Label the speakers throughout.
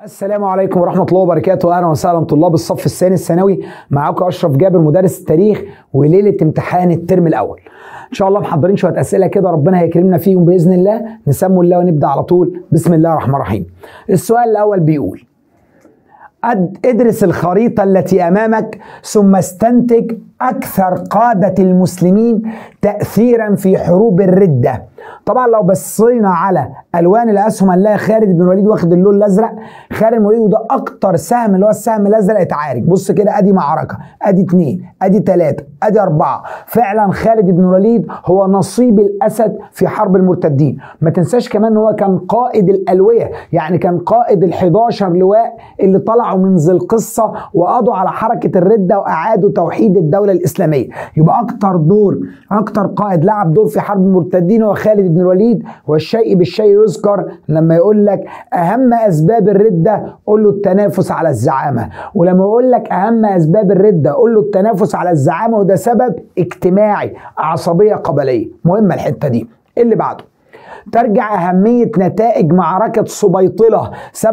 Speaker 1: السلام عليكم ورحمة الله وبركاته أهلا وسهلا طلاب الصف الثاني الثانوي معاكم أشرف جابر مدرس التاريخ وليلة امتحان الترم الأول إن شاء الله محضرين شوية أسئلة كده ربنا هيكرمنا فيهم بإذن الله نسموا الله ونبدأ على طول بسم الله الرحمن الرحيم السؤال الأول بيقول أد- ادرس الخريطة التي أمامك ثم استنتج أكثر قادة المسلمين تأثيرا في حروب الردة طبعا لو بصينا على ألوان الأسهم هنلاقي خالد بن الوليد واخد اللون الأزرق خالد بن الوليد وده أكتر سهم اللي هو السهم الأزرق اتعارك بص كده أدي معركة أدي اتنين أدي تلاتة أدي أربعة فعلا خالد بن الوليد هو نصيب الأسد في حرب المرتدين ما تنساش كمان إن هو كان قائد الألوية يعني كان قائد ال 11 لواء اللي طلعوا من ذي القصة وقضوا على حركة الردة وأعادوا توحيد الدولة الإسلامية يبقى أكتر دور أكتر قائد لعب دور في حرب المرتدين هو خالد بن الوليد والشيء بالشيء يذكر لما يقول لك أهم أسباب الردة قول له التنافس على الزعامة ولما يقول لك أهم أسباب الردة قول له التنافس على الزعامة وده سبب اجتماعي عصبية قبلية مهمة الحتة دي اللي بعده ترجع أهمية نتائج معركة سبيطلة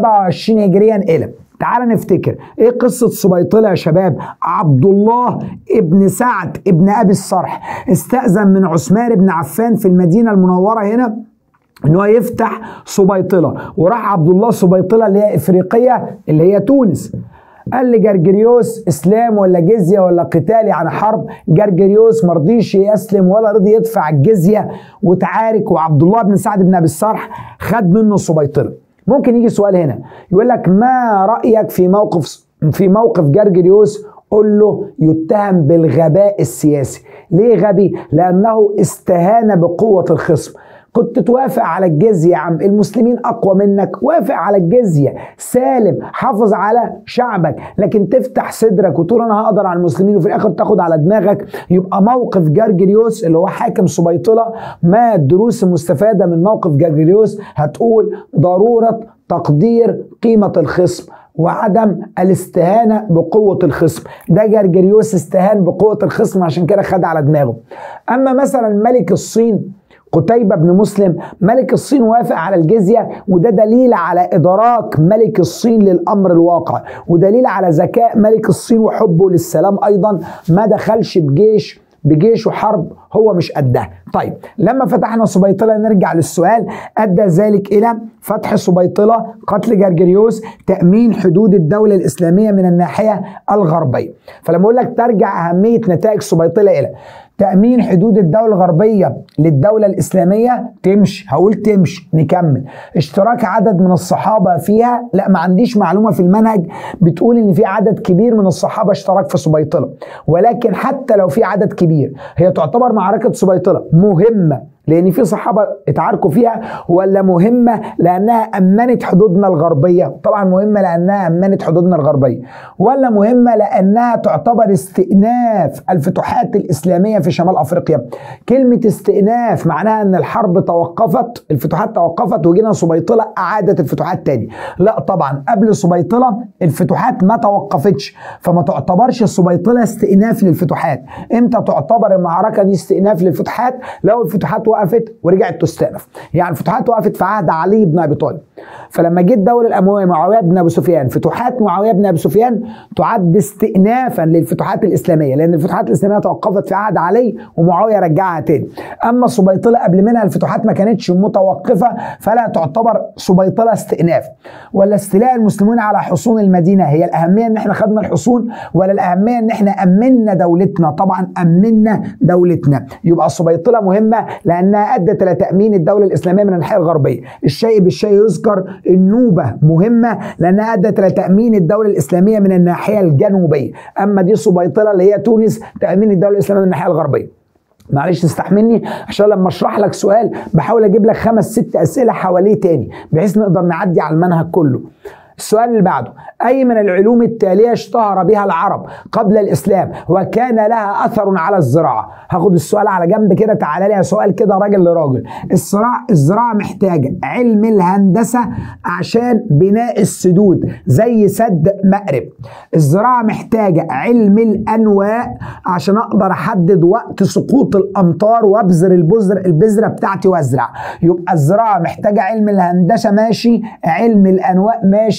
Speaker 1: 27 هجريا إلى تعال نفتكر ايه قصة سبيطلة يا شباب عبد الله ابن سعد ابن ابي الصرح استأذن من عثمان بن عفان في المدينة المنورة هنا ان هو يفتح سبيطلة وراح عبد الله سبيطلة اللي هي افريقية اللي هي تونس قال لجرجريوس اسلام ولا جزيه ولا قتال يعني حرب جرجريوس مرضيش يسلم ولا رضي يدفع الجزيه وتعارك وعبد الله بن سعد بن ابي الصرح خد منه سبيطله ممكن يجي سؤال هنا يقول لك ما رايك في موقف في موقف جرجريوس قول له يتهم بالغباء السياسي ليه غبي لانه استهان بقوه الخصم كنت توافق على الجزية يا عم المسلمين أقوى منك وافق على الجزية سالم حافظ على شعبك لكن تفتح صدرك وتقول أنا هقدر على المسلمين وفي الآخر تاخد على دماغك يبقى موقف جرجريوس اللي هو حاكم سبيطلة ما الدروس المستفادة من موقف جرجريوس هتقول ضرورة تقدير قيمة الخصم وعدم الاستهانة بقوة الخصم ده جرجريوس استهان بقوة الخصم عشان كده خد على دماغه أما مثلا ملك الصين قتيبة بن مسلم ملك الصين وافق على الجزية وده دليل على إدراك ملك الصين للأمر الواقع ودليل على ذكاء ملك الصين وحبه للسلام أيضا ما دخلش بجيش بجيش وحرب هو مش قدها طيب لما فتحنا سبيطلة نرجع للسؤال أدى ذلك إلى فتح سبيطلة قتل جرجريوس تأمين حدود الدولة الإسلامية من الناحية الغربية فلما أقول لك ترجع أهمية نتائج سبيطلة إلى تأمين حدود الدولة الغربية للدولة الإسلامية تمشي هقول تمشي نكمل اشتراك عدد من الصحابة فيها لا ما عنديش معلومة في المنهج بتقول إن في عدد كبير من الصحابة اشترك في سبيطلة ولكن حتى لو في عدد كبير هي تعتبر معركة سبيطلة مهمة لان في صحابه اتعاركوا فيها ولا مهمه لانها امنت حدودنا الغربيه طبعا مهمه لانها امنت حدودنا الغربيه ولا مهمه لانها تعتبر استئناف الفتوحات الاسلاميه في شمال افريقيا كلمه استئناف معناها ان الحرب توقفت الفتوحات توقفت وجينا سبيطله اعادت الفتوحات تاني لا طبعا قبل سبيطله الفتوحات ما توقفتش فما تعتبرش سبيطله استئناف للفتوحات امتى تعتبر المعركه دي استئناف للفتوحات لو الفتوحات وقفت ورجعت تستأنف يعني الفتوحات وقفت في عهد علي بن ابي طالب فلما جه الدوله الامويه معاويه بن ابي سفيان فتوحات معاويه بن ابي سفيان تعد استئنافا للفتوحات الاسلاميه لان الفتوحات الاسلاميه توقفت في عهد علي ومعاويه رجعها تاني اما سبيطله قبل منها الفتوحات ما كانتش متوقفه فلا تعتبر سبيطله استئناف ولا استيلاء المسلمين على حصون المدينه هي الاهميه ان احنا خدنا الحصون ولا الاهميه ان احنا امنا دولتنا طبعا امنا دولتنا يبقى سبيطله مهمه لانها ادت الى تامين الدوله الاسلاميه من الناحيه الغربيه الشيء بالشيء يذكر النوبه مهمه لانها ادت الى تامين الدوله الاسلاميه من الناحيه الجنوبيه اما دي سبيطله اللي هي تونس تامين الدوله الاسلاميه من الناحيه الغربيه معلش استحملني عشان لما اشرح لك سؤال بحاول اجيب لك خمس ست اسئله حواليه تاني بحيث نقدر نعدي على المنهج كله السؤال اللي بعده أي من العلوم التالية اشتهر بها العرب قبل الإسلام وكان لها أثر على الزراعة هاخد السؤال على جنب كده تعالى لي سؤال كده راجل لراجل الزراعة الزراعة محتاجة علم الهندسة عشان بناء السدود زي سد مأرب الزراعة محتاجة علم الأنواء عشان أقدر أحدد وقت سقوط الأمطار وأبذر البذر البذرة بتاعتي وأزرع يبقى الزراعة محتاجة علم الهندسة ماشي علم الأنواء ماشي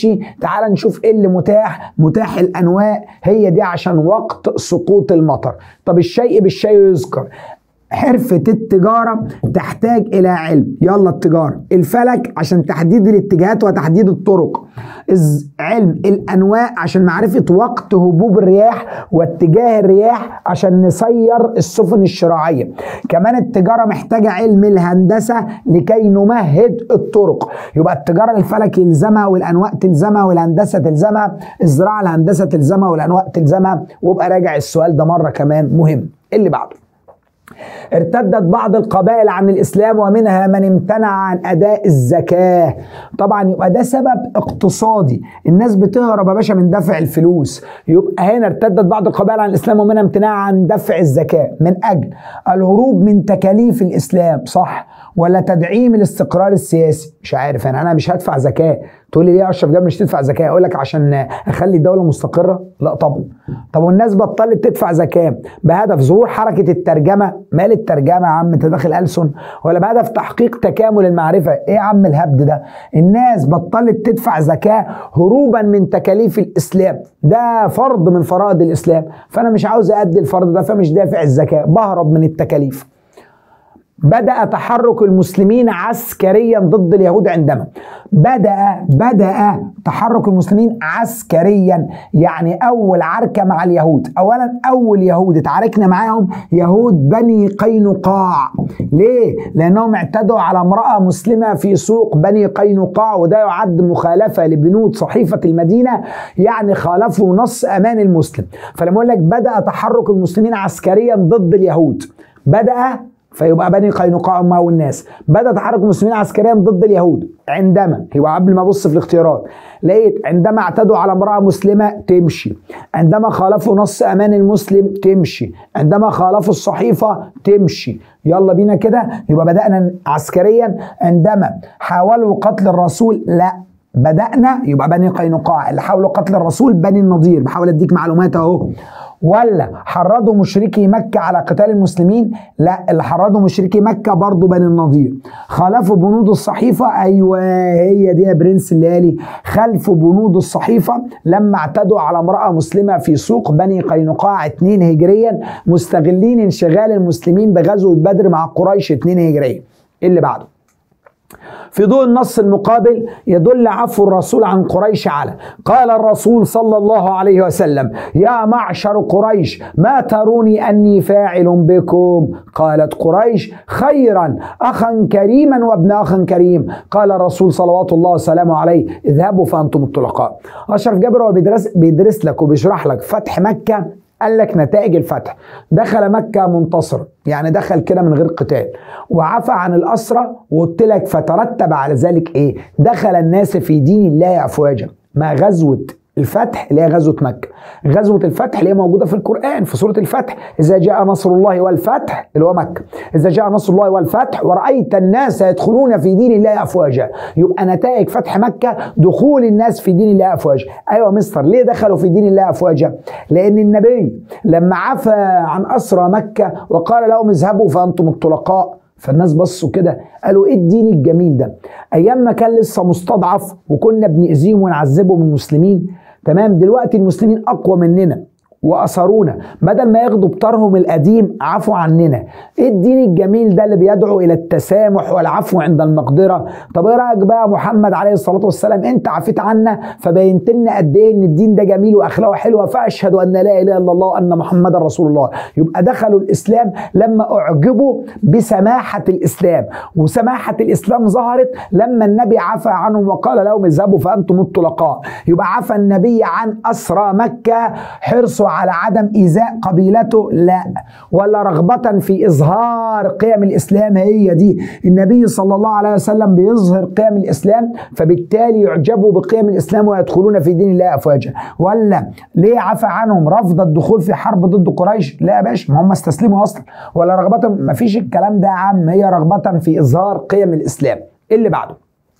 Speaker 1: ماشي تعال نشوف ايه اللي متاح متاح الانواع هي دي عشان وقت سقوط المطر طب الشيء بالشيء يذكر حرفة التجارة تحتاج إلى علم يلا التجارة الفلك عشان تحديد الاتجاهات وتحديد الطرق علم الأنواع عشان معرفة وقت هبوب الرياح واتجاه الرياح عشان نسير السفن الشراعية كمان التجارة محتاجة علم الهندسة لكي نمهد الطرق يبقى التجارة الفلك يلزمها والأنواع تلزمها والهندسة تلزمها الزراعة الهندسة تلزمها والأنواع تلزمها وابقى راجع السؤال ده مرة كمان مهم اللي بعده ارتدت بعض القبائل عن الاسلام ومنها من امتنع عن اداء الزكاه طبعا يبقى ده سبب اقتصادي الناس بتهرب يا باشا من دفع الفلوس يبقى هنا ارتدت بعض القبائل عن الاسلام ومنها امتناع عن دفع الزكاه من اجل الهروب من تكاليف الاسلام صح ولا تدعيم الاستقرار السياسي مش عارف انا انا مش هدفع زكاه تقول لي ليه يا اشرف جاب مش تدفع زكاه اقول لك عشان اخلي الدوله مستقره لا طبعا طب والناس بطلت تدفع زكاه بهدف ظهور حركه الترجمه مال الترجمه يا عم انت داخل ألسن ولا بهدف تحقيق تكامل المعرفه ايه يا عم الهبد ده الناس بطلت تدفع زكاه هروبا من تكاليف الاسلام ده فرض من فرائض الاسلام فانا مش عاوز ادي الفرض ده فمش دافع الزكاه بهرب من التكاليف بدأ تحرك المسلمين عسكريا ضد اليهود عندما بدأ بدأ تحرك المسلمين عسكريا يعني أول عركة مع اليهود أولا أول يهود اتعاركنا معاهم يهود بني قينقاع ليه؟ لأنهم اعتدوا على امرأة مسلمة في سوق بني قينقاع وده يعد مخالفة لبنود صحيفة المدينة يعني خالفوا نص أمان المسلم فلما أقول لك بدأ تحرك المسلمين عسكريا ضد اليهود بدأ فيبقى بني قينقاع هم الناس بدا تحرك المسلمين عسكريا ضد اليهود عندما يبقى قبل ما ابص في الاختيارات لقيت عندما اعتدوا على امراه مسلمه تمشي عندما خالفوا نص امان المسلم تمشي عندما خالفوا الصحيفه تمشي يلا بينا كده يبقى بدانا عسكريا عندما حاولوا قتل الرسول لا بدانا يبقى بني قينقاع اللي حاولوا قتل الرسول بني النضير بحاول اديك معلومات اهو ولا حرضوا مشركي مكة على قتال المسلمين لا اللي حرضوا مشركي مكة برضو بني النضير خالفوا بنود الصحيفة أيوة هي دي يا برنس الليالي خلفوا بنود الصحيفة لما اعتدوا على امرأة مسلمة في سوق بني قينقاع 2 هجريا مستغلين انشغال المسلمين بغزوة بدر مع قريش 2 هجريا اللي بعده في ضوء النص المقابل يدل عفو الرسول عن قريش على قال الرسول صلى الله عليه وسلم يا معشر قريش ما تروني أني فاعل بكم قالت قريش خيرا أخا كريما وابن أخ كريم قال الرسول صلوات الله وسلامه عليه اذهبوا فأنتم الطلقاء أشرف جابر هو بيدرس, بيدرس لك وبيشرح لك فتح مكة قال لك نتائج الفتح دخل مكة منتصر يعني دخل كده من غير قتال وعفى عن الأسرة وقلت لك فترتب على ذلك إيه دخل الناس في دين الله أفواجا ما غزوة الفتح اللي هي غزوة مكة غزوة الفتح اللي هي موجودة في القرآن في سورة الفتح إذا جاء نصر الله والفتح اللي هو مكة إذا جاء نصر الله والفتح ورأيت الناس يدخلون في دين الله أفواجا يبقى نتائج فتح مكة دخول الناس في دين الله أفواجا أيوة مستر ليه دخلوا في دين الله أفواجا لأن النبي لما عفى عن أسرى مكة وقال لهم اذهبوا فأنتم الطلقاء فالناس بصوا كده قالوا ايه الدين الجميل ده ايام ما كان لسه مستضعف وكنا بنأذيهم ونعذبهم المسلمين تمام دلوقتي المسلمين اقوى مننا واثرونا بدل ما ياخدوا بطارهم القديم عفوا عننا ايه الدين الجميل ده اللي بيدعو الى التسامح والعفو عند المقدره طب ايه رايك بقى محمد عليه الصلاه والسلام انت عفيت عنا فبينت لنا قد ايه ان الدين ده جميل واخلاقه حلوه فاشهد ان لا اله الا الله وان محمدا رسول الله يبقى دخلوا الاسلام لما اعجبوا بسماحه الاسلام وسماحه الاسلام ظهرت لما النبي عفى عنهم وقال لهم اذهبوا فانتم الطلقاء يبقى عفى النبي عن اسرى مكه حرصوا على عدم ايذاء قبيلته لا ولا رغبه في اظهار قيم الاسلام هي دي النبي صلى الله عليه وسلم بيظهر قيم الاسلام فبالتالي يعجبوا بقيم الاسلام ويدخلون في دين الله افواجا ولا ليه عفى عنهم رفض الدخول في حرب ضد قريش لا يا باشا ما هم استسلموا اصلا ولا رغبه ما فيش الكلام ده يا عم هي رغبه في اظهار قيم الاسلام اللي بعده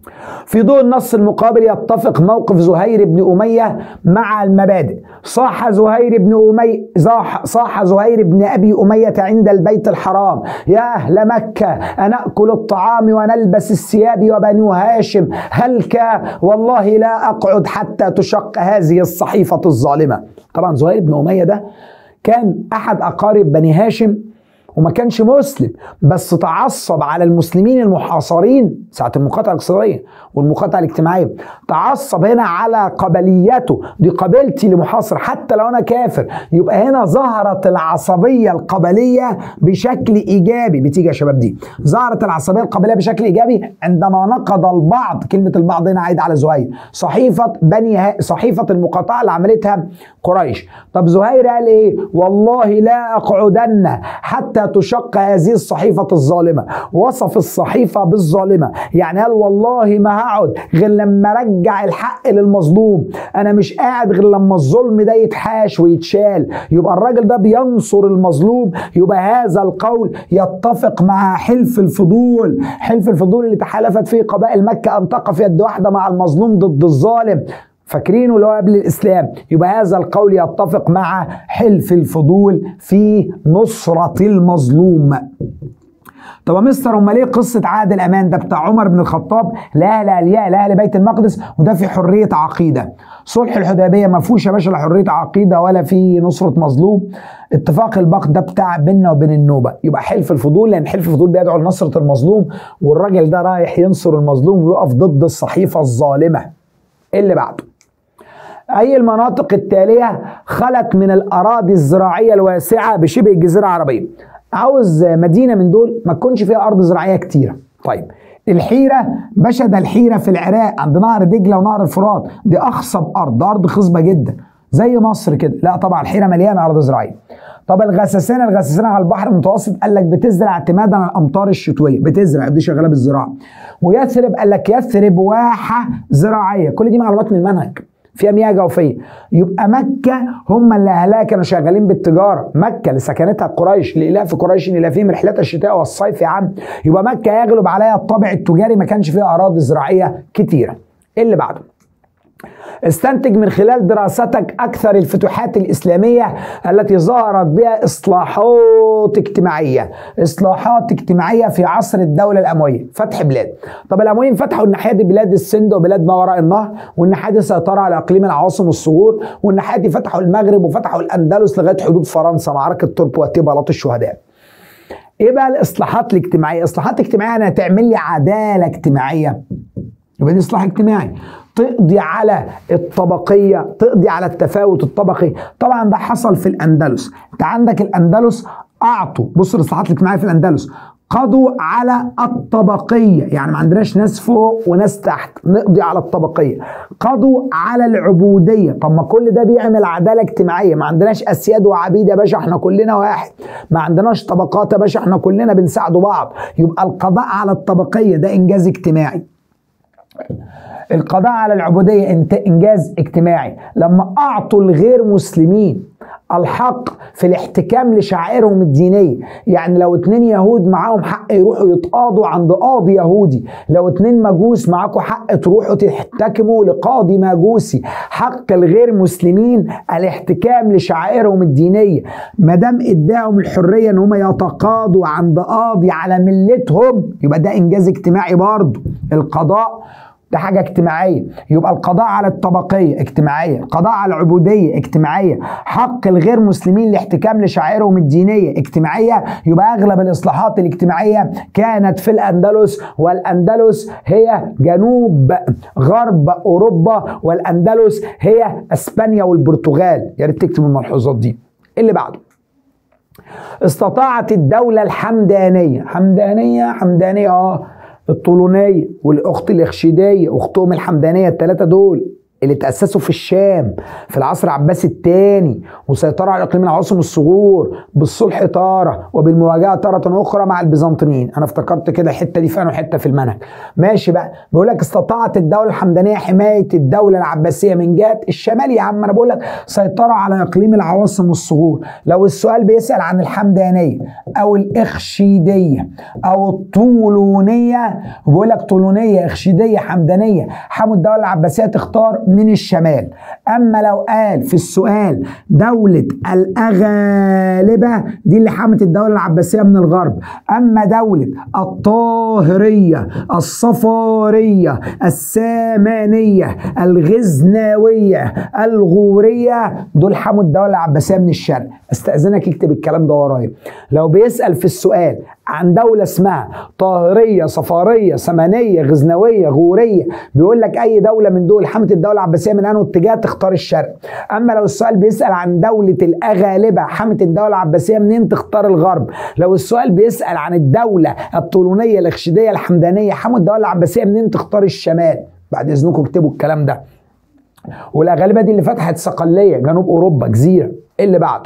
Speaker 1: في ضوء النص المقابل يتفق موقف زهير بن أمية مع المبادئ صاح زهير بن أمية صاح زهير بن أبي أمية عند البيت الحرام يا أهل مكة أنأكل الطعام ونلبس الثياب وبنو هاشم هلك والله لا أقعد حتى تشق هذه الصحيفة الظالمة طبعا زهير بن أمية ده كان أحد أقارب بني هاشم وما كانش مسلم بس تعصب على المسلمين المحاصرين ساعة المقاطعة الاقتصادية والمقاطعة الاجتماعية تعصب هنا على قبليته دي قبيلتي لمحاصر حتى لو أنا كافر يبقى هنا ظهرت العصبية القبلية بشكل إيجابي بتيجي يا شباب دي ظهرت العصبية القبلية بشكل إيجابي عندما نقض البعض كلمة البعض هنا عايد على زهير صحيفة بني ها صحيفة المقاطعة اللي عملتها قريش طب زهير قال إيه والله لا أقعدن حتى تشق هذه الصحيفة الظالمة وصف الصحيفة بالظالمة يعني قال والله ما هقعد غير لما ارجع الحق للمظلوم انا مش قاعد غير لما الظلم ده يتحاش ويتشال يبقى الراجل ده بينصر المظلوم يبقى هذا القول يتفق مع حلف الفضول حلف الفضول اللي تحالفت فيه قبائل مكة ان تقف يد واحدة مع المظلوم ضد الظالم فاكرينه اللي هو قبل الاسلام يبقى هذا القول يتفق مع حلف الفضول في نصرة المظلوم طب يا مستر امال ايه قصه عهد الامان ده بتاع عمر بن الخطاب لاهل الياء لاهل بيت المقدس وده في حريه عقيده صلح الحديبيه ما فيهوش يا باشا لا حريه عقيده ولا في نصره مظلوم اتفاق البقت ده بتاع بيننا وبين النوبه يبقى حلف الفضول لان حلف الفضول بيدعو لنصره المظلوم والراجل ده رايح ينصر المظلوم ويقف ضد الصحيفه الظالمه اللي بعده أي المناطق التالية خلت من الأراضي الزراعية الواسعة بشبه الجزيرة العربية عاوز مدينة من دول ما تكونش فيها أرض زراعية كتيرة طيب الحيرة باشا ده الحيرة في العراق عند نهر دجلة ونهر الفرات دي أخصب أرض أرض خصبة جدا زي مصر كده لا طبعا الحيرة مليانة أرض زراعية طب الغساسنة الغساسنة على البحر المتوسط قال لك بتزرع اعتمادا على الامطار الشتويه بتزرع دي شغاله بالزراعه ويثرب قال لك يثرب واحه زراعيه كل دي معلومات من المنهج فيها مياه جوفيه يبقى مكه هم اللي اهلها كانوا شغالين بالتجاره مكه اللي سكنتها قريش لالاف قريش الافيهم رحلات الشتاء والصيف يا عم يبقى مكه يغلب عليها الطابع التجاري ما كانش فيها اراضي زراعيه كتيره اللي بعده استنتج من خلال دراستك أكثر الفتوحات الإسلامية التي ظهرت بها إصلاحات اجتماعية إصلاحات اجتماعية في عصر الدولة الأموية فتح بلاد طب الأمويين فتحوا الناحية دي بلاد السند وبلاد ما وراء النهر والناحية دي سيطرة على إقليم العواصم والصغور والناحية دي فتحوا المغرب وفتحوا الأندلس لغاية حدود فرنسا معركة توربواتي بلاط الشهداء ايه بقى الاصلاحات الاجتماعيه اصلاحات اجتماعيه انا هتعمل لي عداله اجتماعيه يبقى دي اصلاح اجتماعي تقضي على الطبقيه تقضي على التفاوت الطبقي طبعا ده حصل في الاندلس انت عندك الاندلس اعطوا بص الاصلاحات الاجتماعيه في الاندلس قضوا على الطبقية يعني ما عندناش ناس فوق وناس تحت نقضي على الطبقية قضوا على العبودية طب ما كل ده بيعمل عدالة اجتماعية ما عندناش أسياد وعبيد يا باشا احنا كلنا واحد ما عندناش طبقات يا باشا احنا كلنا بنساعدوا بعض يبقى القضاء على الطبقية ده إنجاز اجتماعي القضاء على العبودية إنجاز اجتماعي لما أعطوا الغير مسلمين الحق في الاحتكام لشعائرهم الدينية يعني لو اتنين يهود معاهم حق يروحوا يتقاضوا عند قاضي يهودي لو اتنين مجوس معاكم حق تروحوا تحتكموا لقاضي مجوسي حق الغير مسلمين الاحتكام لشعائرهم الدينية ما دام اداهم الحرية ان هم يتقاضوا عند قاضي على ملتهم يبقى ده انجاز اجتماعي برضه القضاء ده حاجة اجتماعية يبقى القضاء على الطبقية اجتماعية القضاء على العبودية اجتماعية حق الغير مسلمين الاحتكام لشعائرهم الدينية اجتماعية يبقى أغلب الإصلاحات الاجتماعية كانت في الأندلس والأندلس هي جنوب غرب أوروبا والأندلس هي أسبانيا والبرتغال يا ريت تكتب الملحوظات دي اللي بعده استطاعت الدولة الحمدانية حمدانية حمدانية اه الطولونية والأخت الإخشيدية أختهم الحمدانية الثلاثة دول اللي تأسسوا في الشام في العصر العباسي الثاني وسيطروا على إقليم العواصم الصغور بالصلح تارة وبالمواجهة تارة أخرى مع البيزنطيين أنا افتكرت كده الحتة دي فين وحتة في المنهج ماشي بقى بيقول لك استطاعت الدولة الحمدانية حماية الدولة العباسية من جهة الشمال يا عم أنا بقول لك سيطروا على إقليم العواصم الصغور لو السؤال بيسأل عن الحمدانية أو الإخشيدية أو الطولونية بيقول لك طولونية إخشيدية حمدانية حموا الدولة العباسية تختار من الشمال أما لو قال في السؤال دولة الأغالبة دي اللي حمت الدولة العباسية من الغرب أما دولة الطاهرية الصفارية السامانية الغزناوية الغورية دول حموا الدولة العباسية من الشرق استأذنك اكتب الكلام ده ورايا لو بيسأل في السؤال عن دولة اسمها طاهرية صفارية سمانية غزنوية غورية بيقول لك أي دولة من دول حمت الدولة العباسية من أنه اتجاه تختار الشرق أما لو السؤال بيسأل عن دولة الأغالبة حمت الدولة العباسية منين تختار الغرب لو السؤال بيسأل عن الدولة الطولونية الإخشيدية الحمدانية حموا الدولة العباسية منين تختار الشمال بعد إذنكم اكتبوا الكلام ده والأغالبة دي اللي فتحت صقلية جنوب أوروبا جزيرة إيه اللي بعده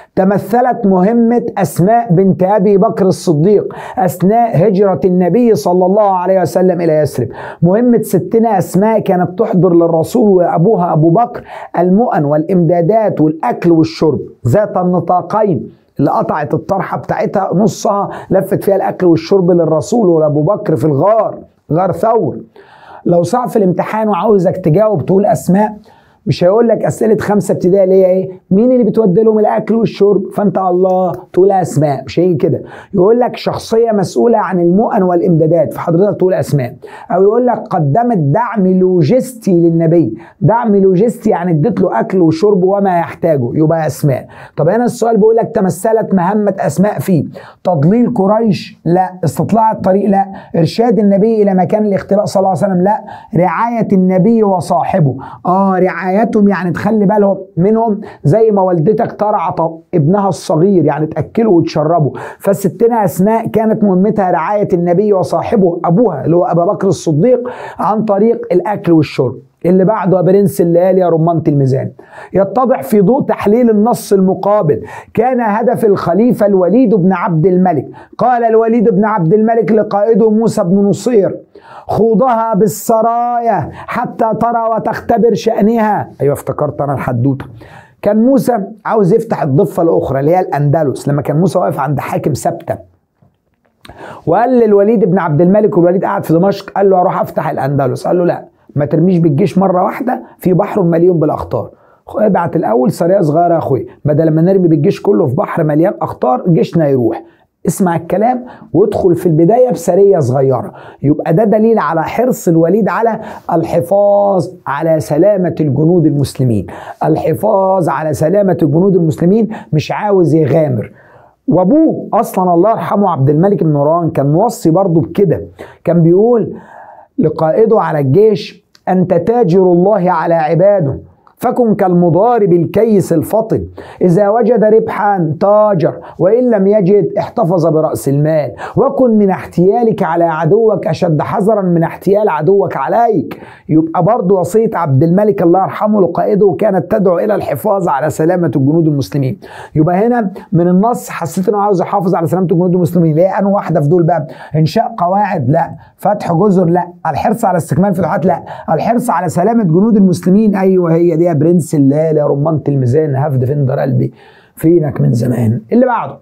Speaker 1: تمثلت مهمة أسماء بنت أبي بكر الصديق أثناء هجرة النبي صلى الله عليه وسلم إلى يثرب مهمة ستنا أسماء كانت تحضر للرسول وأبوها أبو بكر المؤن والإمدادات والأكل والشرب ذات النطاقين اللي قطعت الطرحة بتاعتها نصها لفت فيها الأكل والشرب للرسول ولأبو بكر في الغار غار ثور لو صعب في الامتحان وعاوزك تجاوب تقول أسماء مش هيقول لك اسئله خمسه ابتدائي اللي هي ايه مين اللي بتودي لهم الاكل والشرب فانت الله تقول اسماء مش هيجي كده يقول لك شخصيه مسؤوله عن المؤن والامدادات فحضرتك تقول اسماء او يقول لك قدمت دعم لوجستي للنبي دعم لوجستي يعني اديت له اكل وشرب وما يحتاجه يبقى اسماء طب هنا السؤال بيقول لك تمثلت مهمه اسماء فيه تضليل قريش لا استطلاع الطريق لا ارشاد النبي الى مكان الاختباء صلى الله عليه وسلم لا رعايه النبي وصاحبه اه رعايه رعايتهم يعني تخلي بالهم منهم زي ما والدتك ترعى ابنها الصغير يعني تاكله وتشربه فستنا اسماء كانت مهمتها رعايه النبي وصاحبه ابوها اللي هو ابا بكر الصديق عن طريق الاكل والشرب اللي بعده يا برنس الليالي يا رمانة الميزان يتضح في ضوء تحليل النص المقابل كان هدف الخليفة الوليد بن عبد الملك قال الوليد بن عبد الملك لقائده موسى بن نصير خوضها بالسرايا حتى ترى وتختبر شأنها أيوة افتكرت أنا الحدوتة كان موسى عاوز يفتح الضفة الأخرى اللي هي الأندلس لما كان موسى واقف عند حاكم سبتة وقال للوليد بن عبد الملك والوليد قاعد في دمشق قال له اروح افتح الاندلس قال له لا ما ترميش بالجيش مره واحده في بحر مليون بالاخطار ابعت الاول سريه صغيره يا اخويا بدل ما نرمي بالجيش كله في بحر مليان اخطار جيشنا يروح اسمع الكلام وادخل في البداية بسرية صغيرة يبقى ده دليل على حرص الوليد على الحفاظ على سلامة الجنود المسلمين الحفاظ على سلامة الجنود المسلمين مش عاوز يغامر وابوه اصلا الله يرحمه عبد الملك بن مروان كان موصي برضه بكده كان بيقول لقائده على الجيش انت تاجر الله على عباده فكن كالمضارب الكيس الفطن إذا وجد ربحا تاجر وإن لم يجد احتفظ برأس المال وكن من احتيالك على عدوك أشد حذرا من احتيال عدوك عليك يبقى برضه وصية عبد الملك الله يرحمه لقائده كانت تدعو إلى الحفاظ على سلامة الجنود المسلمين يبقى هنا من النص حسيت إنه عاوز يحافظ على سلامة الجنود المسلمين ليه أنا واحدة في دول بقى إنشاء قواعد لا فتح جزر لا الحرص على استكمال فتوحات لا الحرص على سلامة جنود المسلمين أيوه هي دي يا برنس الليل يا رمانة الميزان هفد فندر قلبي فينك من زمان اللي بعده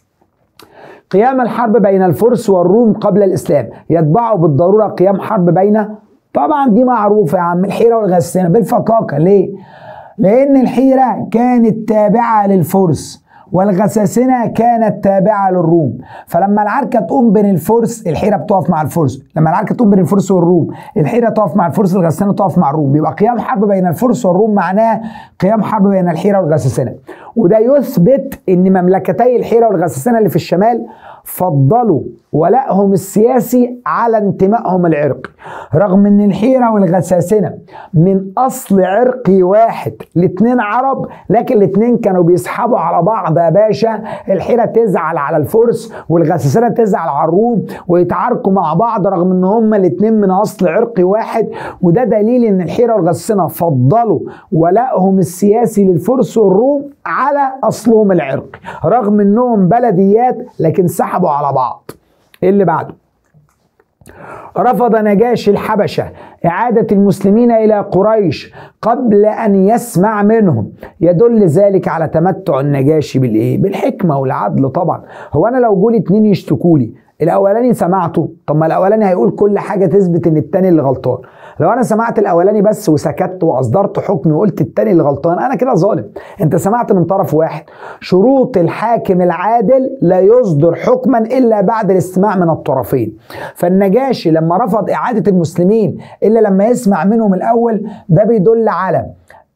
Speaker 1: قيام الحرب بين الفرس والروم قبل الإسلام يتبعه بالضرورة قيام حرب بين طبعا دي معروفة يا عم الحيرة والغسانة بالفقاقة ليه؟ لأن الحيرة كانت تابعة للفرس والغساسنة كانت تابعة للروم فلما العركة تقوم بين الفرس الحيرة بتقف مع الفرس لما العركة تقوم بين الفرس والروم الحيرة تقف مع الفرس الغساسنة تقف مع الروم يبقى قيام حرب بين الفرس والروم معناه قيام حرب بين الحيرة والغساسنة وده يثبت ان مملكتي الحيره والغساسنه اللي في الشمال فضلوا ولائهم السياسي على انتمائهم العرقي رغم ان الحيره والغساسنه من اصل عرقي واحد الاتنين عرب لكن الاتنين كانوا بيسحبوا على بعض يا باشا الحيره تزعل على الفرس والغساسنه تزعل على الروم ويتعاركوا مع بعض رغم ان هما الاتنين من اصل عرقي واحد وده دليل ان الحيره والغساسنه فضلوا ولائهم السياسي للفرس والروم على اصلهم العرقي رغم انهم بلديات لكن سحبوا على بعض ايه اللي بعده رفض نجاشي الحبشة إعادة المسلمين إلى قريش قبل أن يسمع منهم يدل ذلك على تمتع النجاشي بالإيه؟ بالحكمة والعدل طبعا هو أنا لو جولي اتنين يشتكولي الأولاني سمعته طب ما الأولاني هيقول كل حاجة تثبت إن التاني اللي غلطان لو انا سمعت الاولاني بس وسكت واصدرت حكمي وقلت التاني اللي غلطان انا كده ظالم انت سمعت من طرف واحد شروط الحاكم العادل لا يصدر حكما الا بعد الاستماع من الطرفين فالنجاشي لما رفض اعاده المسلمين الا لما يسمع منهم الاول ده بيدل على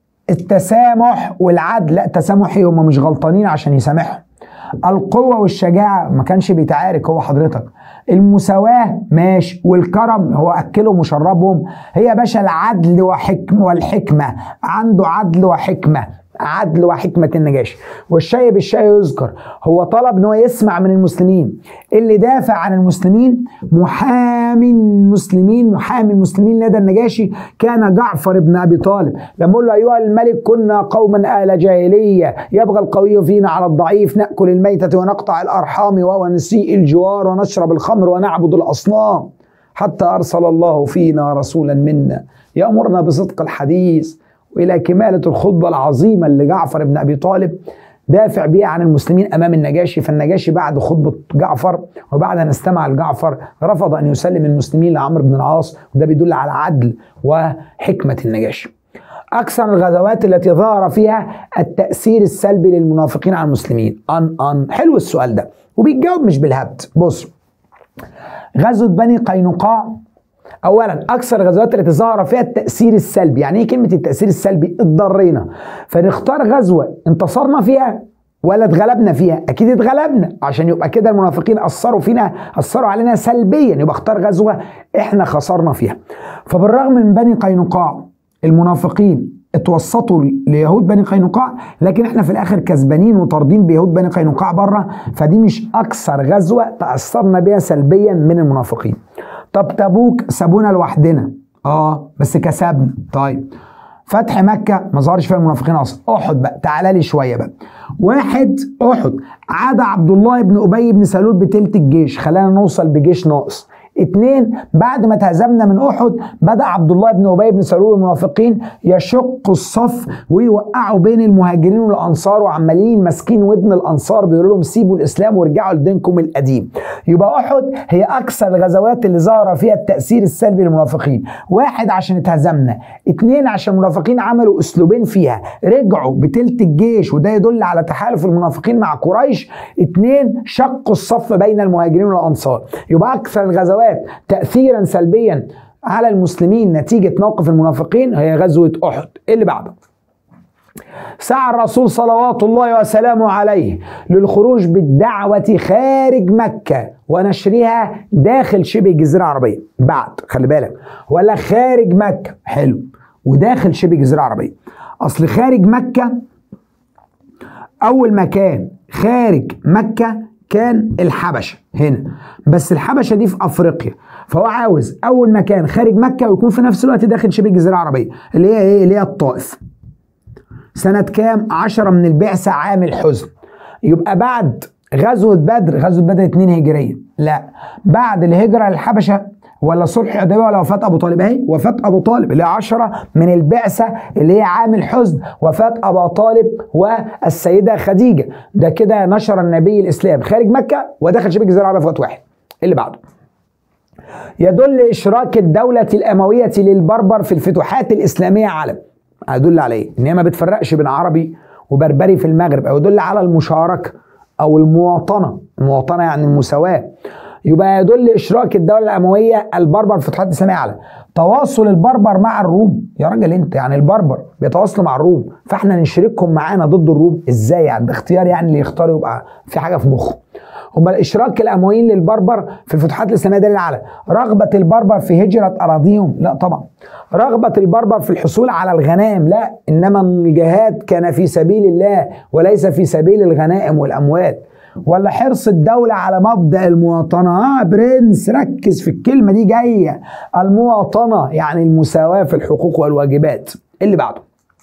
Speaker 1: التسامح والعدل لا تسامح هم مش غلطانين عشان يسامحهم القوة والشجاعة ما كانش بيتعارك هو حضرتك المساواة ماشي والكرم هو أكلهم وشربهم هي يا باشا العدل وحكم والحكمة عنده عدل وحكمة عدل وحكمة النجاشي والشيء بالشيء يذكر هو طلب ان هو يسمع من المسلمين اللي دافع عن المسلمين محامي المسلمين محامي المسلمين لدى النجاشي كان جعفر بن ابي طالب لما قال له ايها الملك كنا قوما آل جاهلية يبغى القوي فينا على الضعيف نأكل الميتة ونقطع الأرحام ونسيء الجوار ونشرب الخمر ونعبد الأصنام حتى أرسل الله فينا رسولا منا يأمرنا بصدق الحديث والى كماله الخطبه العظيمه اللي جعفر بن ابي طالب دافع بيها عن المسلمين امام النجاشي فالنجاشي بعد خطبه جعفر وبعد ان استمع لجعفر رفض ان يسلم المسلمين لعمرو بن العاص وده بيدل على عدل وحكمه النجاشي. اكثر الغزوات التي ظهر فيها التاثير السلبي للمنافقين على المسلمين ان ان حلو السؤال ده وبيتجاوب مش بالهبد بص غزوه بني قينقاع اولا اكثر الغزوات التي ظهر فيها التاثير السلبي يعني ايه كلمه التاثير السلبي اتضرينا فنختار غزوه انتصرنا فيها ولا اتغلبنا فيها اكيد اتغلبنا عشان يبقى كده المنافقين اثروا فينا اثروا علينا سلبيا يبقى اختار غزوه احنا خسرنا فيها فبالرغم من بني قينقاع المنافقين اتوسطوا ليهود بني قينقاع لكن احنا في الاخر كسبانين وطاردين بيهود بني قينقاع بره فدي مش اكثر غزوه تاثرنا بيها سلبيا من المنافقين طب تبوك سابونا لوحدنا اه بس كسبنا طيب فتح مكة ما ظهرش فيها المنافقين اصلا احد بقى تعالى لي شوية بقى واحد احد عاد عبد الله بن ابي بن سلول بتلت الجيش خلانا نوصل بجيش ناقص اتنين بعد ما تهزمنا من احد بدا عبد الله بن ابي بن سلول المنافقين يشقوا الصف ويوقعوا بين المهاجرين والانصار وعمالين ماسكين ودن الانصار بيقولوا لهم سيبوا الاسلام وارجعوا لدينكم القديم يبقى احد هي اكثر الغزوات اللي ظهر فيها التاثير السلبي للمنافقين واحد عشان اتهزمنا اتنين عشان المنافقين عملوا اسلوبين فيها رجعوا بتلت الجيش وده يدل على تحالف المنافقين مع قريش اتنين شقوا الصف بين المهاجرين والانصار يبقى اكثر الغزوات تأثيرا سلبيا على المسلمين نتيجة موقف المنافقين هي غزوة أحد اللي بعده سعى الرسول صلوات الله وسلامه عليه للخروج بالدعوة خارج مكة ونشرها داخل شبه الجزيرة العربية بعد خلي بالك ولا خارج مكة حلو وداخل شبه الجزيرة العربية أصل خارج مكة أول مكان خارج مكة كان الحبشه هنا بس الحبشه دي في افريقيا فهو عاوز اول مكان خارج مكه ويكون في نفس الوقت داخل شبه الجزيره العربيه اللي هي ايه اللي هي الطائف سنه كام 10 من البعثه عام الحزن يبقى بعد غزوه بدر غزوه بدر 2 هجريه لا بعد الهجره للحبشه ولا صلح الحديبيه ولا وفاه ابو طالب اهي وفاه ابو طالب اللي هي 10 من البعثه اللي هي عام الحزن وفاه ابو طالب والسيده خديجه ده كده نشر النبي الاسلام خارج مكه ودخل شبه الجزيره العربيه في وقت واحد اللي بعده يدل اشراك الدوله الامويه للبربر في الفتوحات الاسلاميه علم هيدل على ايه؟ ان هي ما بتفرقش بين عربي وبربري في المغرب او يدل على المشاركه او المواطنه المواطنه يعني المساواه يبقى يدل اشراك الدوله الامويه البربر في الفتوحات الاسلاميه على تواصل البربر مع الروم يا راجل انت يعني البربر بيتواصلوا مع الروم فاحنا نشركهم معانا ضد الروم ازاي يعني ده اختيار يعني اللي يختار يبقى في حاجه في مخه هم الاشراك الامويين للبربر في الفتوحات الاسلاميه دليل على رغبه البربر في هجره اراضيهم لا طبعا رغبه البربر في الحصول على الغنائم لا انما الجهاد كان في سبيل الله وليس في سبيل الغنائم والاموال ولا حرص الدولة على مبدأ المواطنة اه برنس ركز في الكلمة دي جاية المواطنة يعني المساواة في الحقوق والواجبات اللي بعده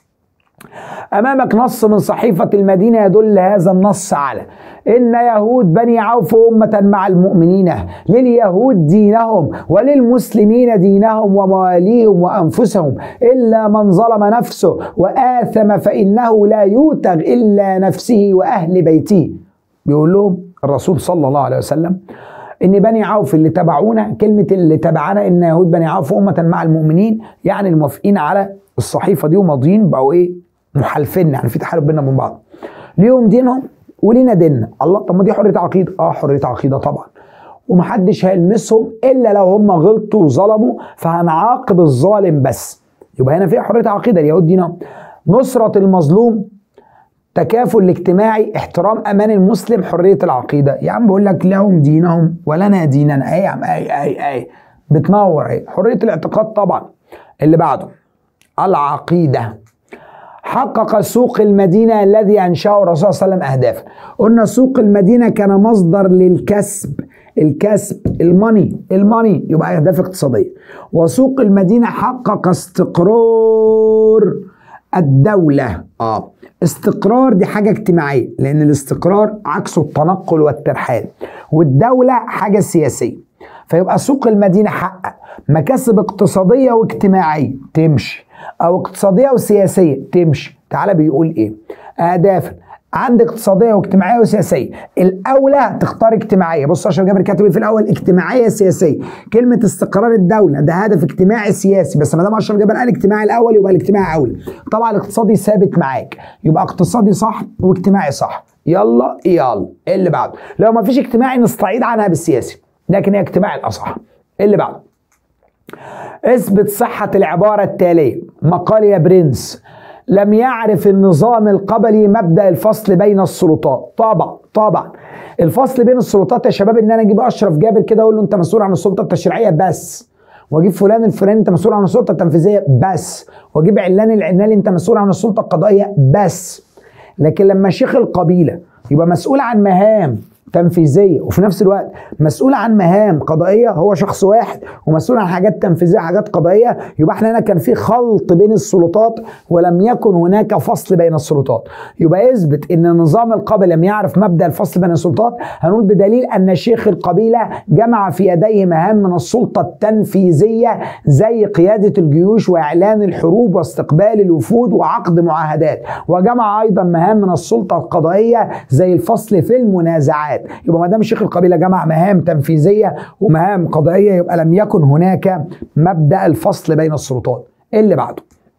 Speaker 1: أمامك نص من صحيفة المدينة يدل هذا النص على إن يهود بني عوف أمة مع المؤمنين لليهود دينهم وللمسلمين دينهم ومواليهم وأنفسهم إلا من ظلم نفسه وآثم فإنه لا يوتغ إلا نفسه وأهل بيته بيقول لهم الرسول صلى الله عليه وسلم ان بني عوف اللي تبعونا كلمه اللي تبعنا ان يهود بني عوف امه مع المؤمنين يعني الموافقين على الصحيفه دي وماضيين بقوا ايه محالفين يعني في تحالف بيننا وبين بعض ليهم دينهم ولينا ديننا الله طب ما دي حريه عقيده اه حريه عقيده طبعا ومحدش هيلمسهم الا لو هم غلطوا وظلموا فهنعاقب الظالم بس يبقى هنا في حريه عقيده اليهود دينهم نصره المظلوم تكافل اجتماعي احترام امان المسلم حريه العقيده يا عم بقول لك لهم دينهم ولنا ديننا ايه يا عم اي اي اي بتنور ايه حريه الاعتقاد طبعا اللي بعده العقيده حقق سوق المدينة الذي أنشأه الرسول صلى الله عليه وسلم أهدافه قلنا سوق المدينة كان مصدر للكسب الكسب الماني الماني يبقى أهداف اقتصادية وسوق المدينة حقق استقرار الدولة اه استقرار دي حاجة اجتماعية لأن الاستقرار عكسه التنقل والترحال والدولة حاجة سياسية فيبقى سوق المدينة حقق مكاسب اقتصادية واجتماعية تمشي أو اقتصادية وسياسية تمشي تعالى بيقول إيه أهداف عندك اقتصاديه واجتماعيه وسياسيه الاولى تختار اجتماعيه بص اشرف جابر كاتب في الاول اجتماعيه سياسيه كلمه استقرار الدوله ده هدف اجتماعي سياسي بس ما دام اشرف جابر قال اجتماعي الاول يبقى الاجتماعي اولى طبعا الاقتصادي ثابت معاك يبقى اقتصادي صح واجتماعي صح يلا يلا إيه اللي بعده لو ما فيش اجتماعي نستعيد عنها بالسياسي لكن هي اجتماعي الاصح إيه اللي بعده اثبت صحة العبارة التالية مقال يا برنس لم يعرف النظام القبلي مبدا الفصل بين السلطات طبعا طبعا الفصل بين السلطات يا شباب ان انا اجيب اشرف جابر كده اقول له انت مسؤول عن السلطه التشريعيه بس واجيب فلان الفلاني انت مسؤول عن السلطه التنفيذيه بس واجيب علان العنالي انت مسؤول عن السلطه القضائيه بس لكن لما شيخ القبيله يبقى مسؤول عن مهام تنفيذيه وفي نفس الوقت مسؤول عن مهام قضائيه هو شخص واحد ومسؤول عن حاجات تنفيذيه حاجات قضائيه يبقى احنا هنا كان في خلط بين السلطات ولم يكن هناك فصل بين السلطات يبقى اثبت ان النظام القبلي لم يعرف مبدا الفصل بين السلطات هنقول بدليل ان شيخ القبيله جمع في يديه مهام من السلطه التنفيذيه زي قياده الجيوش واعلان الحروب واستقبال الوفود وعقد معاهدات وجمع ايضا مهام من السلطه القضائيه زي الفصل في المنازعات يبقى ما دام شيخ القبيله جمع مهام تنفيذيه ومهام قضائيه يبقى لم يكن هناك مبدا الفصل بين السلطات اللي بعده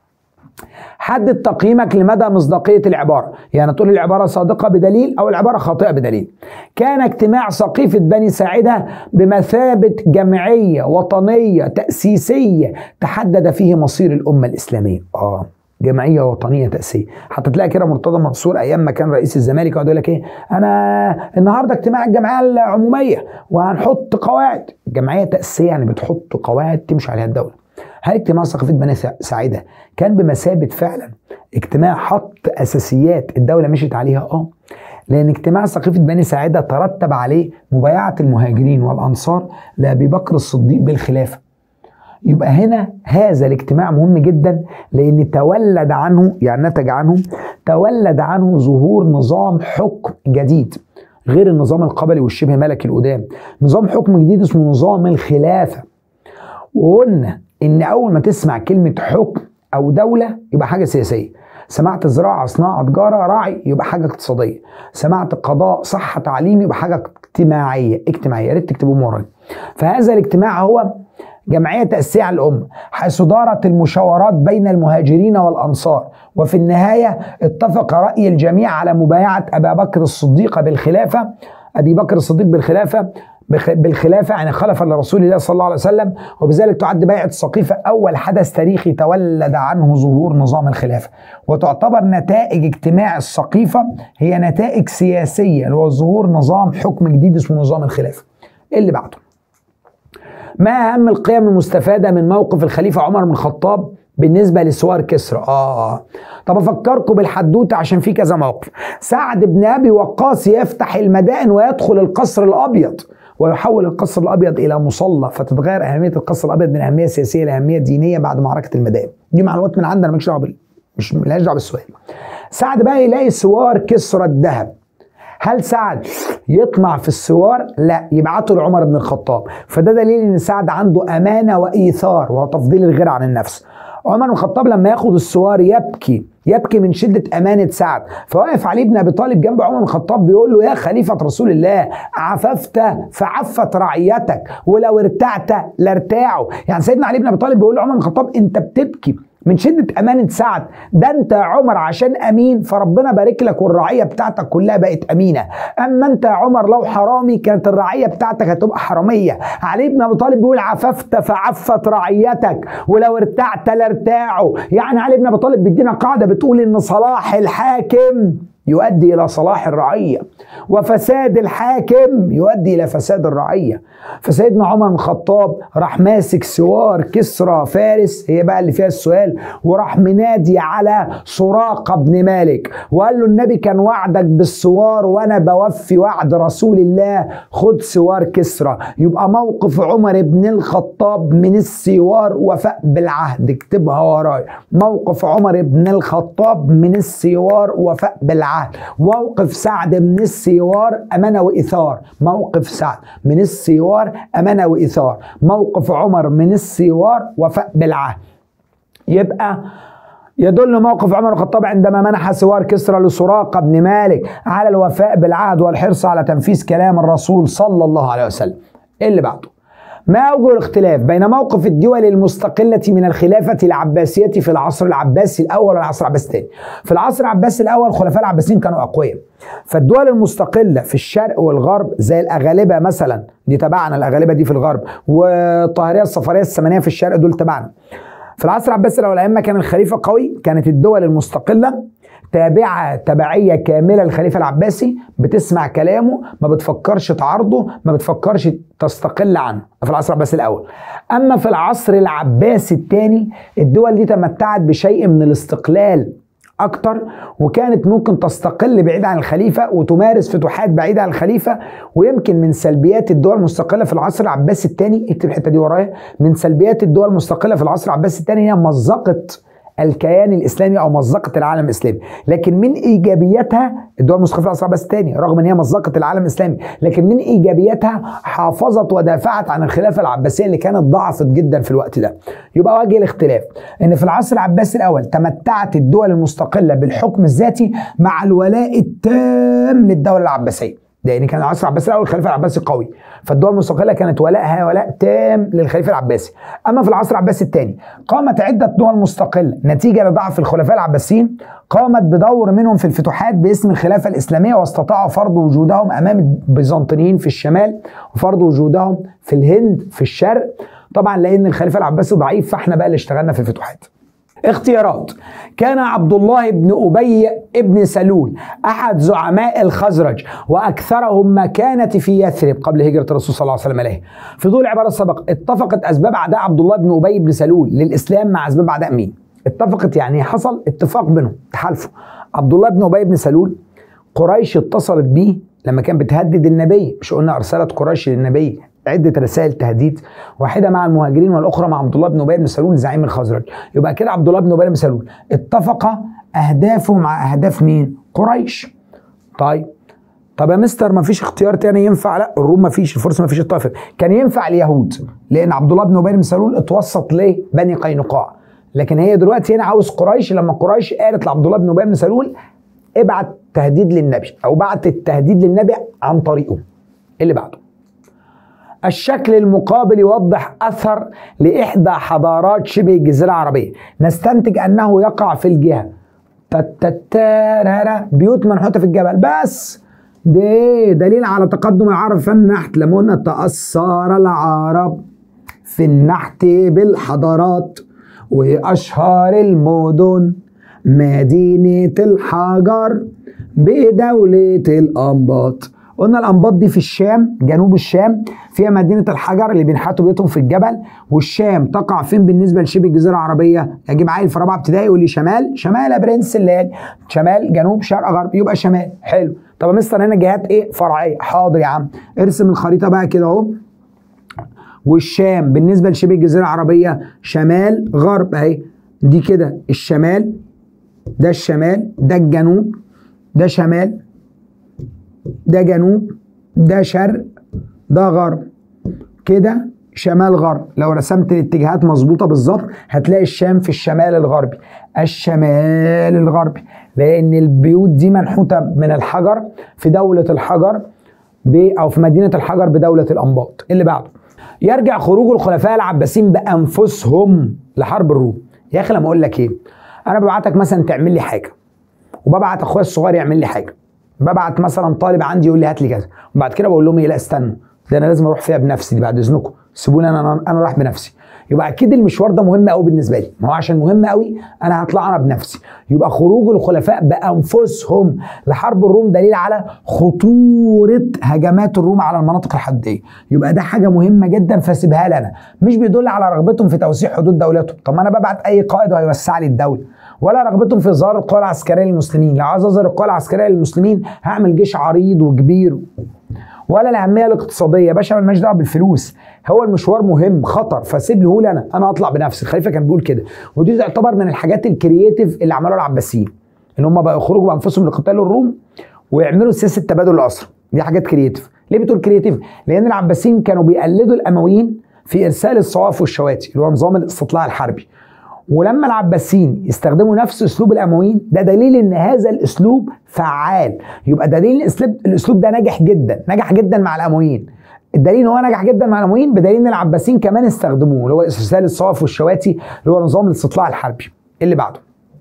Speaker 1: حدد تقييمك لمدى مصداقية العبارة يعني تقول العبارة صادقة بدليل أو العبارة خاطئة بدليل كان اجتماع سقيفة بني ساعدة بمثابة جمعية وطنية تأسيسية تحدد فيه مصير الأمة الإسلامية آه جمعيه وطنيه تاسيسيه حتى تلاقي كده مرتضى منصور ايام ما كان رئيس الزمالك يقعد يقول لك ايه انا النهارده اجتماع الجمعيه العموميه وهنحط قواعد جمعيه تاسيسيه يعني بتحط قواعد تمشي عليها الدوله هل اجتماع ثقافه بني سعيده كان بمثابه فعلا اجتماع حط اساسيات الدوله مشيت عليها اه لان اجتماع ثقافه بني سعيده ترتب عليه مبايعه المهاجرين والانصار لابي بكر الصديق بالخلافه يبقى هنا هذا الاجتماع مهم جدا لان تولد عنه يعني نتج عنه تولد عنه ظهور نظام حكم جديد غير النظام القبلي والشبه ملكي القدام نظام حكم جديد اسمه نظام الخلافه وقلنا ان اول ما تسمع كلمه حكم او دوله يبقى حاجه سياسيه سمعت زراعه صناعه تجاره راعي يبقى حاجه اقتصاديه سمعت قضاء صحه تعليم يبقى حاجه اجتماعيه اجتماعيه يا ريت تكتبوهم ورايا فهذا الاجتماع هو جمعية تأسيسية على الأمة حيث دارت المشاورات بين المهاجرين والأنصار وفي النهاية اتفق رأي الجميع على مبايعة أبا بكر الصديق بالخلافة أبي بكر الصديق بالخلافة بالخلافة يعني خلف لرسول الله صلى الله عليه وسلم وبذلك تعد بيعة السقيفة أول حدث تاريخي تولد عنه ظهور نظام الخلافة وتعتبر نتائج اجتماع السقيفة هي نتائج سياسية اللي هو ظهور نظام حكم جديد اسمه نظام الخلافة اللي بعده ما أهم القيم المستفادة من موقف الخليفة عمر بن الخطاب بالنسبه لسوار كسرى اه طب افكركم بالحدوته عشان في كذا موقف سعد بن ابي وقاص يفتح المدائن ويدخل القصر الابيض ويحول القصر الابيض الى مصلى فتتغير اهميه القصر الابيض من اهميه سياسيه لاهميه دينيه بعد معركه المدائن دي معلومات من عندنا مالكش دعوه مش ملهاش دعوه بالسؤال سعد بقى يلاقي سوار كسرى الذهب هل سعد يطمع في السوار؟ لا يبعته لعمر بن الخطاب فده دليل ان سعد عنده امانه وايثار وهو تفضيل الغير عن النفس عمر بن الخطاب لما ياخد السوار يبكي يبكي من شدة أمانة سعد فواقف علي بن أبي طالب جنب عمر بن الخطاب بيقول له يا خليفة رسول الله عففت فعفت رعيتك ولو ارتعت لارتاعوا يعني سيدنا علي بن أبي طالب بيقول لعمر بن الخطاب أنت بتبكي من شدة أمانة سعد ده أنت يا عمر عشان أمين فربنا بارك لك والرعية بتاعتك كلها بقت أمينة أما أنت يا عمر لو حرامي كانت الرعية بتاعتك هتبقى حرامية علي بن أبي طالب بيقول عففت فعفت رعيتك ولو ارتعت لارتاعوا يعني علي بن أبي طالب بيدينا قاعدة بتقول إن صلاح الحاكم يؤدي الى صلاح الرعيه وفساد الحاكم يؤدي الى فساد الرعيه فسيدنا عمر بن الخطاب راح ماسك سوار كسرى فارس هي بقى اللي فيها السؤال وراح منادي على سراقه بن مالك وقال له النبي كان وعدك بالسوار وانا بوفي وعد رسول الله خد سوار كسرى يبقى موقف عمر بن الخطاب من السوار وفاء بالعهد اكتبها ورايا موقف عمر بن الخطاب من السوار وفاء بالعهد العهد موقف سعد من السيوار أمانة وإثار موقف سعد من السيوار أمانة وإثار موقف عمر من السيوار وفاء بالعهد يبقى يدل موقف عمر الخطاب عندما منح سوار كسرى لسراقة بن مالك على الوفاء بالعهد والحرص على تنفيذ كلام الرسول صلى الله عليه وسلم اللي بعده ما أوجه الاختلاف بين موقف الدول المستقلة من الخلافة العباسية في العصر العباسي الأول والعصر العباسي الثاني في العصر العباسي الأول الخلفاء العباسيين كانوا أقوياء فالدول المستقلة في الشرق والغرب زي الأغالبة مثلا دي تبعنا الأغالبة دي في الغرب والطاهرية الصفارية السمنية في الشرق دول تبعنا في العصر العباسي الأول أيام ما كان الخليفة قوي كانت الدول المستقلة تابعة تبعية كاملة للخليفة العباسي بتسمع كلامه ما بتفكرش تعارضه ما بتفكرش تستقل عنه في العصر العباسي الأول أما في العصر العباسي الثاني الدول دي تمتعت بشيء من الاستقلال اكتر وكانت ممكن تستقل بعيد عن الخليفه وتمارس فتوحات بعيده عن الخليفه ويمكن من سلبيات الدول المستقله في العصر العباسي الثاني اكتب الحته دي ورايا من سلبيات الدول المستقله في العصر العباسي الثاني هي مزقه الكيان الاسلامي او مزقه العالم الاسلامي لكن من ايجابياتها الدول المستقله في العصر العباسي الثاني رغم ان هي مزقت العالم الاسلامي لكن من ايجابياتها حافظت ودافعت عن الخلافه العباسيه اللي كانت ضعفت جدا في الوقت ده يبقى وجه الاختلاف ان في العصر العباسي الاول تمتعت الدول المستقله بالحكم الذاتي مع الولاء التام للدوله العباسيه لان كان العصر العباسي الاول الخليفه العباسي قوي فالدول المستقله كانت ولائها ولاء تام للخليفه العباسي اما في العصر العباسي الثاني قامت عده دول مستقله نتيجه لضعف الخلفاء العباسيين قامت بدور منهم في الفتوحات باسم الخلافه الاسلاميه واستطاعوا فرض وجودهم امام البيزنطيين في الشمال وفرض وجودهم في الهند في الشرق طبعا لان الخليفه العباسي ضعيف فاحنا بقى اللي اشتغلنا في الفتوحات اختيارات كان عبد الله بن أبي بن سلول أحد زعماء الخزرج وأكثرهم مكانة في يثرب قبل هجرة الرسول صلى الله عليه وسلم إليه في ضوء العبارة السابقة اتفقت أسباب أعداء عبد الله بن أبي بن سلول للإسلام مع أسباب أعداء مين اتفقت يعني حصل اتفاق بينهم تحالفوا عبد الله بن أبي بن سلول قريش اتصلت بيه لما كان بتهدد النبي مش قلنا أرسلت قريش للنبي عدة رسائل تهديد واحدة مع المهاجرين والأخرى مع عبد الله بن أبي بن سلول زعيم الخزرج يبقى كده عبد الله بن أبي بن سلول اتفق أهدافه مع أهداف مين؟ قريش طيب طب يا مستر ما فيش اختيار تاني ينفع لا الروم ما فيش الفرس ما فيش الطائف كان ينفع اليهود لان عبد الله بن ابي بن سلول اتوسط ليه بني قينقاع لكن هي دلوقتي هنا عاوز قريش لما قريش قالت لعبد الله بن ابي بن سلول ابعت تهديد للنبي او بعت التهديد للنبي عن طريقه اللي بعده الشكل المقابل يوضح أثر لإحدى حضارات شبه الجزيرة العربية نستنتج أنه يقع في الجهة بيوت منحوتة في الجبل بس ده دليل على تقدم العرب في النحت لما قلنا تأثر العرب في النحت بالحضارات وأشهر المدن مدينة الحجر بدولة الأنباط قلنا الأنباط دي في الشام جنوب الشام فيها مدينة الحجر اللي بينحتوا بيوتهم في الجبل والشام تقع فين بالنسبة لشبه الجزيرة العربية يجيب عيل في رابعة ابتدائي يقول لي شمال شمال يا برنس الليل شمال جنوب شرق غرب يبقى شمال حلو طب يا مستر هنا جهات ايه فرعية حاضر يا عم ارسم الخريطة بقى كده اهو والشام بالنسبة لشبه الجزيرة العربية شمال غرب اهي دي كده الشمال ده الشمال ده الجنوب ده شمال ده جنوب ده شرق ده غرب كده شمال غرب لو رسمت الاتجاهات مظبوطة بالظبط هتلاقي الشام في الشمال الغربي الشمال الغربي لأن البيوت دي منحوتة من الحجر في دولة الحجر ب أو في مدينة الحجر بدولة الأنباط اللي بعده يرجع خروج الخلفاء العباسيين بأنفسهم لحرب الروم يا أخي لما أقول لك إيه أنا ببعتك مثلا تعمل لي حاجة وببعت أخويا الصغير يعمل لي حاجة ببعت مثلا طالب عندي يقول لي هات لي كذا وبعد كده بقول لهم ايه لا استنوا ده انا لازم اروح فيها بنفسي دي بعد اذنكم سيبوني انا انا, أنا رايح بنفسي يبقى اكيد المشوار ده مهم قوي بالنسبه لي ما هو عشان مهم قوي انا هطلع انا بنفسي يبقى خروج الخلفاء بانفسهم لحرب الروم دليل على خطوره هجمات الروم على المناطق الحدوديه يبقى ده حاجه مهمه جدا فسيبها لي انا مش بيدل على رغبتهم في توسيع حدود دولتهم طب ما انا ببعت اي قائد وهيوسع لي الدوله ولا رغبتهم في اظهار القوى العسكريه للمسلمين لو عايز اظهر القوى العسكريه للمسلمين هعمل جيش عريض وكبير ولا الاهميه الاقتصاديه يا باشا مالناش دعوه بالفلوس هو المشوار مهم خطر فسيب له انا انا اطلع بنفسي الخليفه كان بيقول كده ودي تعتبر من الحاجات الكرييتيف اللي عملوها العباسيين ان هم بقى يخرجوا بانفسهم لقتال الروم ويعملوا سياسه تبادل الاسرى دي حاجات كرييتيف ليه بتقول كرييتيف لان العباسيين كانوا بيقلدوا الامويين في ارسال الصواف والشواتي اللي هو نظام الاستطلاع الحربي ولما العباسيين يستخدموا نفس اسلوب الامويين ده دليل ان هذا الاسلوب فعال يبقى دليل الاسلوب الاسلوب ده ناجح جدا نجح جدا مع الامويين الدليل ان هو نجح جدا مع الامويين بدليل ان العباسيين كمان استخدموه اللي هو ارسال الصواف والشواتي اللي هو نظام الاستطلاع الحربي اللي بعده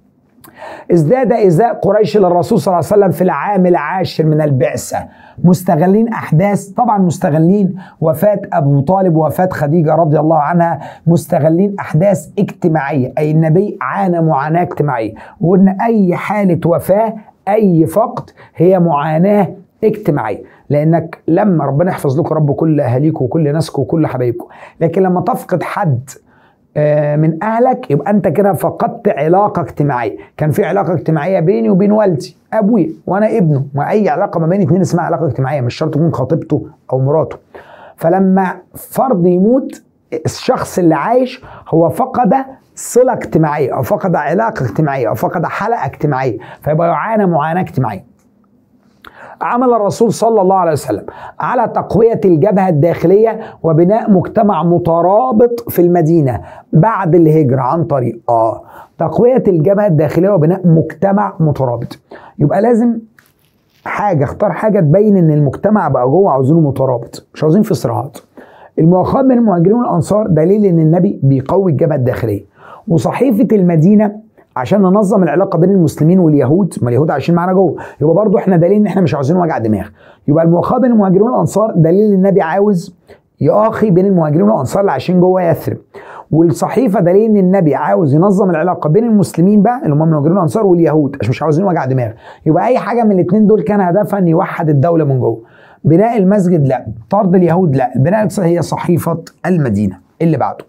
Speaker 1: ازداد إزاء قريش للرسول صلى الله عليه وسلم في العام العاشر من البعثة مستغلين أحداث طبعا مستغلين وفاة أبو طالب ووفاة خديجة رضي الله عنها مستغلين أحداث اجتماعية أي النبي عانى معاناة اجتماعية وقلنا أي حالة وفاة أي فقد هي معاناة اجتماعيه لانك لما ربنا يحفظ لكم رب كل اهاليكم وكل ناسكم وكل حبايبكم لكن لما تفقد حد من اهلك يبقى انت كده فقدت علاقه اجتماعيه كان في علاقه اجتماعيه بيني وبين والدي ابويا وانا ابنه واي علاقه ما بين اتنين اسمها علاقه اجتماعيه مش شرط تكون خطيبته او مراته فلما فرد يموت الشخص اللي عايش هو فقد صله اجتماعيه او فقد علاقه اجتماعيه او فقد حلقه اجتماعيه فيبقى يعانى معاناه اجتماعيه عمل الرسول صلى الله عليه وسلم على تقوية الجبهة الداخلية وبناء مجتمع مترابط في المدينة بعد الهجرة عن طريق آه تقوية الجبهة الداخلية وبناء مجتمع مترابط يبقى لازم حاجة اختار حاجة تبين ان المجتمع بقى جوه عاوزينه مترابط مش عاوزين في صراعات المؤاخاة بين المهاجرين والأنصار دليل ان النبي بيقوي الجبهة الداخلية وصحيفة المدينة عشان ننظم العلاقه بين المسلمين واليهود ما اليهود عايشين معانا جوه يبقى برضو احنا دليل ان احنا مش عاوزين وجع دماغ يبقى المؤاخاه بين المهاجرين والانصار دليل ان النبي عاوز يؤاخي بين المهاجرين والانصار اللي عايشين جوه يثرب والصحيفه دليل ان النبي عاوز ينظم العلاقه بين المسلمين بقى اللي هم المهاجرين والانصار واليهود عشان مش عاوزين وجع دماغ يبقى اي حاجه من الاثنين دول كان هدفها ان يوحد الدوله من جوه بناء المسجد لا طرد اليهود لا البناء هي صحيفه المدينه اللي بعده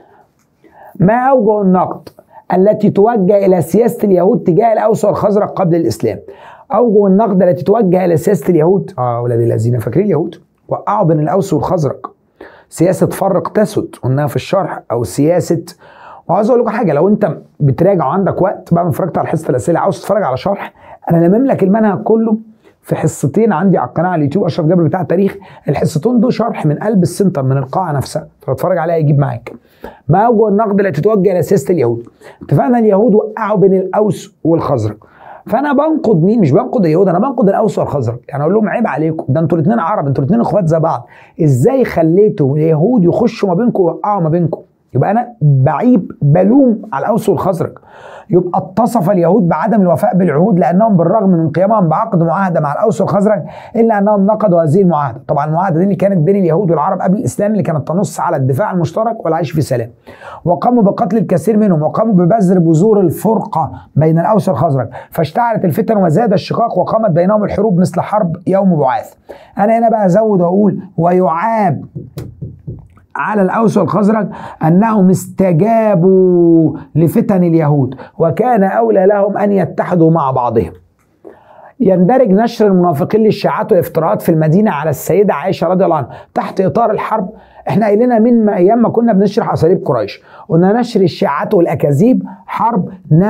Speaker 1: ما اوجه النقد التي توجه الى سياسه اليهود تجاه الاوس والخزرج قبل الاسلام. اوجه النقد التي توجه الى سياسه اليهود اه اولاد الذين فاكرين اليهود وقعوا بين الاوس والخزرج. سياسه فرق تسد قلناها في الشرح او سياسه وعاوز اقول لكم حاجه لو انت بتراجع وعندك وقت بعد ما اتفرجت على حصه الاسئله عاوز تتفرج على شرح انا لمم لك المنهج كله في حصتين عندي على القناه على اليوتيوب اشرف جابر بتاع التاريخ الحصتين دول شرح من قلب السنتر من القاعه نفسها فتتفرج عليها يجيب معاك ما اوجه النقد التي توجه الى سياسه اليهود اتفقنا اليهود وقعوا بين الاوس والخزرج فانا بنقد مين مش بنقد اليهود انا بنقد الاوس والخزرج يعني اقول لهم عيب عليكم ده انتوا الاثنين عرب انتوا الاثنين اخوات زي بعض ازاي خليتوا اليهود يخشوا ما بينكم ويوقعوا ما بينكم يبقى انا بعيب بلوم على الاوس والخزرج يبقى اتصف اليهود بعدم الوفاء بالعهود لانهم بالرغم من قيامهم بعقد معاهده مع الاوس والخزرج الا انهم نقضوا هذه المعاهده، طبعا المعاهده دي اللي كانت بين اليهود والعرب قبل الاسلام اللي كانت تنص على الدفاع المشترك والعيش في سلام. وقاموا بقتل الكثير منهم وقاموا ببذر بذور الفرقه بين الاوس والخزرج، فاشتعلت الفتن وزاد الشقاق وقامت بينهم الحروب مثل حرب يوم بعاث. انا هنا بقى ازود واقول ويعاب على الأوس والخزرج أنهم استجابوا لفتن اليهود وكان أولى لهم أن يتحدوا مع بعضهم يندرج نشر المنافقين للشيعات والافتراءات في المدينة على السيدة عائشة رضي الله عنها تحت إطار الحرب احنا قايلين من ما ايام ما كنا بنشرح اساليب قريش قلنا نشر الشيعات والاكاذيب حرب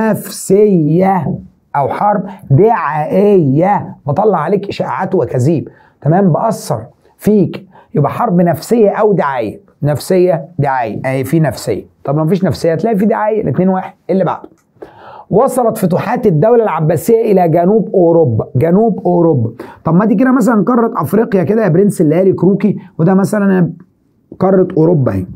Speaker 1: نفسيه او حرب دعائيه بطلع عليك اشاعات واكاذيب تمام باثر فيك يبقى حرب نفسيه او دعايه نفسيه دعايه اهي في نفسيه طب لو مفيش نفسيه هتلاقي في دعايه الاثنين واحد إيه اللي بعده وصلت فتوحات الدولة العباسية إلى جنوب أوروبا، جنوب أوروبا، طب ما دي كده مثلا قارة أفريقيا كده يا برنس الليالي كروكي وده مثلا قارة أوروبا أهي.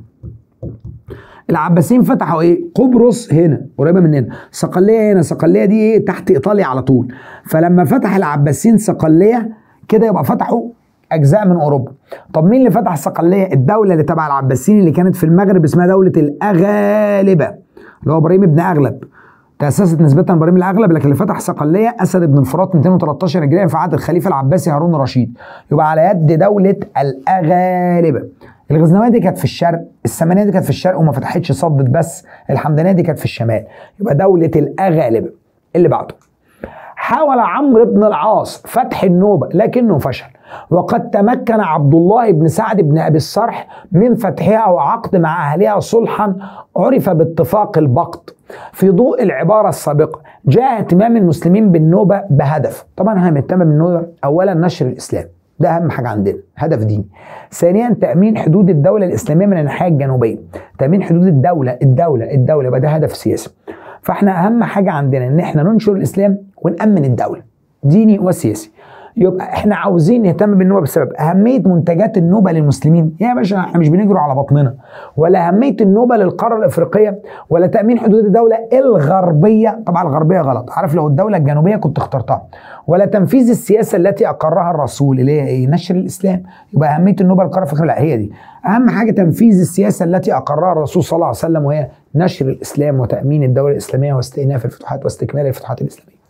Speaker 1: العباسيين فتحوا ايه؟ قبرص هنا قريبه مننا، صقليه هنا، صقليه دي ايه؟ تحت ايطاليا على طول. فلما فتح العباسيين صقليه كده يبقى فتحوا اجزاء من اوروبا. طب مين اللي فتح صقليه؟ الدوله اللي تبع العباسيين اللي كانت في المغرب اسمها دوله الاغالبه اللي هو ابراهيم بن اغلب. تأسست نسبة ابراهيم الاغلب لكن اللي فتح صقلية اسد بن الفرات 213 هجريا في عهد الخليفة العباسي هارون الرشيد يبقى على يد دولة الاغالبة الغزنوية دي كانت في الشرق السمانية دي كانت في الشرق وما فتحتش صدت بس الحمدانية دي كانت في الشمال يبقى دولة الاغالبة اللي بعده حاول عمرو بن العاص فتح النوبة لكنه فشل وقد تمكن عبد الله بن سعد بن ابي الصرح من فتحها وعقد مع اهلها صلحا عرف باتفاق البقط في ضوء العباره السابقه جاء اهتمام المسلمين بالنوبه بهدف طبعا احنا بنهتم بالنوبه اولا نشر الاسلام ده اهم حاجه عندنا هدف ديني ثانيا تامين حدود الدوله الاسلاميه من الناحيه الجنوبيه تامين حدود الدوله الدوله الدوله يبقى ده هدف سياسي فاحنا اهم حاجه عندنا ان احنا ننشر الاسلام ونامن الدوله ديني وسياسي يبقى احنا عاوزين نهتم بالنوبه بسبب اهميه منتجات النوبه للمسلمين يا باشا احنا مش بنجروا على بطننا ولا اهميه النوبه للقاره الافريقيه ولا تامين حدود الدوله الغربيه طبعا الغربيه غلط عارف لو الدوله الجنوبيه كنت اخترتها ولا تنفيذ السياسه التي اقرها الرسول اللي هي ايه نشر الاسلام يبقى اهميه النوبه للقاره الافريقيه لا هي دي اهم حاجه تنفيذ السياسه التي اقرها الرسول صلى الله عليه وسلم وهي نشر الاسلام وتامين الدوله الاسلاميه واستئناف الفتوحات واستكمال الفتوحات الاسلاميه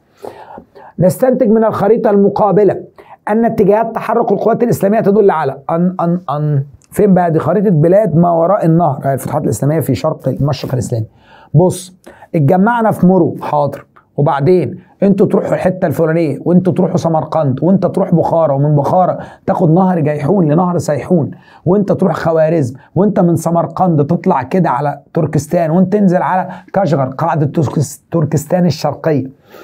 Speaker 1: نستنتج من الخريطة المقابلة أن اتجاهات تحرك القوات الإسلامية تدل على أن أن أن فين بقى دي خريطة بلاد ما وراء النهر الفتوحات الإسلامية في شرق المشرق الإسلامي بص اتجمعنا في مرو حاضر وبعدين انتوا تروحوا الحته الفلانيه وانتوا تروحوا سمرقند وانت تروح بخارى ومن بخارى تاخد نهر جيحون لنهر سيحون وانت تروح خوارزم وانت من سمرقند تطلع كده على تركستان وانت تنزل على كاشغر قاعده تركستان الشرقيه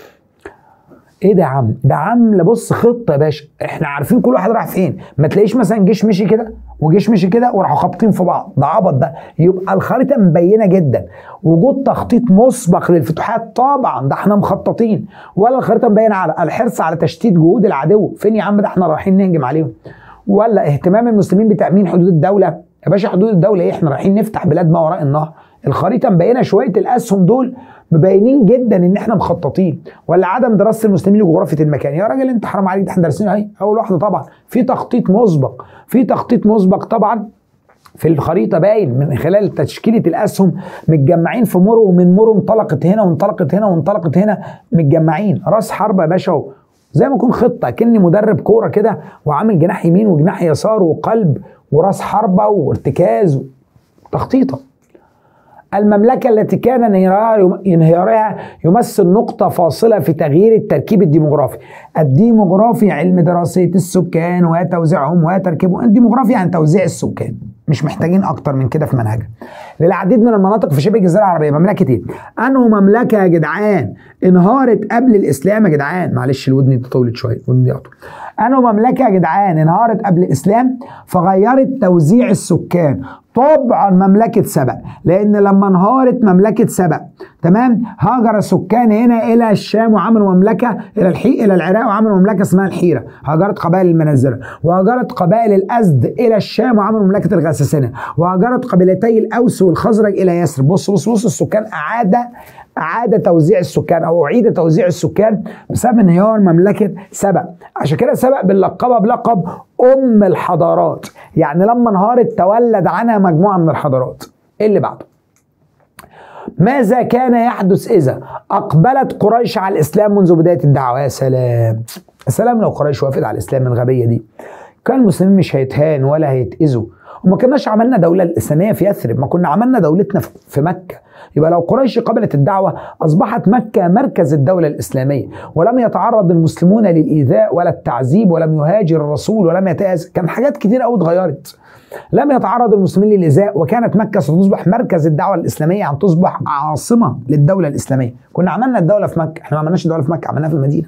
Speaker 1: ايه ده يا عم ده عامله بص خطه يا باشا احنا عارفين كل واحد راح فين ما تلاقيش مثلا جيش مشي كده وجيش مشي كده وراحوا خابطين في بعض ده عبط ده يبقى الخريطه مبينه جدا وجود تخطيط مسبق للفتوحات طبعا ده احنا مخططين ولا الخريطه مبينه على الحرص على تشتيت جهود العدو فين يا عم ده احنا رايحين نهجم عليهم ولا اهتمام المسلمين بتامين حدود الدوله يا باشا حدود الدوله ايه احنا رايحين نفتح بلاد ما وراء النهر الخريطه مبينه شويه الاسهم دول مبينين جدا ان احنا مخططين ولا عدم دراسه المسلمين لجغرافيه المكان يا راجل انت حرام عليك ده احنا دارسين اهي اول واحده طبعا في تخطيط مسبق في تخطيط مسبق طبعا في الخريطه باين من خلال تشكيله الاسهم متجمعين في مرو ومن مرو انطلقت هنا وانطلقت هنا وانطلقت هنا متجمعين راس حربه يا باشا زي ما يكون خطه كاني مدرب كوره كده وعامل جناح يمين وجناح يسار وقلب وراس حربه وارتكاز تخطيطه المملكة التي كان انهيارها يمثل نقطة فاصلة في تغيير التركيب الديموغرافي الديموغرافي علم دراسة السكان وتوزيعهم وتركيبهم الديموغرافي يعني توزيع السكان مش محتاجين اكتر من كده في منهجنا للعديد من المناطق في شبه الجزيره العربيه مملكه ايه انه مملكه يا جدعان انهارت قبل الاسلام يا جدعان معلش الودن دي طولت شويه الودن دي اطول انه مملكه يا جدعان انهارت قبل الاسلام فغيرت توزيع السكان طبعا مملكة سبأ لأن لما انهارت مملكة سبأ تمام هاجر السكان هنا إلى الشام وعملوا مملكة إلى الحي إلى العراق وعملوا مملكة اسمها الحيرة هاجرت قبائل المنازلة وهاجرت قبائل الأزد إلى الشام وعملوا مملكة الغساسنة وهاجرت قبيلتي الأوس والخزرج إلى يثرب بص بص بص السكان أعاد أعاد توزيع السكان أو أعيد توزيع السكان بسبب انهيار مملكة سبأ عشان كده سبأ بنلقبها بلقب أم الحضارات يعني لما انهارت تولد عنها مجموعة من الحضارات إيه اللي بعده ماذا كان يحدث إذا أقبلت قريش على الإسلام منذ بداية الدعوة يا سلام يا سلام لو قريش وافقت على الإسلام الغبية دي كان المسلمين مش هيتهان ولا هيتأذوا وما كناش عملنا دولة الإسلامية في يثرب ما كنا عملنا دولتنا في مكة يبقى لو قريش قبلت الدعوة أصبحت مكة مركز الدولة الإسلامية ولم يتعرض المسلمون للإيذاء ولا التعذيب ولم يهاجر الرسول ولم يتأذى كان حاجات كتير قوي اتغيرت لم يتعرض المسلمين للإيذاء وكانت مكة ستصبح مركز الدعوة الإسلامية يعني تصبح عاصمة للدولة الإسلامية كنا عملنا الدولة في مكة احنا ما عملناش الدولة في مكة عملناها في المدينة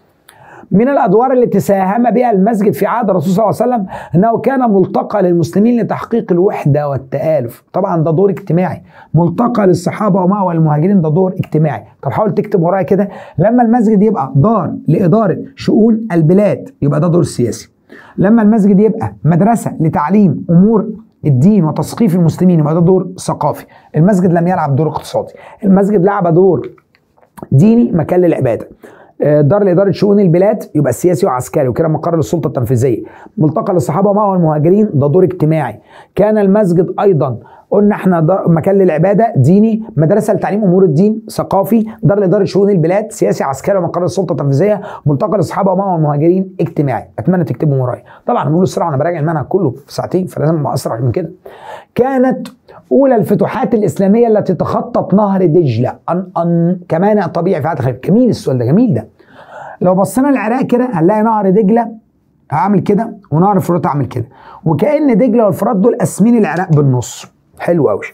Speaker 1: من الادوار التي ساهم بها المسجد في عهد الرسول صلى الله عليه وسلم انه كان ملتقى للمسلمين لتحقيق الوحده والتالف طبعا ده دور اجتماعي ملتقى للصحابه ومأوى المهاجرين ده دور اجتماعي طب حاول تكتب ورايا كده لما المسجد يبقى دار لاداره شؤون البلاد يبقى ده دور سياسي لما المسجد يبقى مدرسه لتعليم امور الدين وتثقيف المسلمين يبقى ده دور ثقافي المسجد لم يلعب دور اقتصادي المسجد لعب دور ديني مكان للعباده دار لاداره شؤون البلاد يبقى سياسي وعسكري وكده مقر للسلطه التنفيذيه ملتقى للصحابه معه المهاجرين ده دور اجتماعي كان المسجد ايضا قلنا احنا مكان للعباده ديني مدرسه لتعليم امور الدين ثقافي دار لاداره شؤون البلاد سياسي عسكري ومقر للسلطه التنفيذيه ملتقى للصحابه معه المهاجرين اجتماعي اتمنى تكتبوا ورايا طبعا بقول السرعه انا براجع المنهج كله في ساعتين فلازم ابقى اسرع من كده كانت اولى الفتوحات الاسلاميه التي تخطت نهر دجله ان ان كمان طبيعي في عهد خليفه جميل السؤال ده جميل ده لو بصينا العراق كده هنلاقي نهر دجله هعمل كده ونهر الفرات هعمل كده وكان دجله والفرات دول قاسمين العراق بالنص حلو قوي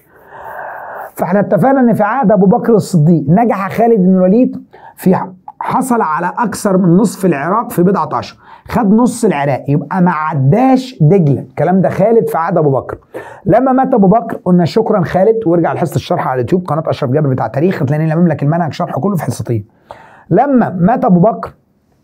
Speaker 1: فاحنا اتفقنا ان في عهد ابو بكر الصديق نجح خالد بن الوليد في حصل على اكثر من نصف العراق في بضعه اشهر خد نص العراق يبقى ما عداش دجله الكلام ده خالد في عهد ابو بكر لما مات ابو بكر قلنا شكرا خالد وارجع لحصه الشرح على اليوتيوب قناه اشرف جابر بتاع تاريخ هتلاقيني لامم لك المنهج شرحه كله في حصتين لما مات ابو بكر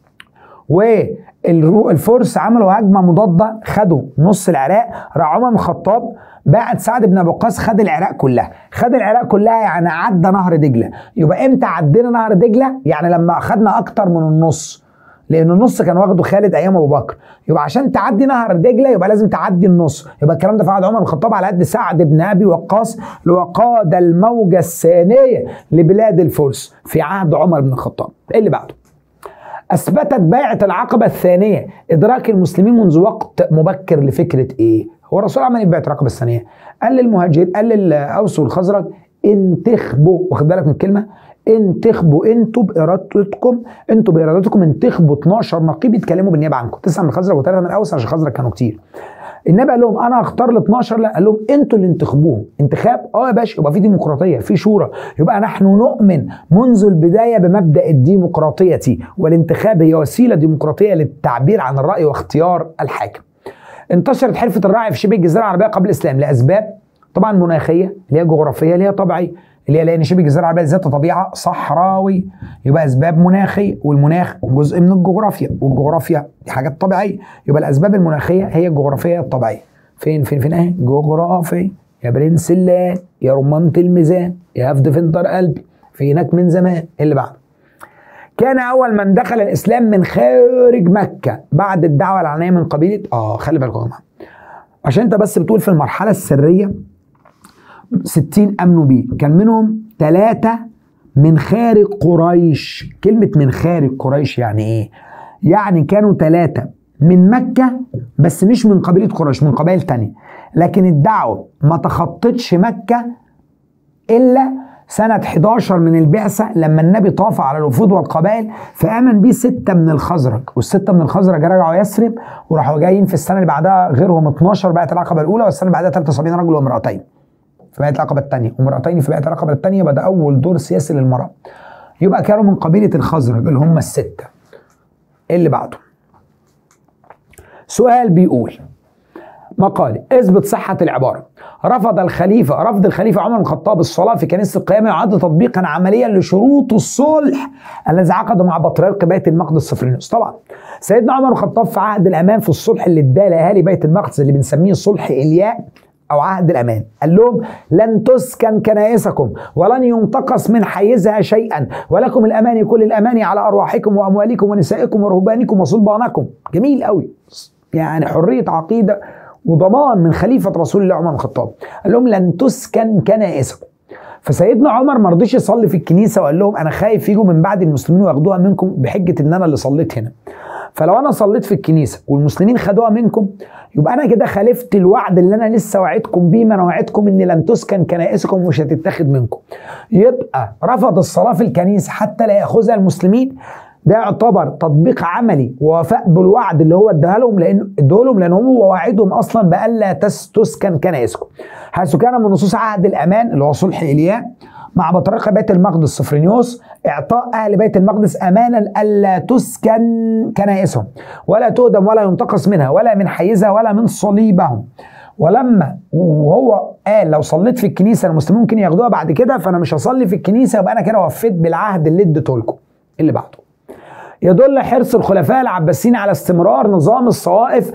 Speaker 1: والفرس عملوا هجمه مضاده خدوا نص العراق راح عمر بن الخطاب بعد سعد بن ابي وقاص خد العراق كلها خد العراق كلها يعني عدى نهر دجله يبقى امتى عدينا نهر دجله يعني لما اخدنا اكتر من النص لان النص كان واخده خالد ايام ابو بكر يبقى عشان تعدي نهر دجله يبقى لازم تعدي النص يبقى الكلام ده في عهد عمر بن الخطاب على قد سعد بن ابي وقاص اللي هو قاد الموجه الثانيه لبلاد الفرس في عهد عمر بن الخطاب ايه اللي بعده اثبتت بيعه العقبه الثانيه ادراك المسلمين منذ وقت مبكر لفكره ايه هو الرسول عمل ايه بيعه العقبه الثانيه قال للمهاجر قال للاوس والخزرج انتخبوا واخد بالك من الكلمه انتخبوا انتوا بارادتكم انتوا بارادتكم انتخبوا 12 نقيب يتكلموا بالنيابه عنكم تسعه من الخزرج وثلاثه من الاوس عشان الخزرج كانوا كتير النبي قال لهم انا هختار ال 12 لا قال لهم انتوا اللي انتخبوهم انتخاب اه يا باشا يبقى في ديمقراطيه في شورى يبقى نحن نؤمن منذ البدايه بمبدا الديمقراطيه والانتخاب هي وسيله ديمقراطيه للتعبير عن الراي واختيار الحاكم انتشرت حرفه الرعي في شبه الجزيره العربيه قبل الاسلام لاسباب طبعا مناخيه اللي هي جغرافيه اللي هي طبيعيه اللي هي لان شبه الجزيره العربيه ذات طبيعه صحراوي يبقى اسباب مناخيه والمناخ جزء من الجغرافيا والجغرافيا دي حاجات طبيعيه يبقى الاسباب المناخيه هي الجغرافيه الطبيعيه فين فين فين اهي جغرافي يا برنس الله يا رمانة الميزان يا هفد فنتر قلبي فينك من زمان اللي بعد كان اول من دخل الاسلام من خارج مكه بعد الدعوه العلنيه من قبيله اه خلي بالكم يا جماعه عشان انت بس بتقول في المرحله السريه 60 امنوا بيه كان منهم ثلاثة من خارج قريش كلمة من خارج قريش يعني ايه يعني كانوا ثلاثة من مكة بس مش من قبيلة قريش من قبائل تانية لكن الدعوة ما تخطتش مكة إلا سنة 11 من البعثة لما النبي طاف على الوفود والقبائل فآمن بيه ستة من الخزرج والستة من الخزرج رجعوا يثرب وراحوا جايين في السنة اللي بعدها غيرهم 12 بقت العقبة الأولى والسنة اللي بعدها 73 رجل وامرأتين في بيعة العقبة الثانية وامرأتين في بيعة العقبة الثانية بدأ أول دور سياسي للمرأة يبقى كانوا من قبيلة الخزرج اللي هم الستة اللي بعده سؤال بيقول مقالي اثبت صحة العبارة رفض الخليفة رفض الخليفة عمر بن الخطاب الصلاة في كنيسة القيامة يعد تطبيقا عمليا لشروط الصلح الذي عقد مع بطريرك بيت المقدس صفرينوس طبعا سيدنا عمر بن الخطاب في عهد الأمان في الصلح اللي اداه لأهالي بيت المقدس اللي بنسميه صلح إلياء أو عهد الأمان قال لهم لن تسكن كنائسكم ولن ينتقص من حيزها شيئا ولكم الأمان كل الأمان على أرواحكم وأموالكم ونسائكم ورهبانكم وصلبانكم جميل قوي يعني حرية عقيدة وضمان من خليفة رسول الله عمر بن الخطاب قال لهم لن تسكن كنائسكم فسيدنا عمر ما رضيش يصلي في الكنيسة وقال لهم أنا خايف يجوا من بعد المسلمين وياخدوها منكم بحجة إن أنا اللي صليت هنا فلو انا صليت في الكنيسه والمسلمين خدوها منكم يبقى انا كده خالفت الوعد اللي انا لسه وعدكم بيه ما انا وعدكم ان لن تسكن كنائسكم ومش هتتاخد منكم يبقى رفض الصلاه في الكنيسه حتى لا ياخذها المسلمين ده يعتبر تطبيق عملي ووفاء بالوعد اللي هو اداها لهم لان اداه لهم لان هو وعدهم اصلا بالا تسكن كنائسكم حيث كان من نصوص عهد الامان اللي هو صلح ايليا مع بطريقة بيت المقدس صفرينيوس إعطاء أهل بيت المقدس أمانا ألا تسكن كنائسهم ولا تهدم ولا ينتقص منها ولا من حيزها ولا من صليبهم ولما وهو قال لو صليت في الكنيسة المسلمين ممكن ياخدوها بعد كده فأنا مش هصلي في الكنيسة يبقى أنا كده وفيت بالعهد اللي اديته لكم اللي بعده يدل حرص الخلفاء العباسيين على استمرار نظام الصوائف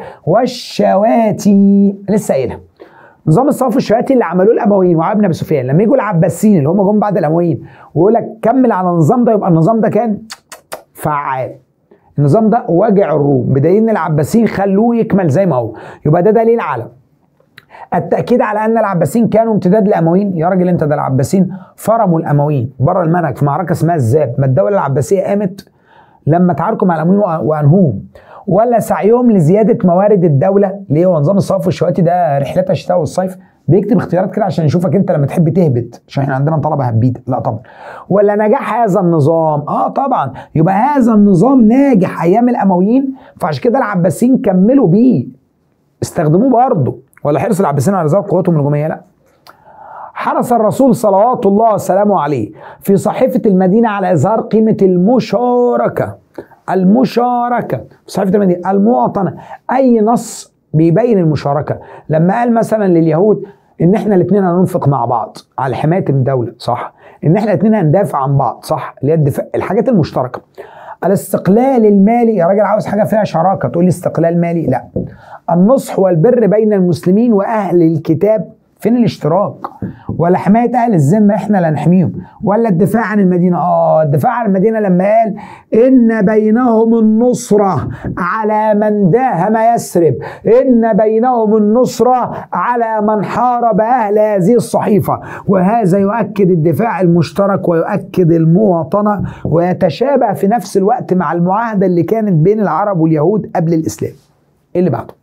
Speaker 1: والشواتي لسه قايلها نظام الصف الشياتي اللي عملوه الامويين وعلي بن ابي سفيان لما يجوا العباسيين اللي هم جم بعد الامويين ويقول لك كمل على النظام ده يبقى النظام ده كان فعال النظام ده وجع الروم بدليل ان العباسيين خلوه يكمل زي ما هو يبقى ده دليل على التاكيد على ان العباسيين كانوا امتداد للامويين يا راجل انت ده العباسيين فرموا الامويين بره المنهج في معركه اسمها الزاب ما الدوله العباسيه قامت لما تعاركوا مع الامويين وانهوهم ولا سعيهم لزياده موارد الدوله ليه هو نظام الصرف والشواتي ده رحلتها الشتاء والصيف بيكتب اختيارات كده عشان يشوفك انت لما تحب تهبط عشان احنا عندنا طلبه هبيده لا طبعا ولا نجاح هذا النظام اه طبعا يبقى هذا النظام ناجح ايام الامويين فعشان كده العباسيين كملوا بيه استخدموه برضه ولا حرص العباسيين على ظهور قوتهم الهجوميه لا حرص الرسول صلوات الله وسلامه عليه في صحيفه المدينه على اظهار قيمه المشاركه المشاركة صحيفة المدينة المواطنة أي نص بيبين المشاركة لما قال مثلا لليهود ان احنا الاثنين هننفق مع بعض على حمايه الدوله صح ان احنا الاثنين هندافع عن بعض صح اللي هي الدفاع الحاجات المشتركه الاستقلال المالي يا راجل عاوز حاجه فيها شراكه تقول لي استقلال مالي لا النصح والبر بين المسلمين واهل الكتاب فين الاشتراك ولا حمايه اهل الذمه احنا اللي هنحميهم ولا الدفاع عن المدينه اه الدفاع عن المدينه لما قال ان بينهم النصره على من داهم يسرب ان بينهم النصره على من حارب اهل هذه الصحيفه وهذا يؤكد الدفاع المشترك ويؤكد المواطنه ويتشابه في نفس الوقت مع المعاهده اللي كانت بين العرب واليهود قبل الاسلام اللي بعده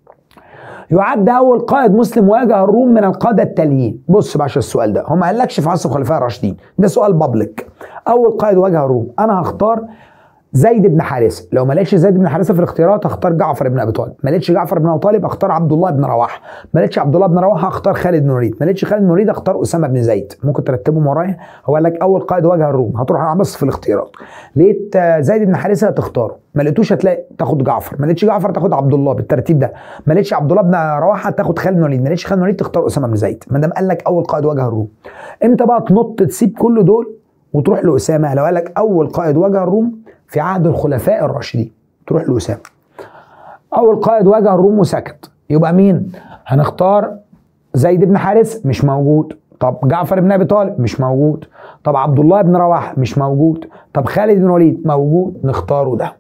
Speaker 1: يعد اول قائد مسلم واجه الروم من القاده التاليين بص بقى السؤال ده هو ما قالكش في عصر الخلفاء الراشدين ده سؤال بابليك اول قائد واجه الروم انا هختار زيد بن حارثه لو ما لقيتش زيد بن حارثه في الاختيارات هختار جعفر بن ابي طالب ما لقيتش جعفر بن ابي طالب اختار عبد الله بن رواحه ما لقيتش عبد الله بن رواحه اختار خالد بن وليد ما لقيتش خالد بن وليد اختار اسامه بن زيد ممكن ترتبهم ورايا هو قال لك اول قائد واجه الروم هتروح بس في الاختيارات لقيت زيد بن حارثه هتختاره ما لقيتوش هتلاقي تاخد جعفر ما لقيتش جعفر تاخد عبد الله بالترتيب ده ما لقيتش عبد الله بن رواحه تاخد خالد بن وليد ما لقيتش خالد بن وليد تختار اسامه بن زيد ما دام قال لك اول قائد واجه الروم امتى بقى تنط تسيب كل دول وتروح لاسامه لو قال لك اول قائد واجه الروم في عهد الخلفاء الراشدين تروح لأسامة أول قائد واجه الروم وسكت يبقى مين؟ هنختار زيد بن حارث مش موجود طب جعفر بن ابي طالب مش موجود طب عبد الله بن رواحه مش موجود طب خالد بن وليد موجود نختاره ده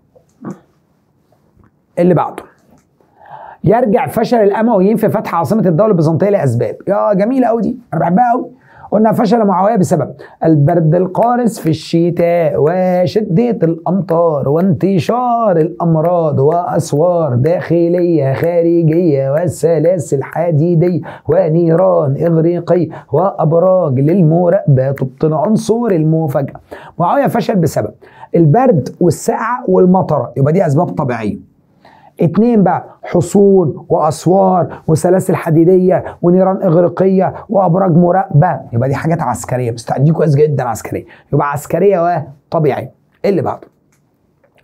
Speaker 1: اللي بعده يرجع فشل الامويين في فتح عاصمه الدوله البيزنطيه لاسباب يا جميله قوي دي انا بحبها قوي قلنا فشل معاويه بسبب البرد القارس في الشتاء وشدة الأمطار وانتشار الأمراض وأسوار داخلية خارجية والسلاسل حديدية ونيران إغريقية وأبراج للمراقبة تبطن عنصر المفاجأة معاوية فشل بسبب البرد والسقعة والمطرة يبقى دي أسباب طبيعية اتنين بقى حصون واسوار وسلاسل حديديه ونيران اغريقيه وابراج مراقبه يبقى دي حاجات عسكريه مستعدين كويس جدا عسكريه يبقى عسكريه وطبيعيه ايه اللي بعده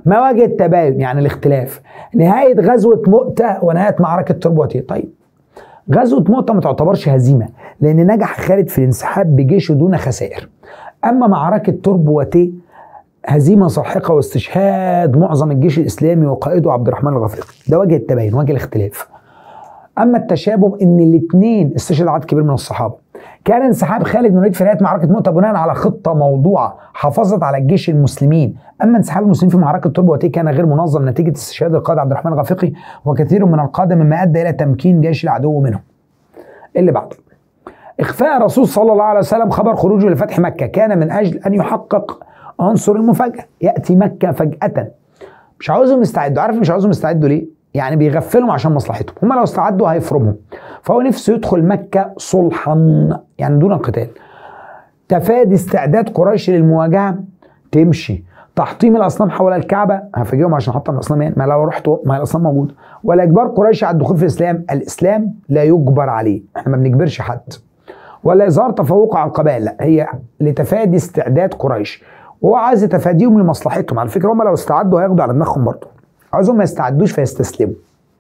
Speaker 1: ما وجه التباين يعني الاختلاف نهايه غزوه مؤته ونهايه معركه تربوتيه طيب غزوه مؤته ما تعتبرش هزيمه لان نجح خالد في الانسحاب بجيشه دون خسائر اما معركه تربوتيه هزيمه ساحقه واستشهاد معظم الجيش الاسلامي وقائده عبد الرحمن الغفيقي ده وجه التباين وجه الاختلاف اما التشابه ان الاثنين استشهد عدد كبير من الصحابه كان انسحاب خالد بن الوليد في نهايه معركه مؤتة بناء على خطه موضوعه حافظت على الجيش المسلمين اما انسحاب المسلمين في معركه تربوتي كان غير منظم نتيجه استشهاد القائد عبد الرحمن الغفيقي وكثير من القاده مما ادى الى تمكين جيش العدو منهم اللي بعده اخفاء الرسول صلى الله عليه وسلم خبر خروجه لفتح مكه كان من اجل ان يحقق عنصر المفاجاه ياتي مكه فجاه مش عاوزهم يستعدوا عارف مش عاوزهم يستعدوا ليه يعني بيغفلهم عشان مصلحتهم هم لو استعدوا هيفرمهم فهو نفسه يدخل مكة صلحا يعني دون قتال تفادي استعداد قريش للمواجهة تمشي تحطيم الاصنام حول الكعبه هفاجئهم عشان احطم الاصنام يعني ما لو رحت ما الاصنام موجوده ولا اجبار قريش على الدخول في الاسلام الاسلام لا يجبر عليه احنا ما بنجبرش حد ولا اظهار تفوق على القبائل لا هي لتفادي استعداد قريش وهو عايز يتفاديهم لمصلحتهم على فكره هم لو استعدوا هياخدوا على دماغهم برضه عاوزهم ما يستعدوش فيستسلموا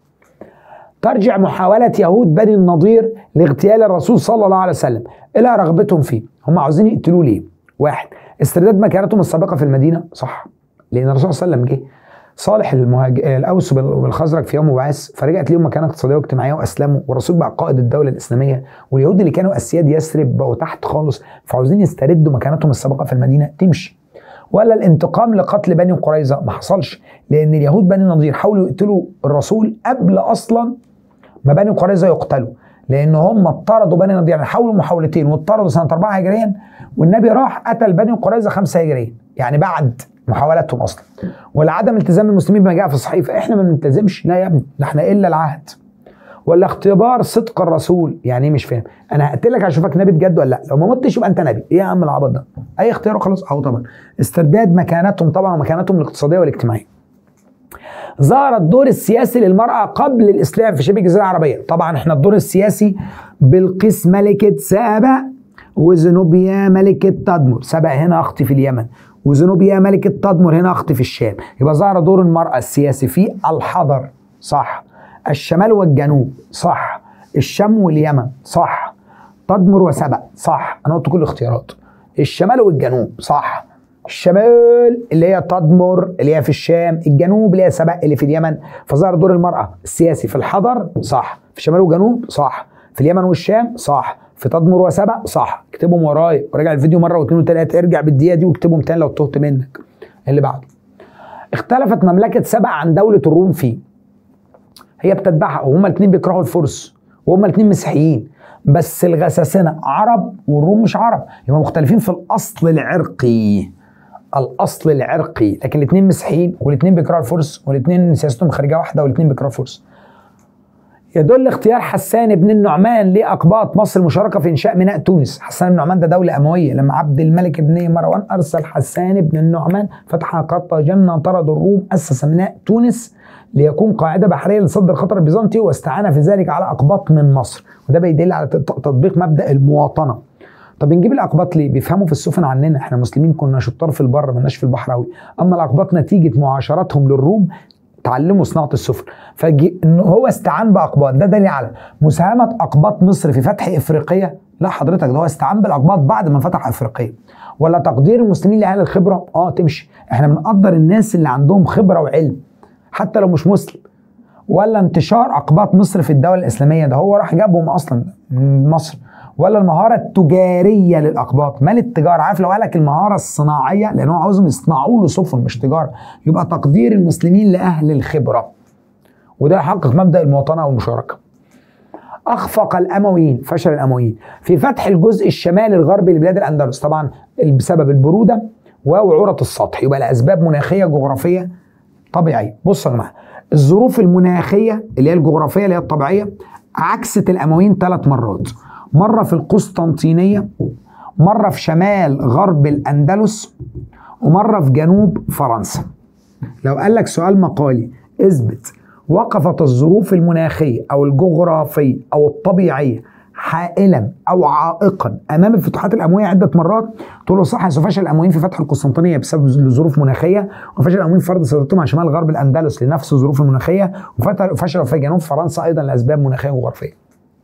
Speaker 1: ترجع محاولة يهود بني النضير لاغتيال الرسول صلى الله عليه وسلم إلى رغبتهم فيه هم عاوزين يقتلوه ليه واحد استرداد مكانتهم السابقة في المدينة صح لأن الرسول صلى الله عليه وسلم جه صالح المهاج... الاوس والخزرج في يوم وبعث فرجعت ليهم مكانه اقتصاديه واجتماعيه واسلموا والرسول بقى قائد الدوله الاسلاميه واليهود اللي كانوا اسياد يثرب بقوا تحت خالص فعاوزين يستردوا مكانتهم السابقه في المدينه تمشي ولا الانتقام لقتل بني قريظه ما حصلش لان اليهود بني النضير حاولوا يقتلوا الرسول قبل اصلا ما بني قريظه يقتلوا لان هم اطردوا بني النضير يعني حاولوا محاولتين واطردوا سنه 4 هجريا والنبي راح قتل بني قريظه 5 هجريا يعني بعد محاولاتهم اصلا ولعدم التزام المسلمين بما جاء في الصحيفه احنا ما بنلتزمش لا يا ابني ده احنا الا العهد ولا اختبار صدق الرسول يعني ايه مش فاهم انا هقتلك عشان اشوفك نبي بجد ولا لا لو ما متش يبقى انت نبي ايه يا عم العبط ده اي اختيار وخلاص اهو طبعا استرداد مكانتهم طبعا ومكانتهم الاقتصاديه والاجتماعيه ظهر الدور السياسي للمرأة قبل الإسلام في شبه الجزيرة العربية طبعا احنا الدور السياسي بلقيس ملكة سابا وزنوبيا ملكة تدمر سبأ هنا أختي في اليمن وزنوبيا ملكة تدمر هنا أختي في الشام يبقى ظهر دور المرأة السياسي في الحضر صح الشمال والجنوب صح الشام واليمن صح تدمر وسبأ صح انا قلت كل الاختيارات الشمال والجنوب صح الشمال اللي هي تدمر اللي هي في الشام الجنوب اللي هي سبأ اللي في اليمن فظهر دور المرأة السياسي في الحضر صح في الشمال والجنوب صح في اليمن والشام صح في تدمر وسبأ صح اكتبهم ورايا وراجع الفيديو مرة واثنين وثلاثة ارجع بالدقيقة دي واكتبهم تاني لو تهت منك اللي بعده اختلفت مملكة سبأ عن دولة الروم فيه هي بتتبعها وهما الاثنين بيكرهوا الفرس وهما الاثنين مسيحيين بس الغساسنة عرب والروم مش عرب يبقى مختلفين في الأصل العرقي الأصل العرقي لكن الاثنين مسيحيين والاثنين بيكرهوا الفرس والاثنين سياستهم خارجية واحدة والاثنين بيكرهوا الفرس يدل اختيار حسان بن النعمان لأقباط مصر المشاركة في إنشاء ميناء تونس حسان بن النعمان ده دولة أموية لما عبد الملك بن مروان أرسل حسان بن النعمان فتح قرطاجنة طرد الروم أسس ميناء تونس ليكون قاعده بحريه لصد الخطر البيزنطي واستعان في ذلك على اقباط من مصر وده بيدل على تطبيق مبدا المواطنه طب نجيب الاقباط ليه؟ بيفهموا في السفن عننا احنا مسلمين كنا شطار في البر مالناش في البحر قوي اما الاقباط نتيجه معاشرتهم للروم تعلموا صناعه السفن فان هو استعان باقباط ده دليل على مساهمه اقباط مصر في فتح افريقيا لا حضرتك ده هو استعان بالاقباط بعد ما فتح افريقيا ولا تقدير المسلمين لاهل الخبره اه تمشي احنا بنقدر الناس اللي عندهم خبره وعلم حتى لو مش مسلم ولا انتشار اقباط مصر في الدوله الاسلاميه ده هو راح جابهم اصلا من مصر ولا المهاره التجاريه للاقباط مال التجاره عارف لو قالك المهاره الصناعيه لان هو عاوزهم يصنعوا له سفن مش تجاره يبقى تقدير المسلمين لاهل الخبره وده يحقق مبدا المواطنه والمشاركه اخفق الامويين فشل الامويين في فتح الجزء الشمالي الغربي لبلاد الاندلس طبعا بسبب البروده ووعوره السطح يبقى لاسباب مناخيه جغرافيه طبيعيه بصوا يا جماعه الظروف المناخيه اللي هي الجغرافيه اللي هي الطبيعيه عكست الامويين ثلاث مرات مره في القسطنطينيه مره في شمال غرب الاندلس ومره في جنوب فرنسا لو قال لك سؤال مقالي اثبت وقفت الظروف المناخيه او الجغرافيه او الطبيعيه حائلا او عائقا امام الفتوحات الامويه عده مرات تقول له صح فشل الامويين في فتح القسطنطينيه بسبب ظروف مناخيه وفشل الامويين في فرض سيطرتهم على شمال غرب الاندلس لنفس الظروف المناخيه وفشلوا في جنوب فرنسا ايضا لاسباب مناخيه وجغرافيه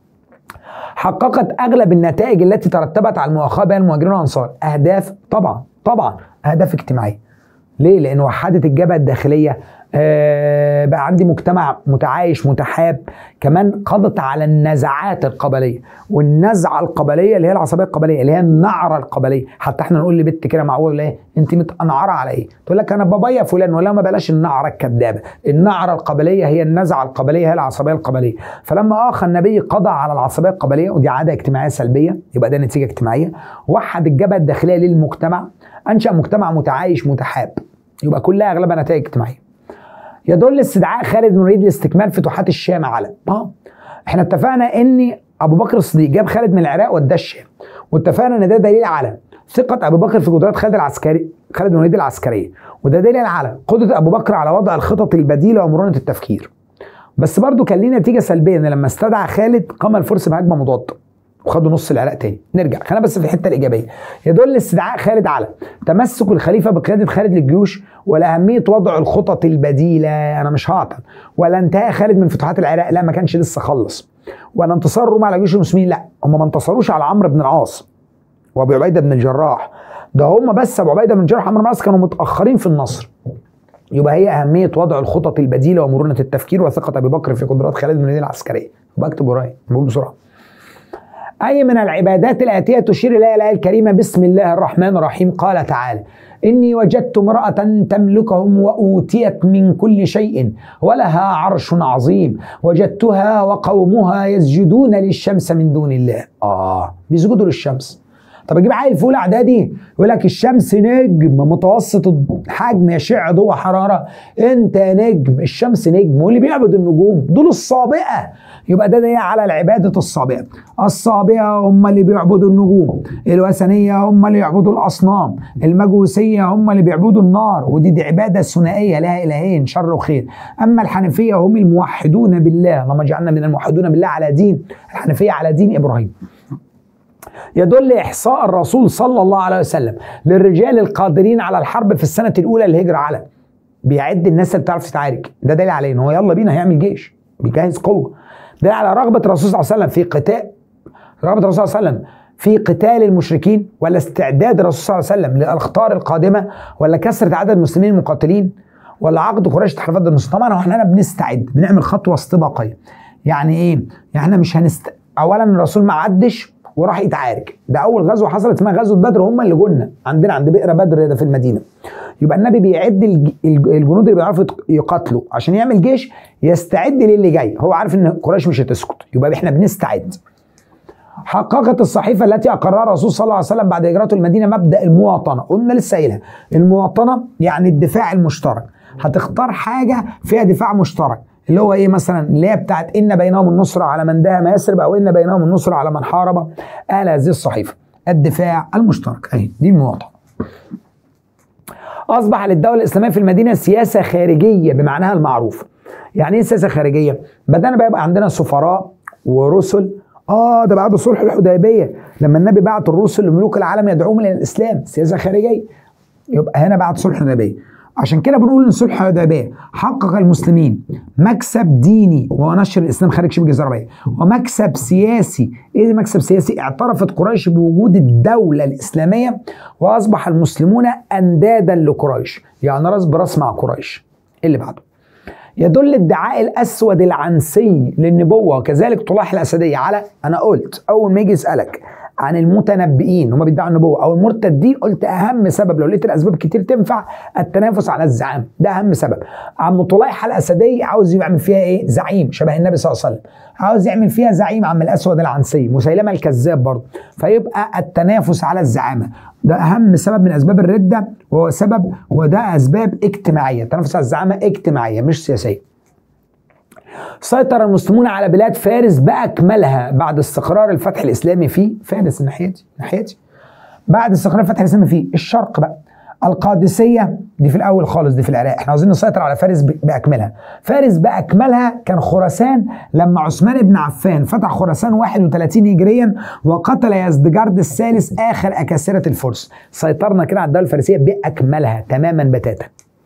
Speaker 1: حققت اغلب النتائج التي ترتبت على المؤاخاه بين المهاجرين والانصار اهداف طبعا طبعا اهداف اجتماعيه ليه لان وحدت الجبهه الداخليه آه بقى عندي مجتمع متعايش متحاب كمان قضت على النزعات القبليه والنزعه القبليه اللي هي العصبيه القبليه اللي هي النعره القبليه حتى احنا نقول لبنت كده معقول ايه انت متنعره على ايه تقول لك انا بابايا فلان ولا ما بلاش النعره الكذابه النعره القبليه هي النزعه القبليه هي العصبيه القبليه فلما اخى النبي قضى على العصبيه القبليه ودي عاده اجتماعيه سلبيه يبقى ده نتيجه اجتماعيه وحد الجبهه الداخليه للمجتمع انشا مجتمع متعايش متحاب يبقى كلها اغلبها نتائج اجتماعيه يدل استدعاء خالد بن الوليد لاستكمال فتوحات الشام على اه احنا اتفقنا ان ابو بكر الصديق جاب خالد من العراق وداه الشام واتفقنا ان ده دليل على ثقة أبو بكر في قدرات خالد العسكري خالد بن الوليد العسكرية وده دليل على قدرة أبو بكر على وضع الخطط البديلة ومرونة التفكير بس برضه كان ليه نتيجة سلبية إن لما استدعى خالد قام الفرس بهجمة مضادة وخدوا نص العراق تاني نرجع خلينا بس في الحته الايجابيه يدل استدعاء خالد على تمسك الخليفه بقياده خالد للجيوش ولا اهميه وضع الخطط البديله انا مش هعطل ولا انتهاء خالد من فتوحات العراق لا ما كانش لسه خلص ولا انتصار الروم على جيوش المسلمين لا هم ما انتصروش على عمرو بن العاص وابو عبيده بن الجراح ده هم بس ابو عبيده بن الجراح وعمرو بن العاص كانوا متاخرين في النصر يبقى هي اهميه وضع الخطط البديله ومرونه التفكير وثقه ابي بكر في قدرات خالد بن الوليد العسكريه بكتب ورايا بقول بسرعه أي من العبادات الآتية تشير إليها الآية الكريمة بسم الله الرحمن الرحيم قال تعالى إني وجدت امرأة تملكهم وأوتيت من كل شيء ولها عرش عظيم وجدتها وقومها يسجدون للشمس من دون الله آه بيسجدوا للشمس طب اجيب عيل في اولى اعدادي يقول لك الشمس نجم متوسط الحجم يشع ضوء حراره انت نجم الشمس نجم واللي بيعبد النجوم دول الصابئه يبقى ده دليل على العباده الصابئه الصابئه هم اللي بيعبدوا النجوم الوثنيه هم اللي يعبدوا الاصنام المجوسيه هم اللي بيعبدوا النار ودي دي عباده ثنائيه لها الهين شر وخير اما الحنفيه هم الموحدون بالله اللهم اجعلنا من الموحدون بالله على دين الحنفيه على دين ابراهيم يدل إحصاء الرسول صلى الله عليه وسلم للرجال القادرين على الحرب في السنة الأولى للهجرة على بيعد الناس اللي بتعرف تتعارك ده دليل عليه ان هو يلا بينا هيعمل جيش بيجهز قوه دليل على رغبه الرسول صلى الله عليه وسلم في قتال رغبه الرسول صلى الله عليه وسلم في قتال المشركين ولا استعداد الرسول صلى الله عليه وسلم للاخطار القادمه ولا كثره عدد المسلمين المقاتلين ولا عقد قريش تحالفات المسلمين طبعا احنا بنستعد بنعمل خطوه استباقيه يعني ايه يعني احنا مش هنست اولا الرسول ما عدش وراح يتعارك ده اول غزوه حصلت اسمها غزوه بدر هم اللي جولنا عندنا عند بئر بدر ده في المدينه يبقى النبي بيعد الجنود اللي بيعرفوا يقاتلوا عشان يعمل جيش يستعد للي جاي هو عارف ان قريش مش هتسكت يبقى احنا بنستعد حققت الصحيفه التي اقرها الرسول صلى الله عليه وسلم بعد هجرته المدينه مبدا المواطنه قلنا لسه قايلها المواطنه يعني الدفاع المشترك هتختار حاجه فيها دفاع مشترك اللي هو ايه مثلا اللي هي بتاعت ان بينهم النصر على من دهم يسرب او ان بينهم النصر على من حارب اهل هذه الصحيفه الدفاع المشترك اهي دي المواطنه اصبح للدوله الاسلاميه في المدينه سياسه خارجيه بمعناها المعروف يعني ايه سياسه خارجيه بدانا بقى يبقى عندنا سفراء ورسل اه ده بعد صلح الحديبيه لما النبي بعت الرسل لملوك العالم يدعوهم الى الاسلام سياسه خارجيه يبقى هنا بعد صلح الحديبيه عشان كده بنقول ان صلح الحديبيه حقق المسلمين مكسب ديني وهو نشر الاسلام خارج شبه الجزيره العربيه ومكسب سياسي ايه مكسب سياسي اعترفت قريش بوجود الدوله الاسلاميه واصبح المسلمون اندادا لقريش يعني راس براس مع قريش اللي بعده يدل الدعاء الاسود العنسي للنبوه وكذلك طلاح الاسديه على انا قلت اول ما يجي يسالك عن المتنبئين هم بيدعوا النبوه او المرتدين قلت اهم سبب لو لقيت الاسباب كتير تنفع التنافس على الزعامه ده اهم سبب عم طليحه الاسدي عاوز يعمل فيها ايه زعيم شبه النبي صلى الله عليه وسلم عاوز يعمل فيها زعيم عم الاسود العنسي مسيلمه الكذاب برضه فيبقى التنافس على الزعامه ده اهم سبب من اسباب الرده وهو سبب وده اسباب اجتماعيه التنافس على الزعامه اجتماعيه مش سياسيه سيطر المسلمون على بلاد فارس باكملها بعد استقرار الفتح الاسلامي في فارس ناحيتي ناحيتي بعد استقرار الفتح الاسلامي في الشرق بقى القادسيه دي في الاول خالص دي في العراق احنا عاوزين نسيطر على فارس ب- باكملها فارس باكملها كان خراسان لما عثمان بن عفان فتح خراسان 31 هجريا وقتل يزدجرد الثالث اخر اكاسره الفرس سيطرنا كده على الدوله الفارسيه باكملها تماما بتاتا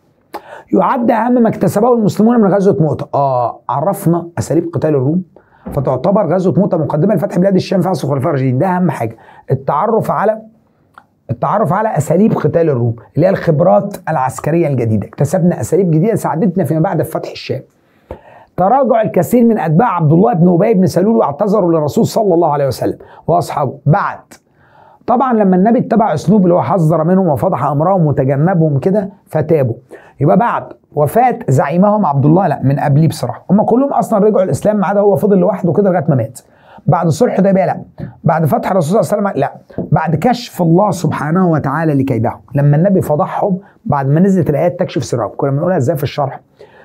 Speaker 1: يعد اهم ما اكتسبه المسلمون من غزوه مؤتة اه عرفنا اساليب قتال الروم فتعتبر غزوه مؤتة مقدمه لفتح بلاد الشام في عصر الخلفاء الراشدين ده اهم حاجه التعرف على التعرف على اساليب قتال الروم اللي هي الخبرات العسكريه الجديده اكتسبنا اساليب جديده ساعدتنا فيما بعد في فتح الشام تراجع الكثير من اتباع عبد الله بن ابي بن سلول واعتذروا للرسول صلى الله عليه وسلم واصحابه بعد طبعا لما النبي اتبع اسلوب اللي هو حذر منهم وفضح امرهم وتجنبهم كده فتابوا يبقى بعد وفاه زعيمهم عبد الله لا من قبليه بصراحه هم كلهم اصلا رجعوا الاسلام ما عدا هو فضل لوحده كده لغايه ما مات بعد صلح حديبيه لا بعد فتح الرسول صلى الله عليه وسلم لا بعد كشف الله سبحانه وتعالى لكيدهم لما النبي فضحهم بعد ما نزلت الايات تكشف سرهم كنا بنقولها ازاي في الشرح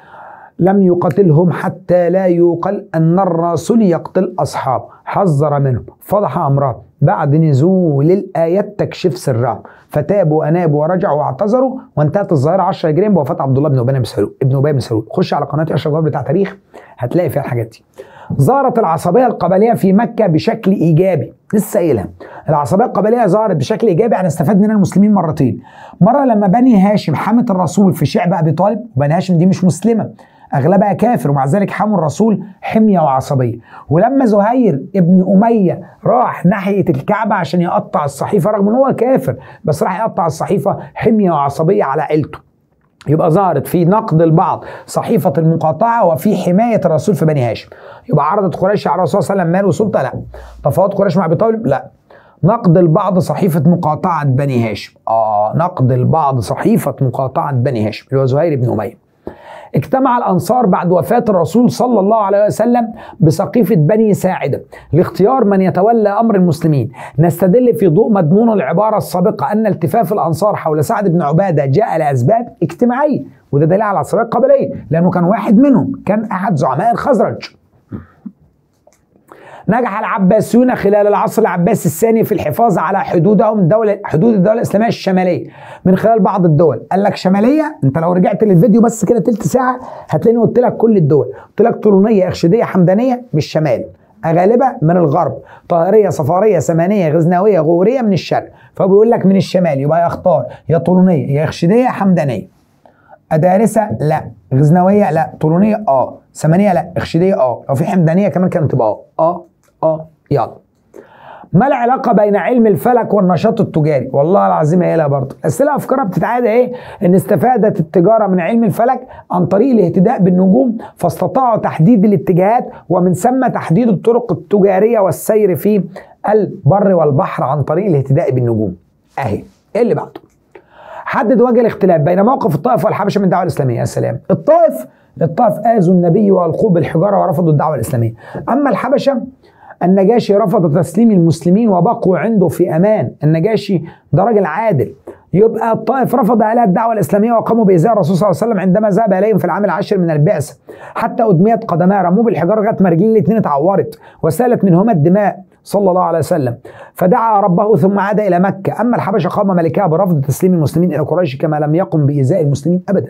Speaker 1: لم يقتلهم حتى لا يقل أن الرسول يقتل أصحاب حذر منهم فضح أمرهم بعد نزول الآيات تكشف سرهم فتابوا وأنابوا ورجعوا واعتذروا وانتهت الظاهرة 10 هجريا بوفاة عبد الله بن أبي بن سلول ابن أبي بن سلول خش على قناة أشرف جواب بتاع تاريخ هتلاقي فيها الحاجات دي ظهرت العصبية القبلية في مكة بشكل إيجابي لسه قايلها العصبية القبلية ظهرت بشكل إيجابي يعني استفاد منها المسلمين مرتين مرة لما بني هاشم حمت الرسول في شعب أبي طالب وبني هاشم دي مش مسلمة اغلبها كافر ومع ذلك حموا الرسول حميه وعصبيه ولما زهير ابن اميه راح ناحيه الكعبه عشان يقطع الصحيفه رغم ان هو كافر بس راح يقطع الصحيفه حميه وعصبيه على عيلته يبقى ظهرت في نقد البعض صحيفة المقاطعة وفي حماية الرسول في بني هاشم يبقى عرضت قريش على الرسول صلى الله عليه وسلم مال وسلطة لا تفاوض قريش مع أبي طالب لا نقد البعض صحيفة مقاطعة بني هاشم آه نقد البعض صحيفة مقاطعة بني هاشم اللي هو زهير بن أمية اجتمع الأنصار بعد وفاة الرسول صلى الله عليه وسلم بسقيفة بني ساعدة لاختيار من يتولى أمر المسلمين نستدل في ضوء مضمون العبارة السابقة أن التفاف الأنصار حول سعد بن عبادة جاء لأسباب اجتماعية وده دليل على العصبية القبلية لأنه كان واحد منهم كان أحد زعماء الخزرج نجح العباسيون خلال العصر العباسي الثاني في الحفاظ على حدودهم الدولة حدود الدولة الإسلامية الشمالية من خلال بعض الدول قال لك شمالية انت لو رجعت للفيديو بس كده تلت ساعة هتلاقيني قلت لك كل الدول قلت لك طولونية إخشيدية حمدانية من الشمال غالبة من الغرب طاهرية صفارية سمانية غزناوية غورية من الشرق فبيقول لك من الشمال يبقى يختار يا طولونية يا إخشيدية يا حمدانية أدارسة لا غزناوية لا طولونية اه سمانية لا إخشيدية اه لو في حمدانية كمان كانت تبقى اه اه اه يلا ما العلاقة بين علم الفلك والنشاط التجاري؟ والله العظيم قايلها برضه، الأسئلة أفكارها بتتعاد إيه؟ إن استفادت التجارة من علم الفلك عن طريق الاهتداء بالنجوم فاستطاعوا تحديد الاتجاهات ومن ثم تحديد الطرق التجارية والسير في البر والبحر عن طريق الاهتداء بالنجوم. أهي، إيه اللي بعده؟ حدد وجه الاختلاف بين موقف الطائف والحبشه من الدعوه الاسلاميه يا سلام الطائف الطائف اذوا النبي والقوه بالحجاره ورفضوا الدعوه الاسلاميه اما الحبشه النجاشي رفض تسليم المسلمين وبقوا عنده في امان النجاشي ده راجل عادل يبقى الطائف رفض اهل الدعوه الاسلاميه وقاموا بايذاء الرسول صلى الله عليه وسلم عندما ذهب اليهم في العام العاشر من البعثه حتى ادميت قدماه رموه بالحجاره لغايه ما رجليه الاثنين اتعورت وسالت منهما الدماء صلى الله عليه وسلم فدعا ربه ثم عاد الى مكه اما الحبشه قام ملكها برفض تسليم المسلمين الى قريش كما لم يقم بايذاء المسلمين ابدا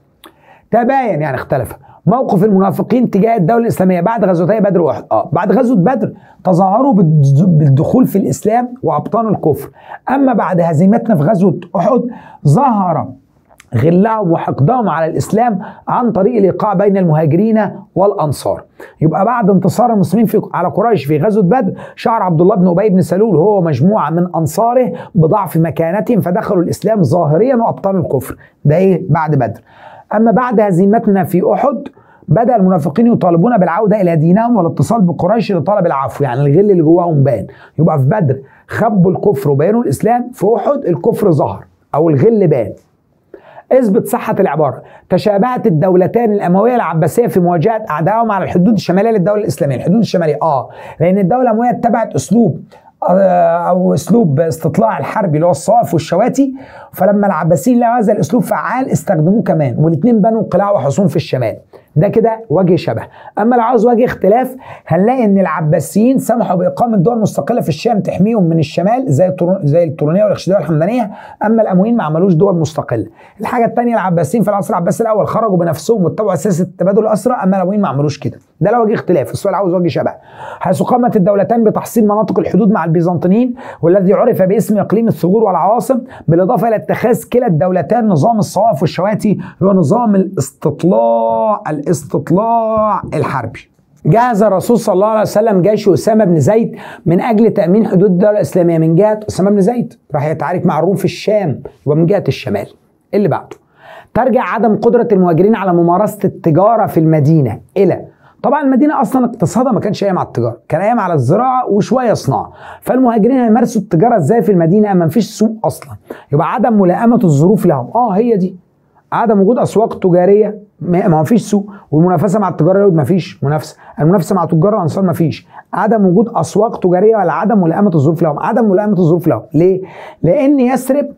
Speaker 1: تباين يعني اختلف موقف المنافقين تجاه الدولة الإسلامية بعد غزوتي بدر وأحد آه بعد غزوة بدر تظاهروا بالد- بالدخول في الإسلام وأبطان الكفر أما بعد هزيمتنا في غزوة أحد ظهر غلهم وحقدهم على الإسلام عن طريق الإيقاع بين المهاجرين والأنصار يبقى بعد انتصار المسلمين في على قريش في غزوة بدر شعر عبد الله بن أبي بن سلول هو مجموعة من أنصاره بضعف مكانتهم فدخلوا الإسلام ظاهريا وأبطان الكفر ده إيه بعد بدر أما بعد هزيمتنا في أحد بدأ المنافقين يطالبون بالعودة إلى دينهم والاتصال بقريش لطلب العفو يعني الغل اللي جواهم بان يبقى في بدر خبوا الكفر وبينوا الإسلام في أحد الكفر ظهر أو الغل بان اثبت صحة العبارة تشابهت الدولتان الأموية العباسية في مواجهة أعدائهم على الحدود الشمالية للدولة الإسلامية الحدود الشمالية آه لأن الدولة الأموية اتبعت أسلوب او اسلوب استطلاع الحربي اللي هو الصواف والشواتي فلما العباسيين لقوا هذا الاسلوب فعال استخدموه كمان والاثنين بنوا قلاع وحصون في الشمال ده كده وجه شبه اما لو عاوز وجه اختلاف هنلاقي ان العباسيين سمحوا باقامه دول مستقله في الشام تحميهم من الشمال زي زي الطولونيه والاخشيديه والحمدانيه اما الامويين ما عملوش دول مستقله الحاجه الثانيه العباسيين في العصر العباسي الاول خرجوا بنفسهم واتبعوا سياسه تبادل الاسرى اما الامويين ما عملوش كده ده لو وجه اختلاف السؤال عاوز وجه شبه حيث قامت الدولتان بتحصيل مناطق الحدود مع البيزنطيين والذي عرف باسم اقليم الثغور والعواصم بالاضافه الى اتخاذ كلا الدولتان نظام الصواف والشواتي اللي هو نظام الاستطلاع الاستطلاع الحربي جهز الرسول صلى الله عليه وسلم جيش اسامه بن زيد من اجل تامين حدود الدوله الاسلاميه من جهه اسامه بن زيد راح يتعارك مع الروم في الشام ومن جهه الشمال اللي بعده ترجع عدم قدره المهاجرين على ممارسه التجاره في المدينه الى طبعا المدينه اصلا اقتصادها ما كانش قايم على التجاره كان قايم على الزراعه وشويه صناعه فالمهاجرين هيمارسوا التجاره ازاي في المدينه اما مفيش سوق اصلا يبقى عدم ملائمه الظروف لهم اه هي دي عدم وجود اسواق تجاريه ما فيش سوق والمنافسه مع التجار اليهود ما فيش منافسه المنافسه مع تجار الانصار ما فيش عدم وجود اسواق تجاريه ولا عدم ملائمه الظروف لهم عدم ملائمه الظروف لهم ليه لان يثرب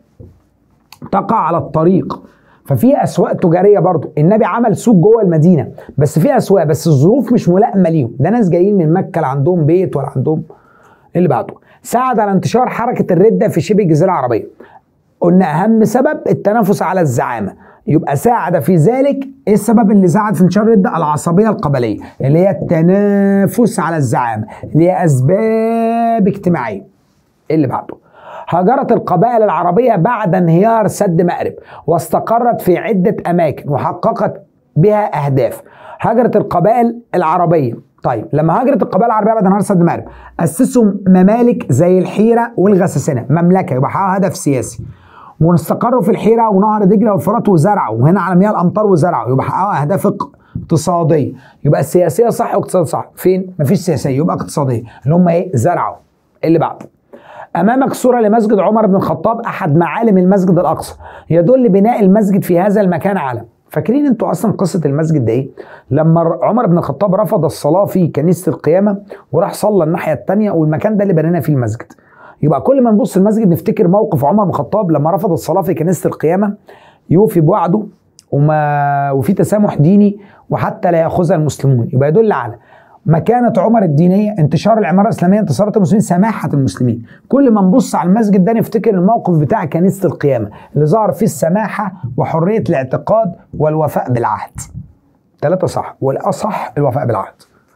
Speaker 1: تقع على الطريق ففي اسواق تجاريه برضو النبي عمل سوق جوه المدينه بس في اسواق بس الظروف مش ملائمه ليهم ده ناس جايين من مكه لا عندهم بيت ولا عندهم اللي بعده ساعد على انتشار حركه الرده في شبه الجزيره العربيه قلنا اهم سبب التنافس على الزعامه يبقى ساعد في ذلك ايه السبب اللي ساعد في انتشار الرده العصبيه القبليه اللي هي التنافس على الزعامه اللي هي اسباب اجتماعيه اللي بعده هاجرت القبائل العربيه بعد انهيار سد مأرب واستقرت في عده اماكن وحققت بها اهداف هاجرت القبائل العربيه طيب لما هاجرت القبائل العربيه بعد انهيار سد مأرب اسسوا ممالك زي الحيره والغساسنه مملكه يبقى حققوا هدف سياسي واستقروا في الحيره ونهر دجله والفرات وزرعوا وهنا على مياه الامطار وزرعوا يبقى حققوا اهداف اقتصاديه يبقى السياسيه صح واقتصاد صح فين مفيش سياسيه يبقى اقتصاديه اللي هم ايه زرعوا اللي بعده امامك صوره لمسجد عمر بن الخطاب احد معالم المسجد الاقصى يدل بناء المسجد في هذا المكان على فاكرين انتوا اصلا قصه المسجد ده ايه لما عمر بن الخطاب رفض الصلاه في كنيسه القيامه وراح صلى الناحيه الثانيه والمكان ده اللي بنينا فيه المسجد يبقى كل ما نبص المسجد نفتكر موقف عمر بن الخطاب لما رفض الصلاه في كنيسه القيامه يوفي بوعده وما وفي تسامح ديني وحتى لا ياخذها المسلمون يبقى يدل على مكانة عمر الدينية انتشار العمارة الإسلامية انتصارات المسلمين سماحة المسلمين كل ما نبص على المسجد ده نفتكر الموقف بتاع كنيسة القيامة اللي ظهر فيه السماحة وحرية الاعتقاد والوفاء بالعهد ثلاثة صح والأصح الوفاء بالعهد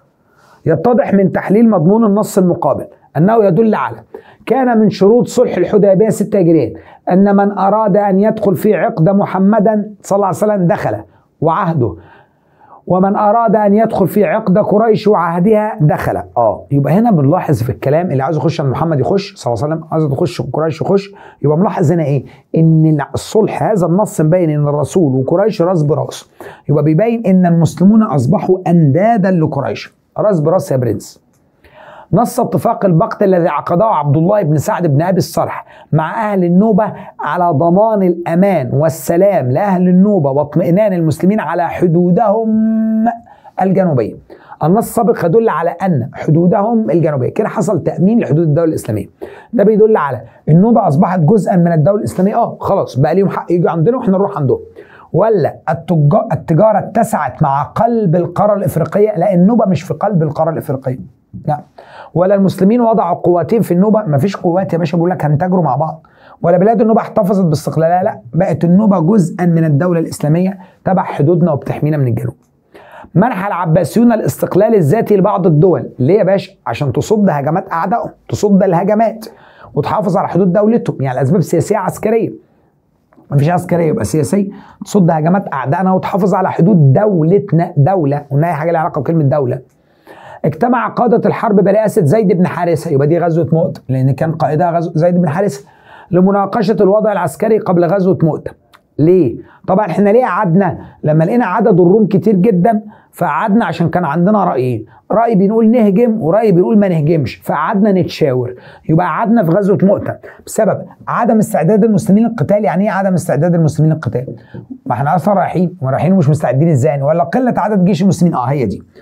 Speaker 1: يتضح من تحليل مضمون النص المقابل أنه يدل على كان من شروط صلح الحديبية ستة هجريين أن من أراد أن يدخل في عقد محمدا صلى الله عليه وسلم دخل وعهده ومن أراد أن يدخل في عقد قريش وعهدها دخل اه يبقى هنا بنلاحظ في الكلام اللي عاوز يخش عند محمد يخش صلى الله عليه وسلم عاوز يخش قريش يخش يبقى ملاحظ هنا ايه ان الصلح هذا النص مبين ان الرسول وقريش راس براس يبقى بيبين ان المسلمون اصبحوا اندادا لقريش راس براس يا برنس نص اتفاق البقت الذي عقده عبد الله بن سعد بن ابي الصرح مع اهل النوبه على ضمان الامان والسلام لاهل النوبه واطمئنان المسلمين على حدودهم الجنوبيه. النص السابق يدل على ان حدودهم الجنوبيه كده حصل تامين لحدود الدوله الاسلاميه. ده بيدل على النوبه اصبحت جزءا من الدوله الاسلاميه اه خلاص بقى ليهم حق يجوا عندنا واحنا نروح عندهم. ولا التجاره اتسعت مع قلب القاره الافريقيه لا النوبه مش في قلب القاره الافريقيه. لا ولا المسلمين وضعوا قواتين في النوبه ما فيش قوات يا باشا بيقول لك هنتاجروا مع بعض ولا بلاد النوبه احتفظت باستقلالها لا بقت النوبه جزءا من الدوله الاسلاميه تبع حدودنا وبتحمينا من الجنوب منح العباسيون الاستقلال الذاتي لبعض الدول ليه يا باشا عشان تصد هجمات اعدائهم تصد الهجمات وتحافظ على حدود دولتهم يعني الاسباب سياسيه عسكريه مفيش عسكريه يبقى سياسيه تصد هجمات اعدائنا وتحافظ على حدود دولتنا دوله قلنا اي حاجه لها علاقه بكلمه دوله اجتمع قادة الحرب برئاسة زيد بن حارثة يبقى دي غزوة مؤتة لأن كان قائدها غزو زيد بن حارثة لمناقشة الوضع العسكري قبل غزوة مؤتة ليه؟ طبعا احنا ليه قعدنا لما لقينا عدد الروم كتير جدا فقعدنا عشان كان عندنا رايين راي بنقول نهجم وراي بيقول ما نهجمش فقعدنا نتشاور يبقى قعدنا في غزوه مؤتة بسبب عدم استعداد المسلمين للقتال يعني ايه عدم استعداد المسلمين للقتال ما احنا اصلا رايحين ورايحين ومش مستعدين ازاي ولا قله عدد جيش المسلمين اه هي دي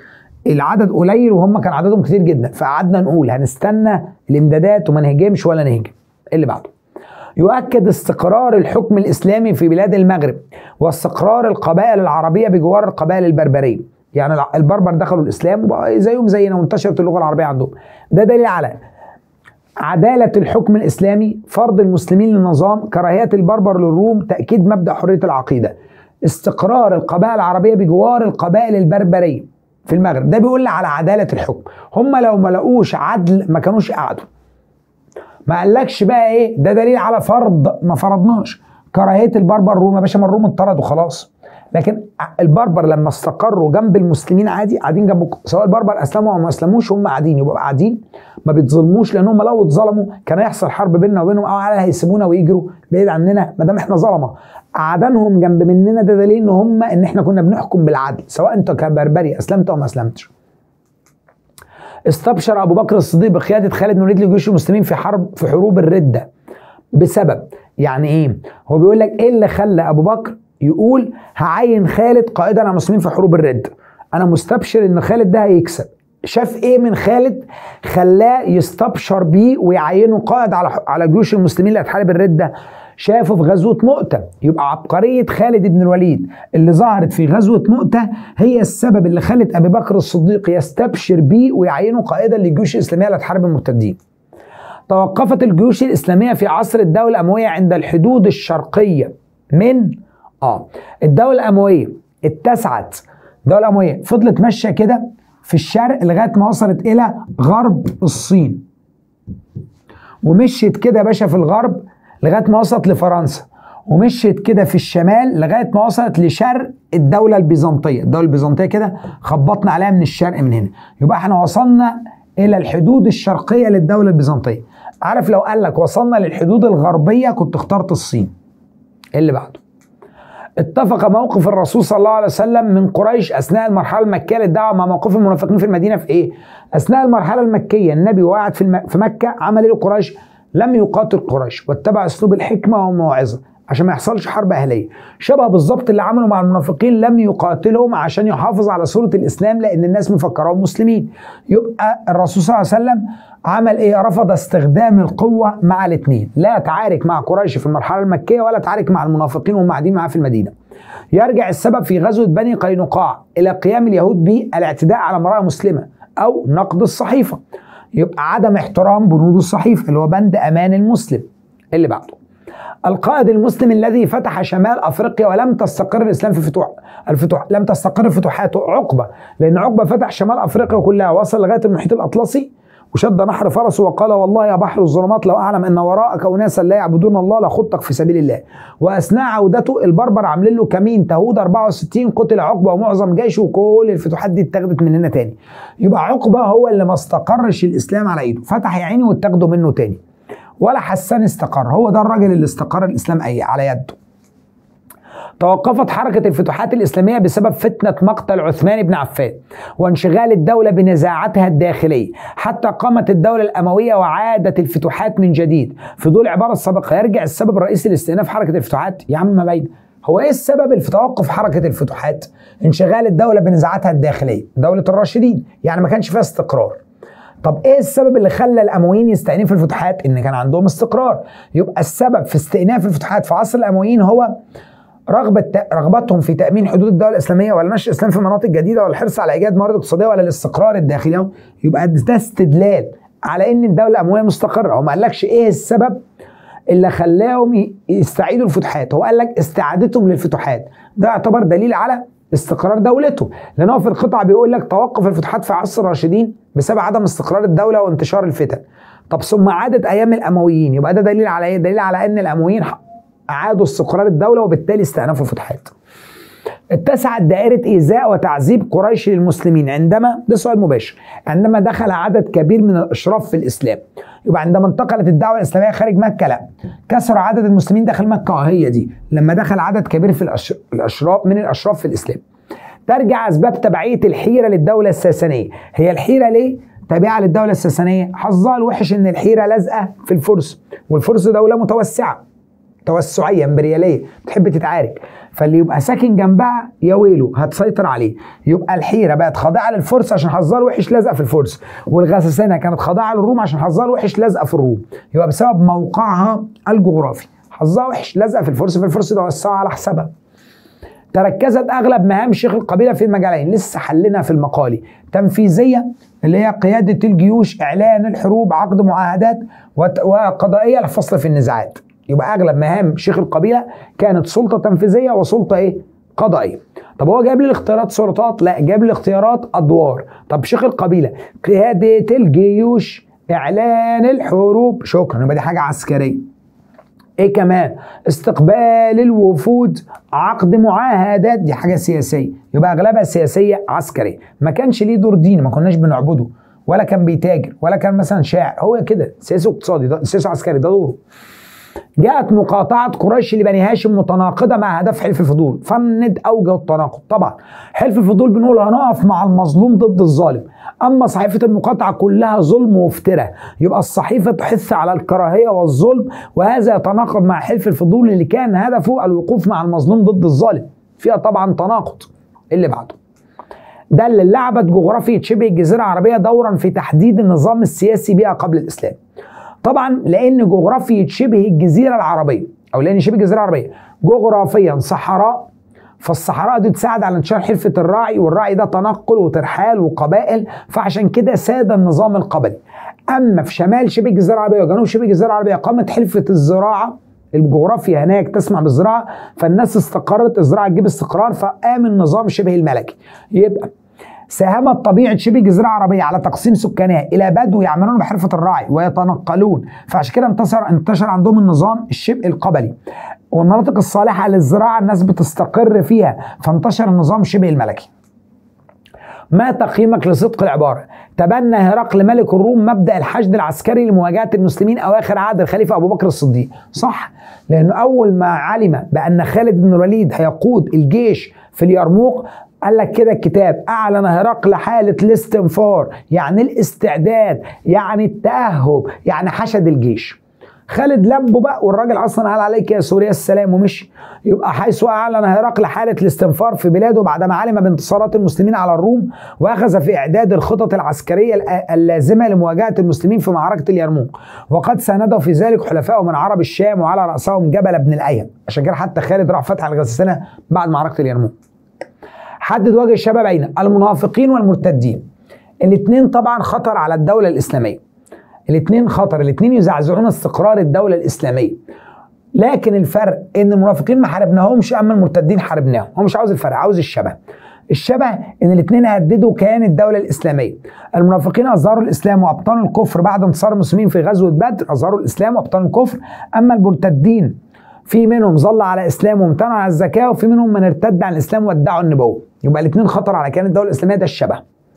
Speaker 1: العدد قليل وهم كان عددهم كتير جدا فقعدنا نقول هنستنى الامدادات وما نهجمش ولا نهجم اللي بعده يؤكد استقرار الحكم الاسلامي في بلاد المغرب واستقرار القبائل العربيه بجوار القبائل البربريه يعني البربر دخلوا الاسلام وبقى زيهم زينا وانتشرت اللغه العربيه عندهم ده دليل على عدالة الحكم الإسلامي فرض المسلمين للنظام كراهية البربر للروم تأكيد مبدأ حرية العقيدة استقرار القبائل العربية بجوار القبائل البربرية في المغرب ده بيقول على عدالة الحكم هم لو ما لقوش عدل ما كانوش قعدوا ما قالكش بقى ايه ده دليل على فرض ما فرضناش كراهيه البربر الروم يا باشا ما الروم اتطردوا خلاص لكن البربر لما استقروا جنب المسلمين عادي قاعدين جنب سواء البربر اسلموا او ما اسلموش هم قاعدين يبقوا قاعدين ما بيتظلموش لانهم لو اتظلموا كان هيحصل حرب بيننا وبينهم او على هيسيبونا ويجروا بعيد عننا ما دام احنا ظلمه قعدانهم جنب مننا ده دليل ان هم ان احنا كنا بنحكم بالعدل سواء انت كبربري اسلمت او ما اسلمتش استبشر ابو بكر الصديق بقياده خالد بن الوليد لجيوش المسلمين في حرب في حروب الرده بسبب يعني ايه هو بيقول لك ايه اللي خلى ابو بكر يقول هعين خالد قائدا على المسلمين في حروب الرده انا مستبشر ان خالد ده هيكسب شاف ايه من خالد خلاه يستبشر بيه ويعينه قائد على على جيوش المسلمين اللي هتحارب الرده شافه في غزوة مؤتة يبقى عبقرية خالد بن الوليد اللي ظهرت في غزوة مؤتة هي السبب اللي خلت أبي بكر الصديق يستبشر بيه ويعينه قائدا للجيوش الإسلامية اللي هتحارب المرتدين توقفت الجيوش الإسلامية في عصر الدولة الأموية عند الحدود الشرقية من آه الدولة الأموية اتسعت الدولة الأموية فضلت ماشية كده في الشرق لغاية ما وصلت إلى غرب الصين ومشيت كده يا باشا في الغرب لغايه ما وصلت لفرنسا ومشيت كده في الشمال لغايه ما وصلت لشرق الدوله البيزنطيه الدوله البيزنطيه كده خبطنا عليها من الشرق من هنا يبقى احنا وصلنا الى الحدود الشرقيه للدوله البيزنطيه عارف لو قال لك وصلنا للحدود الغربيه كنت اخترت الصين اللي بعده اتفق موقف الرسول صلى الله عليه وسلم من قريش اثناء المرحله المكيه للدعوه مع موقف المنافقين في المدينه في ايه؟ اثناء المرحله المكيه النبي وقعد في, الم... في مكه عمل ايه قريش؟ لم يقاتل قريش واتبع اسلوب الحكمه والموعظه عشان ما يحصلش حرب اهليه شبه بالظبط اللي عمله مع المنافقين لم يقاتلهم عشان يحافظ على صوره الاسلام لان الناس مفكراهم مسلمين يبقى الرسول صلى الله عليه وسلم عمل ايه رفض استخدام القوه مع الاثنين لا تعارك مع قريش في المرحله المكيه ولا تعارك مع المنافقين وهم قاعدين معاه في المدينه يرجع السبب في غزوه بني قينقاع الى قيام اليهود بالاعتداء على امراه مسلمه او نقد الصحيفه يبقى عدم احترام بنود الصحيفه اللي هو بند امان المسلم اللي بعده القائد المسلم الذي فتح شمال افريقيا ولم تستقر الاسلام في فتوح الفتوح لم تستقر فتوحاته عقبه لان عقبه فتح شمال افريقيا كلها وصل لغايه المحيط الاطلسي وشد نحر فرسه وقال والله يا بحر الظلمات لو اعلم ان وراءك اناسا لا يعبدون الله لخضتك في سبيل الله واثناء عودته البربر عاملين له كمين تهود 64 قتل عقبه ومعظم جيشه وكل الفتوحات دي اتاخدت من هنا تاني يبقى عقبه هو اللي ما استقرش الاسلام على ايده فتح يا عيني واتاخده منه تاني ولا حسان استقر هو ده الراجل اللي استقر الاسلام أي على يده توقفت حركة الفتوحات الإسلامية بسبب فتنة مقتل عثمان بن عفان وانشغال الدولة بنزاعاتها الداخلية حتى قامت الدولة الأموية وعادت الفتوحات من جديد في ضوء العبارة السابقة يرجع السبب الرئيسي لاستئناف حركة الفتوحات يا عم ما باين هو ايه السبب في توقف حركة الفتوحات؟ انشغال الدولة بنزاعاتها الداخلية، دولة الراشدين، يعني ما كانش فيها استقرار. طب ايه السبب اللي خلى الامويين يستأنفوا الفتوحات؟ ان كان عندهم استقرار، يبقى السبب في استئناف الفتوحات في عصر الامويين هو رغبة رغبتهم في تأمين حدود الدولة الإسلامية ولا نشر الإسلام في مناطق جديدة ولا الحرص على إيجاد موارد اقتصادية ولا الاستقرار الداخلي يبقى ده استدلال على إن الدولة الأموية مستقرة هو ما قالكش إيه السبب اللي خلاهم يستعيدوا الفتوحات هو قال لك استعادتهم للفتوحات ده يعتبر دليل على استقرار دولته لان هو في القطعه بيقول لك توقف الفتوحات في عصر الراشدين بسبب عدم استقرار الدوله وانتشار الفتن طب ثم عادت ايام الامويين يبقى ده دليل على ايه دليل على ان الامويين اعادوا استقرار الدوله وبالتالي استأنفوا الفتوحات اتسعت دائرة إيذاء وتعذيب قريش للمسلمين عندما ده سؤال مباشر عندما دخل عدد كبير من الأشراف في الإسلام يبقى عندما انتقلت الدعوة الإسلامية خارج مكة لا كسر عدد المسلمين داخل مكة هي دي لما دخل عدد كبير في الأشراف من الأشراف في الإسلام ترجع أسباب تبعية الحيرة للدولة الساسانية هي الحيرة ليه؟ تابعة للدولة الساسانية حظها الوحش إن الحيرة لازقة في الفرس والفرس دولة متوسعة توسعيه امبرياليه بتحب تتعارك فاللي يبقى ساكن جنبها يا ويله هتسيطر عليه يبقى الحيره بقت خاضعه للفرس عشان حظها الوحش لازقه في الفرس والغساسنه كانت خاضعه للروم عشان حظها الوحش لازقه في الروم يبقى بسبب موقعها الجغرافي حظها وحش لازقه في الفرس في الفرس ده وسعها على حسابها تركزت اغلب مهام شيخ القبيله في المجالين لسه حلنا في المقالي تنفيذيه اللي هي قياده الجيوش اعلان الحروب عقد معاهدات وقضائيه الفصل في النزاعات يبقى اغلب مهام شيخ القبيله كانت سلطه تنفيذيه وسلطه ايه قضائيه طب هو جاب لي الاختيارات سلطات لا جاب لي الاختيارات ادوار طب شيخ القبيله قياده الجيوش اعلان الحروب شكرا يبقى دي حاجه عسكريه ايه كمان استقبال الوفود عقد معاهدات دي حاجه سياسيه يبقى اغلبها سياسيه عسكريه ما كانش ليه دور ديني ما كناش بنعبده ولا كان بيتاجر ولا كان مثلا شاعر هو كده سياسي واقتصادي ده سياسي عسكري ده دوره جاءت مقاطعة قريش لبني هاشم متناقضة مع هدف حلف الفضول فند أوجه التناقض طبعا حلف الفضول بنقول هنقف مع المظلوم ضد الظالم أما صحيفة المقاطعة كلها ظلم وافتراء يبقى الصحيفة تحث على الكراهية والظلم وهذا يتناقض مع حلف الفضول اللي كان هدفه الوقوف مع المظلوم ضد الظالم فيها طبعا تناقض اللي بعده ده اللي لعبت جغرافية شبه الجزيرة العربية دورا في تحديد النظام السياسي بها قبل الإسلام طبعا لان جغرافية شبه الجزيرة العربية او لان شبه الجزيرة العربية جغرافيا صحراء فالصحراء دي تساعد على انتشار حرفة الراعي والراعي ده تنقل وترحال وقبائل فعشان كده ساد النظام القبلي اما في شمال شبه الجزيرة العربية وجنوب شبه الجزيرة العربية قامت حلفة الزراعة الجغرافيا هناك تسمع بالزراعة فالناس استقرت الزراعة تجيب استقرار فقام النظام شبه الملكي يبقى ساهمت طبيعة شبه الجزيرة العربية على تقسيم سكانها إلى بدو يعملون بحرفة الراعي ويتنقلون فعشان كده انتشر انتشر عندهم النظام الشبه القبلي والمناطق الصالحة للزراعة الناس بتستقر فيها فانتشر النظام شبه الملكي ما تقييمك لصدق العبارة تبنى هرقل ملك الروم مبدأ الحشد العسكري لمواجهة المسلمين أواخر عهد الخليفة أبو بكر الصديق صح لأنه أول ما علم بأن خالد بن الوليد هيقود الجيش في اليرموك قال لك كده الكتاب اعلن هرقل حاله الاستنفار يعني الاستعداد يعني التاهب يعني حشد الجيش خالد لبه بقى والراجل اصلا قال عليك يا سوريا السلام ومشي يبقى حيث اعلن هرقل حاله الاستنفار في بلاده بعدما علم بانتصارات المسلمين على الروم واخذ في اعداد الخطط العسكريه اللازمه لمواجهه المسلمين في معركه اليرموك وقد سانده في ذلك حلفائه من عرب الشام وعلى راسهم جبل بن الايم عشان كده حتى خالد راح فتح الغساسنه بعد معركه اليرموك حدد وجه الشبه بين المنافقين والمرتدين الاثنين طبعا خطر على الدولة الإسلامية الاثنين خطر الاثنين يزعزعون استقرار الدولة الإسلامية لكن الفرق ان المنافقين ما حاربناهمش اما المرتدين حاربناهم هو مش عاوز الفرق عاوز الشبه الشبه ان الاثنين هددوا كيان الدوله الاسلاميه المنافقين اظهروا الاسلام وابطنوا الكفر بعد انتصار المسلمين في غزوه بدر اظهروا الاسلام وابطنوا الكفر اما المرتدين في منهم ظل على اسلام وامتنعوا على الزكاه وفي منهم من ارتد عن الاسلام وادعوا النبوه يبقى الاثنين خطر على كيان الدوله الاسلاميه ده الشبه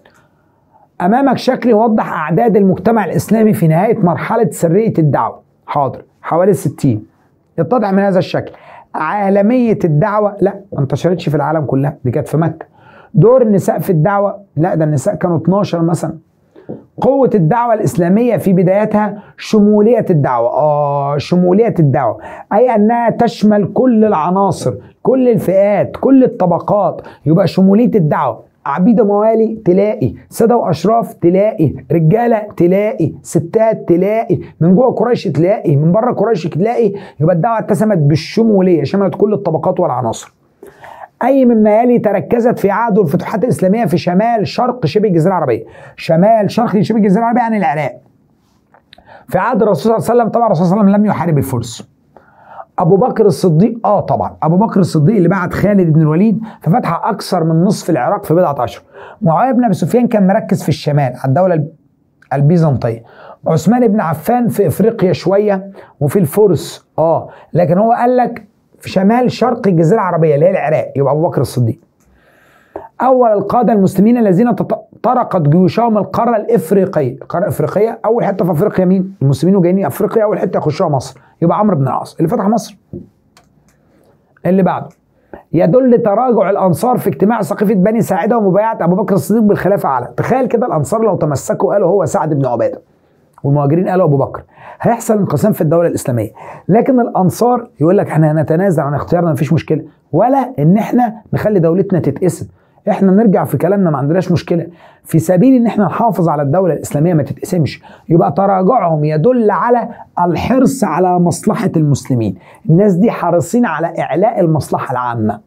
Speaker 1: امامك شكل يوضح اعداد المجتمع الاسلامي في نهايه مرحله سريه الدعوه حاضر حوالي 60 يتضح من هذا الشكل عالميه الدعوه لا ما انتشرتش في العالم كلها دي كانت في مكه دور النساء في الدعوه لا ده النساء كانوا 12 مثلا قوة الدعوة الإسلامية في بدايتها شمولية الدعوة آه شمولية الدعوة أي أنها تشمل كل العناصر كل الفئات كل الطبقات يبقى شمولية الدعوة عبيد موالي تلاقي سادة وأشراف تلاقي رجالة تلاقي ستات تلاقي من جوه قريش تلاقي من بره قريش تلاقي يبقى الدعوة اتسمت بالشمولية شملت كل الطبقات والعناصر أي مما يلي تركزت في عهده الفتوحات الإسلامية في شمال شرق شبه الجزيرة العربية شمال شرق شبه الجزيرة العربية عن العراق في عهد الرسول صلى الله عليه وسلم طبعا الرسول صلى الله عليه وسلم لم يحارب الفرس ابو بكر الصديق اه طبعا ابو بكر الصديق اللي بعت خالد بن الوليد ففتح اكثر من نصف العراق في بضعه اشهر معاويه بن ابي سفيان كان مركز في الشمال على الدوله البيزنطيه عثمان بن عفان في افريقيا شويه وفي الفرس اه لكن هو قال لك في شمال شرق الجزيره العربيه اللي هي العراق يبقى ابو بكر الصديق اول القاده المسلمين الذين طرقت جيوشهم القاره الافريقيه القاره الافريقيه اول حته في افريقيا مين المسلمين وجايين افريقيا اول حته يخشوها مصر يبقى عمرو بن العاص اللي فتح مصر اللي بعده يدل تراجع الانصار في اجتماع سقيفه بني ساعده ومبايعه ابو بكر الصديق بالخلافه على تخيل كده الانصار لو تمسكوا قالوا هو سعد بن عباده والمهاجرين قالوا ابو بكر هيحصل انقسام في الدوله الاسلاميه لكن الانصار يقول لك احنا هنتنازل عن اختيارنا مفيش مشكله ولا ان احنا نخلي دولتنا تتقسم احنا نرجع في كلامنا ما عندناش مشكله في سبيل ان احنا نحافظ على الدوله الاسلاميه ما تتقسمش يبقى تراجعهم يدل على الحرص على مصلحه المسلمين الناس دي حريصين على اعلاء المصلحه العامه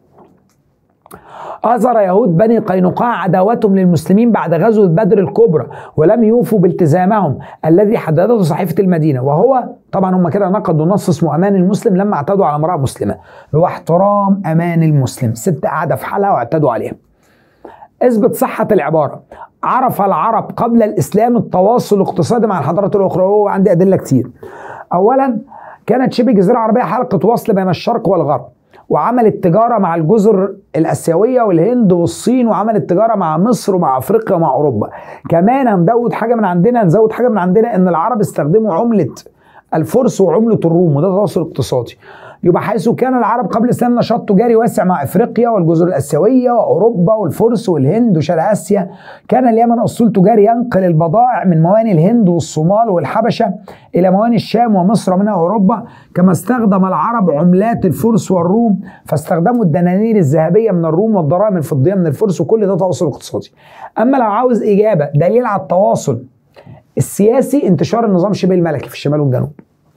Speaker 1: أظهر يهود بني قينقاع عداوتهم للمسلمين بعد غزوة بدر الكبرى ولم يوفوا بالتزامهم الذي حددته صحيفة المدينة وهو طبعا هم كده نقضوا نص اسمه أمان المسلم لما اعتدوا على امرأة مسلمة اللي هو احترام أمان المسلم ست قاعدة في حالها واعتدوا عليها اثبت صحة العبارة عرف العرب قبل الإسلام التواصل الاقتصادي مع الحضارات الأخرى وهو عندي أدلة كتير أولا كانت شبه الجزيرة العربية حلقة وصل بين الشرق والغرب وعملت تجارة مع الجزر الآسيوية والهند والصين وعملت تجارة مع مصر ومع أفريقيا ومع أوروبا كمان هنزود حاجة من عندنا نزود حاجة من عندنا إن العرب استخدموا عملة الفرس وعملة الروم وده تواصل اقتصادي يبقى حيث كان العرب قبل الاسلام نشاط تجاري واسع مع افريقيا والجزر الاسيويه واوروبا والفرس والهند وشرق اسيا كان اليمن اسطول تجاري ينقل البضائع من مواني الهند والصومال والحبشه الى مواني الشام ومصر ومنها اوروبا كما استخدم العرب عملات الفرس والروم فاستخدموا الدنانير الذهبيه من الروم والدراهم الفضيه من الفرس وكل ده تواصل اقتصادي اما لو عاوز اجابه دليل على التواصل السياسي انتشار النظام شبه الملكي في الشمال والجنوب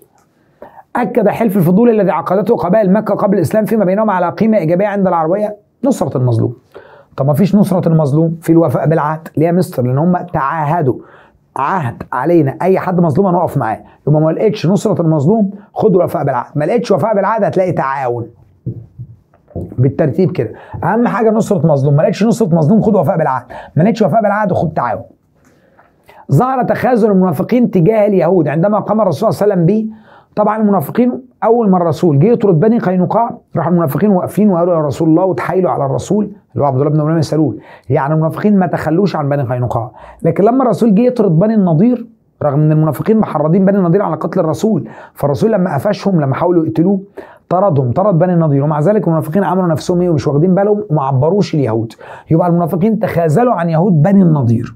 Speaker 1: أكد حلف الفضول الذي عقدته قبائل مكة قبل الإسلام فيما بينهم على قيمة إيجابية عند العربية نصرة المظلوم طب ما فيش نصرة المظلوم في الوفاء بالعهد اللي هي مصر لأن هم تعاهدوا عهد علينا اي حد مظلوم هنقف معاه يبقى ما لقيتش نصره المظلوم خد وفاء بالعهد ما لقيتش وفاء بالعهد هتلاقي تعاون بالترتيب كده اهم حاجه نصره مظلوم ما لقيتش نصره مظلوم خد وفاء بالعهد ما لقيتش وفاء بالعهد خد تعاون ظهر تخاذل المنافقين تجاه اليهود عندما قام الرسول صلى الله عليه وسلم به طبعا المنافقين اول ما الرسول جه يطرد بني قينقاع راح المنافقين واقفين وقالوا يا رسول الله وتحايلوا على الرسول اللي هو عبد الله بن ابي سلول يعني المنافقين ما تخلوش عن بني قينقاع لكن لما الرسول جه يطرد بني النضير رغم ان المنافقين محرضين بني النضير على قتل الرسول فالرسول لما قفشهم لما حاولوا يقتلوه طردهم طرد بني النضير ومع ذلك المنافقين عملوا نفسهم ايه ومش واخدين بالهم وما عبروش اليهود يبقى المنافقين تخاذلوا عن يهود بني النضير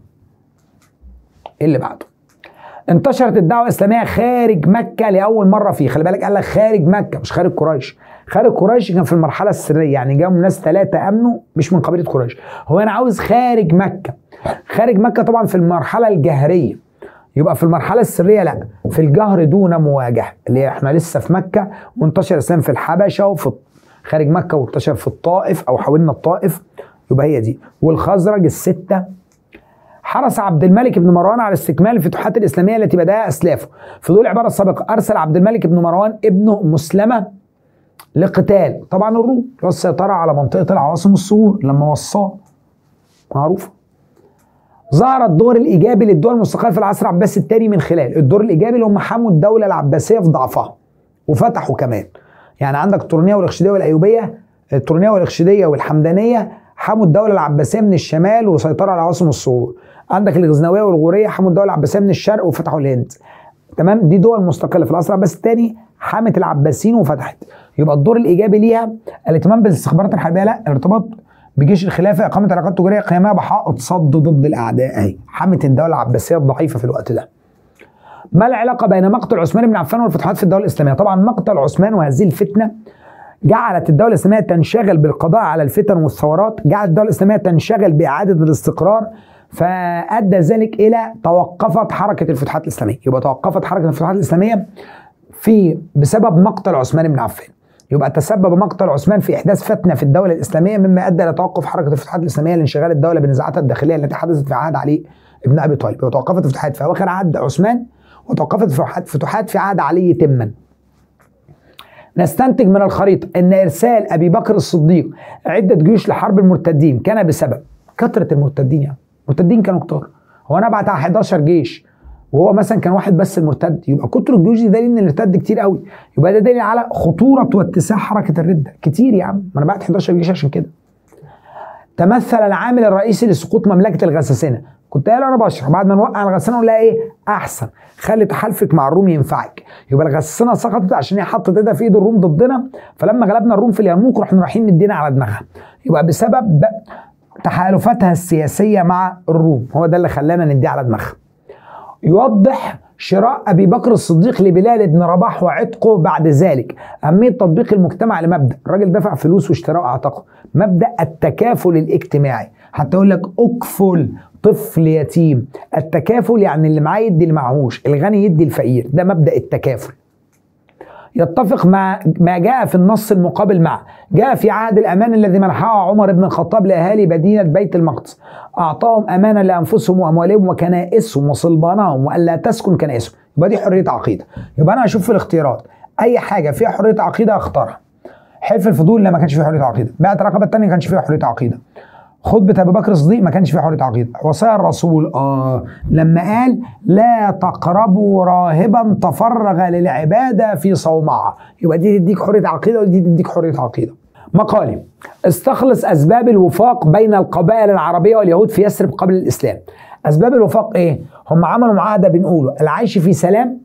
Speaker 1: ايه اللي بعده انتشرت الدعوه الاسلاميه خارج مكه لاول مره فيه خلي بالك قال لك خارج مكه مش خارج قريش خارج قريش كان في المرحله السريه يعني جاهم ناس ثلاثه امنوا مش من قبيله قريش هو انا عاوز خارج مكه خارج مكه طبعا في المرحله الجهريه يبقى في المرحله السريه لا في الجهر دون مواجهه اللي احنا لسه في مكه وانتشر الاسلام في الحبشه وفي خارج مكه وانتشر في الطائف او حاولنا الطائف يبقى هي دي والخزرج السته حرص عبد الملك بن مروان على استكمال الفتوحات الاسلاميه التي بداها اسلافه في ضوء العباره السابقه ارسل عبد الملك بن مروان ابنه مسلمه لقتال طبعا الروم والسيطره على منطقه العواصم الصغور لما وصاه معروفه ظهر الدور الايجابي للدول المستقله في العصر العباسي الثاني من خلال الدور الايجابي اللي هم حموا الدوله العباسيه في ضعفها وفتحوا كمان يعني عندك التورنيه والاخشيديه والايوبيه التورنيه والاخشيديه والحمدانيه حموا الدوله العباسيه من الشمال وسيطروا على عواصم الصغور عندك الغزنويه والغوريه حموا الدوله العباسيه من الشرق وفتحوا الهند تمام دي دول مستقله في العصر العباسي الثاني حمت العباسيين وفتحت يبقى الدور الايجابي ليها الاهتمام بالاستخبارات الحربيه لا الارتباط بجيش الخلافه اقامه علاقات تجاريه قيامها بحائط صد ضد الاعداء اهي حمت الدوله العباسيه الضعيفه في الوقت ده ما العلاقه بين مقتل عثمان بن عفان والفتوحات في الدوله الاسلاميه طبعا مقتل عثمان وهذه الفتنه جعلت الدولة الإسلامية تنشغل بالقضاء على الفتن والثورات جعلت الدولة الإسلامية تنشغل بإعادة الاستقرار فأدى ذلك إلى توقفت حركة الفتوحات الإسلامية يبقى توقفت حركة الفتوحات الإسلامية في بسبب مقتل عثمان بن عفان يبقى تسبب مقتل عثمان في احداث فتنه في الدوله الاسلاميه مما ادى الى توقف حركه الفتوحات الاسلاميه لانشغال الدوله بنزاعاتها الداخليه التي حدثت في عهد علي بن ابي طالب وتوقفت الفتوحات في اواخر عهد عثمان وتوقفت الفتوحات في عهد علي تما نستنتج من الخريطة أن إرسال أبي بكر الصديق عدة جيوش لحرب المرتدين كان بسبب كثرة المرتدين يعني المرتدين كانوا كتار هو أنا أبعت 11 جيش وهو مثلا كان واحد بس المرتد يبقى كتر الجيوش دي دليل ان الارتد كتير قوي يبقى ده دليل على خطوره واتساع حركه الرده كتير يا عم ما انا بعت 11 جيش عشان كده تمثل العامل الرئيسي لسقوط مملكه الغساسنه كنت قايل انا بشرح بعد ما نوقع الغساسنه نقول ايه احسن خلي تحالفك مع الروم ينفعك يبقى الغساسنه سقطت عشان هي حطت ايدها في ايد الروم ضدنا فلما غلبنا الروم في اليرموك رحنا رايحين مدينا على دماغها يبقى بسبب تحالفاتها السياسيه مع الروم هو ده اللي خلانا ندي على دماغها يوضح شراء ابي بكر الصديق لبلال بن رباح وعتقه بعد ذلك اهميه تطبيق المجتمع لمبدا الراجل دفع فلوس واشتراه واعتقه مبدا التكافل الاجتماعي حتى يقول لك اكفل طفل يتيم التكافل يعني اللي معاه يدي اللي معهوش الغني يدي الفقير ده مبدا التكافل يتفق مع ما جاء في النص المقابل معه جاء في عهد الأمان الذي منحه عمر بن الخطاب لأهالي مدينة بيت المقدس أعطاهم أمانا لأنفسهم وأموالهم وكنائسهم وصلبانهم وألا تسكن كنائسهم يبقى دي حرية عقيدة يبقى أنا هشوف في الاختيارات أي حاجة فيها حرية عقيدة أختارها حلف الفضول لا ما كانش فيه حرية عقيدة بعت الرقبة الثانية ما كانش فيها حرية عقيدة خطبة أبي بكر الصديق ما كانش فيها حرية عقيدة وصايا الرسول آه لما قال لا تقربوا راهبا تفرغ للعبادة في صومعة يبقى دي تديك حرية عقيدة ودي تديك حرية عقيدة مقالي استخلص أسباب الوفاق بين القبائل العربية واليهود في يثرب قبل الإسلام أسباب الوفاق إيه؟ هم عملوا معاهدة بنقوله العيش في سلام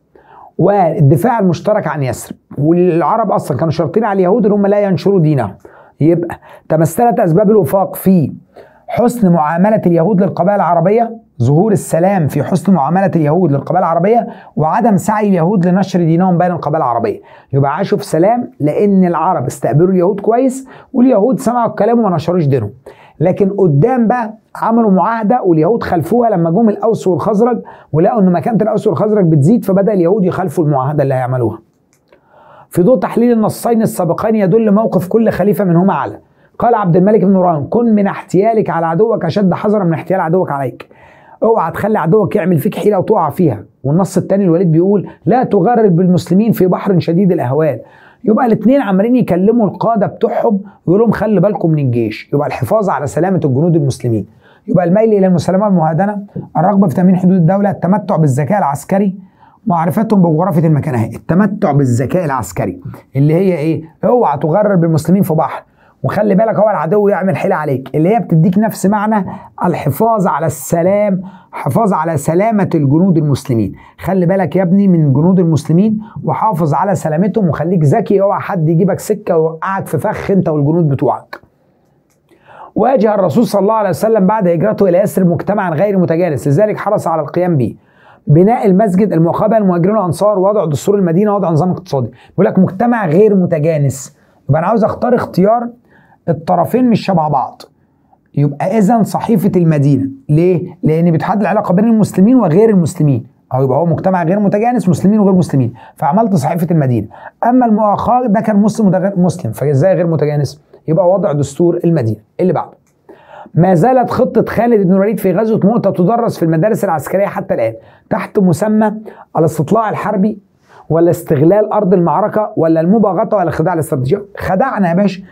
Speaker 1: والدفاع المشترك عن يثرب والعرب أصلا كانوا شرطين على اليهود إن هم لا ينشروا دينهم يبقى تمثلت اسباب الوفاق في حسن معامله اليهود للقبائل العربيه ظهور السلام في حسن معامله اليهود للقبائل العربيه وعدم سعي اليهود لنشر دينهم بين القبائل العربيه يبقى عاشوا في سلام لان العرب استقبلوا اليهود كويس واليهود سمعوا الكلام وما نشروش دينهم لكن قدام بقى عملوا معاهده واليهود خلفوها لما جم الاوس والخزرج ولقوا ان مكانه الاوس والخزرج بتزيد فبدا اليهود يخالفوا المعاهده اللي هيعملوها في ضوء تحليل النصين السابقين يدل موقف كل خليفة منهما على قال عبد الملك بن مروان كن من احتيالك على عدوك أشد حذرا من احتيال عدوك عليك اوعى تخلي عدوك يعمل فيك حيلة وتقع فيها والنص الثاني الوليد بيقول لا تغرر بالمسلمين في بحر شديد الأهوال يبقى الاثنين عمالين يكلموا القادة بتوعهم يقول لهم خلي بالكم من الجيش يبقى الحفاظ على سلامة الجنود المسلمين يبقى الميل إلى المسالمة والمهادنة الرغبة في تأمين حدود الدولة التمتع بالذكاء العسكري معرفتهم بجغرافية المكان اهي التمتع بالذكاء العسكري اللي هي ايه اوعى تغرر بالمسلمين في بحر وخلي بالك هو العدو يعمل حيلة عليك اللي هي بتديك نفس معنى الحفاظ على السلام حفاظ على سلامة الجنود المسلمين خلي بالك يا ابني من جنود المسلمين وحافظ على سلامتهم وخليك ذكي اوعى حد يجيبك سكة ويوقعك في فخ انت والجنود بتوعك واجه الرسول صلى الله عليه وسلم بعد هجرته الى يثرب مجتمعا غير متجانس لذلك حرص على القيام به بناء المسجد المقابل المهاجرين والانصار وضع دستور المدينه وضع نظام اقتصادي بيقول لك مجتمع غير متجانس يبقى انا عاوز اختار اختيار الطرفين مش شبه بعض يبقى اذا صحيفه المدينه ليه لان بتحدد العلاقه بين المسلمين وغير المسلمين او يبقى هو مجتمع غير متجانس مسلمين وغير مسلمين فعملت صحيفه المدينه اما المؤاخاه ده كان مسلم وده غير مسلم فازاي غير متجانس يبقى وضع دستور المدينه اللي بعده ما زالت خطة خالد بن الوليد في غزوة مؤتة تدرس في المدارس العسكرية حتى الآن تحت مسمى الاستطلاع الحربي ولا استغلال أرض المعركة ولا المباغتة ولا خداع الاستراتيجية خدعنا يا باشا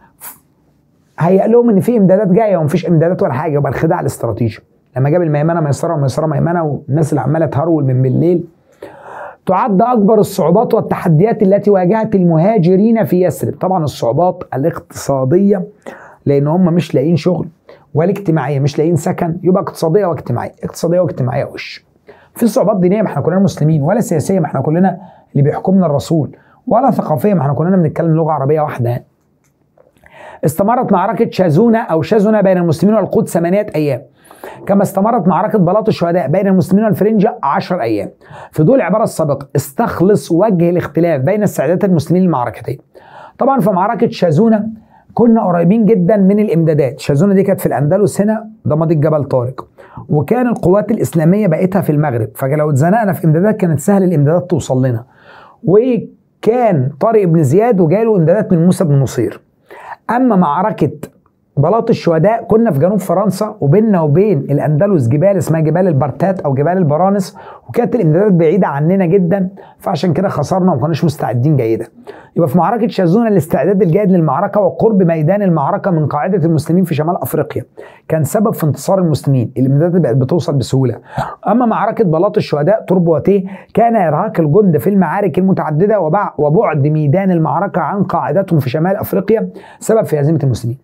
Speaker 1: هيأ لهم ان في امدادات جايه ومفيش امدادات ولا حاجه يبقى الخداع الاستراتيجي لما جاب الميمنه ميسره وميسره ميمنه والناس اللي عماله تهرول من بالليل تعد اكبر الصعوبات والتحديات التي واجهت المهاجرين في يثرب طبعا الصعوبات الاقتصاديه لان هم مش لاقيين شغل والاجتماعيه مش لاقيين سكن يبقى اقتصاديه واجتماعيه اقتصاديه واجتماعيه وش في صعوبات دينيه ما احنا كلنا مسلمين ولا سياسيه ما احنا كلنا اللي بيحكمنا الرسول ولا ثقافيه ما احنا كلنا بنتكلم لغه عربيه واحده استمرت معركة شازونة أو شازونة بين المسلمين والقدس ثمانية أيام كما استمرت معركة بلاط الشهداء بين المسلمين والفرنجة عشر أيام في ضوء العبارة السابقة استخلص وجه الاختلاف بين استعدادات المسلمين للمعركتين طبعا في معركة شازونة كنا قريبين جدا من الامدادات شازونة دي كانت في الاندلس هنا ده مضيق جبل طارق وكان القوات الاسلاميه بقيتها في المغرب فلو اتزنقنا في امدادات كانت سهل الامدادات توصل لنا وكان طارق بن زياد وجاله امدادات من موسى بن نصير اما معركه بلاط الشهداء كنا في جنوب فرنسا وبيننا وبين الاندلس جبال اسمها جبال البرتات او جبال البرانس وكانت الامدادات بعيده عننا جدا فعشان كده خسرنا وما كناش مستعدين جيدا يبقى في معركه شازونا الاستعداد الجيد للمعركه وقرب ميدان المعركه من قاعده المسلمين في شمال افريقيا كان سبب في انتصار المسلمين الامدادات بقت بتوصل بسهوله اما معركه بلاط الشهداء توربواتيه كان ارهاق الجند في المعارك المتعدده وبعد ميدان المعركه عن قاعدتهم في شمال افريقيا سبب في هزيمه المسلمين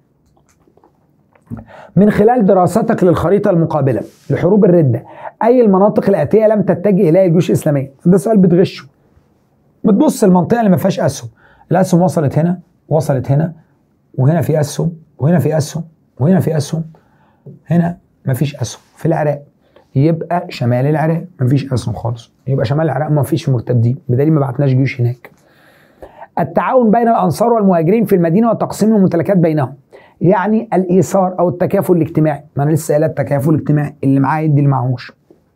Speaker 1: من خلال دراستك للخريطة المقابلة لحروب الردة أي المناطق الآتية لم تتجه إليها الجيوش الإسلامية ده سؤال بتغشه بتبص المنطقة اللي ما فيهاش أسهم الأسهم وصلت هنا وصلت هنا وهنا في أسهم وهنا في أسهم وهنا في أسهم هنا ما فيش أسهم في العراق يبقى شمال العراق مفيش اسهم خالص يبقى شمال العراق مفيش مرتدين بدليل ما بعتناش جيوش هناك التعاون بين الانصار والمهاجرين في المدينه وتقسيم الممتلكات بينهم يعني الايثار او التكافل الاجتماعي ما انا لسه قايل التكافل الاجتماعي اللي معاه يدي اللي معهوش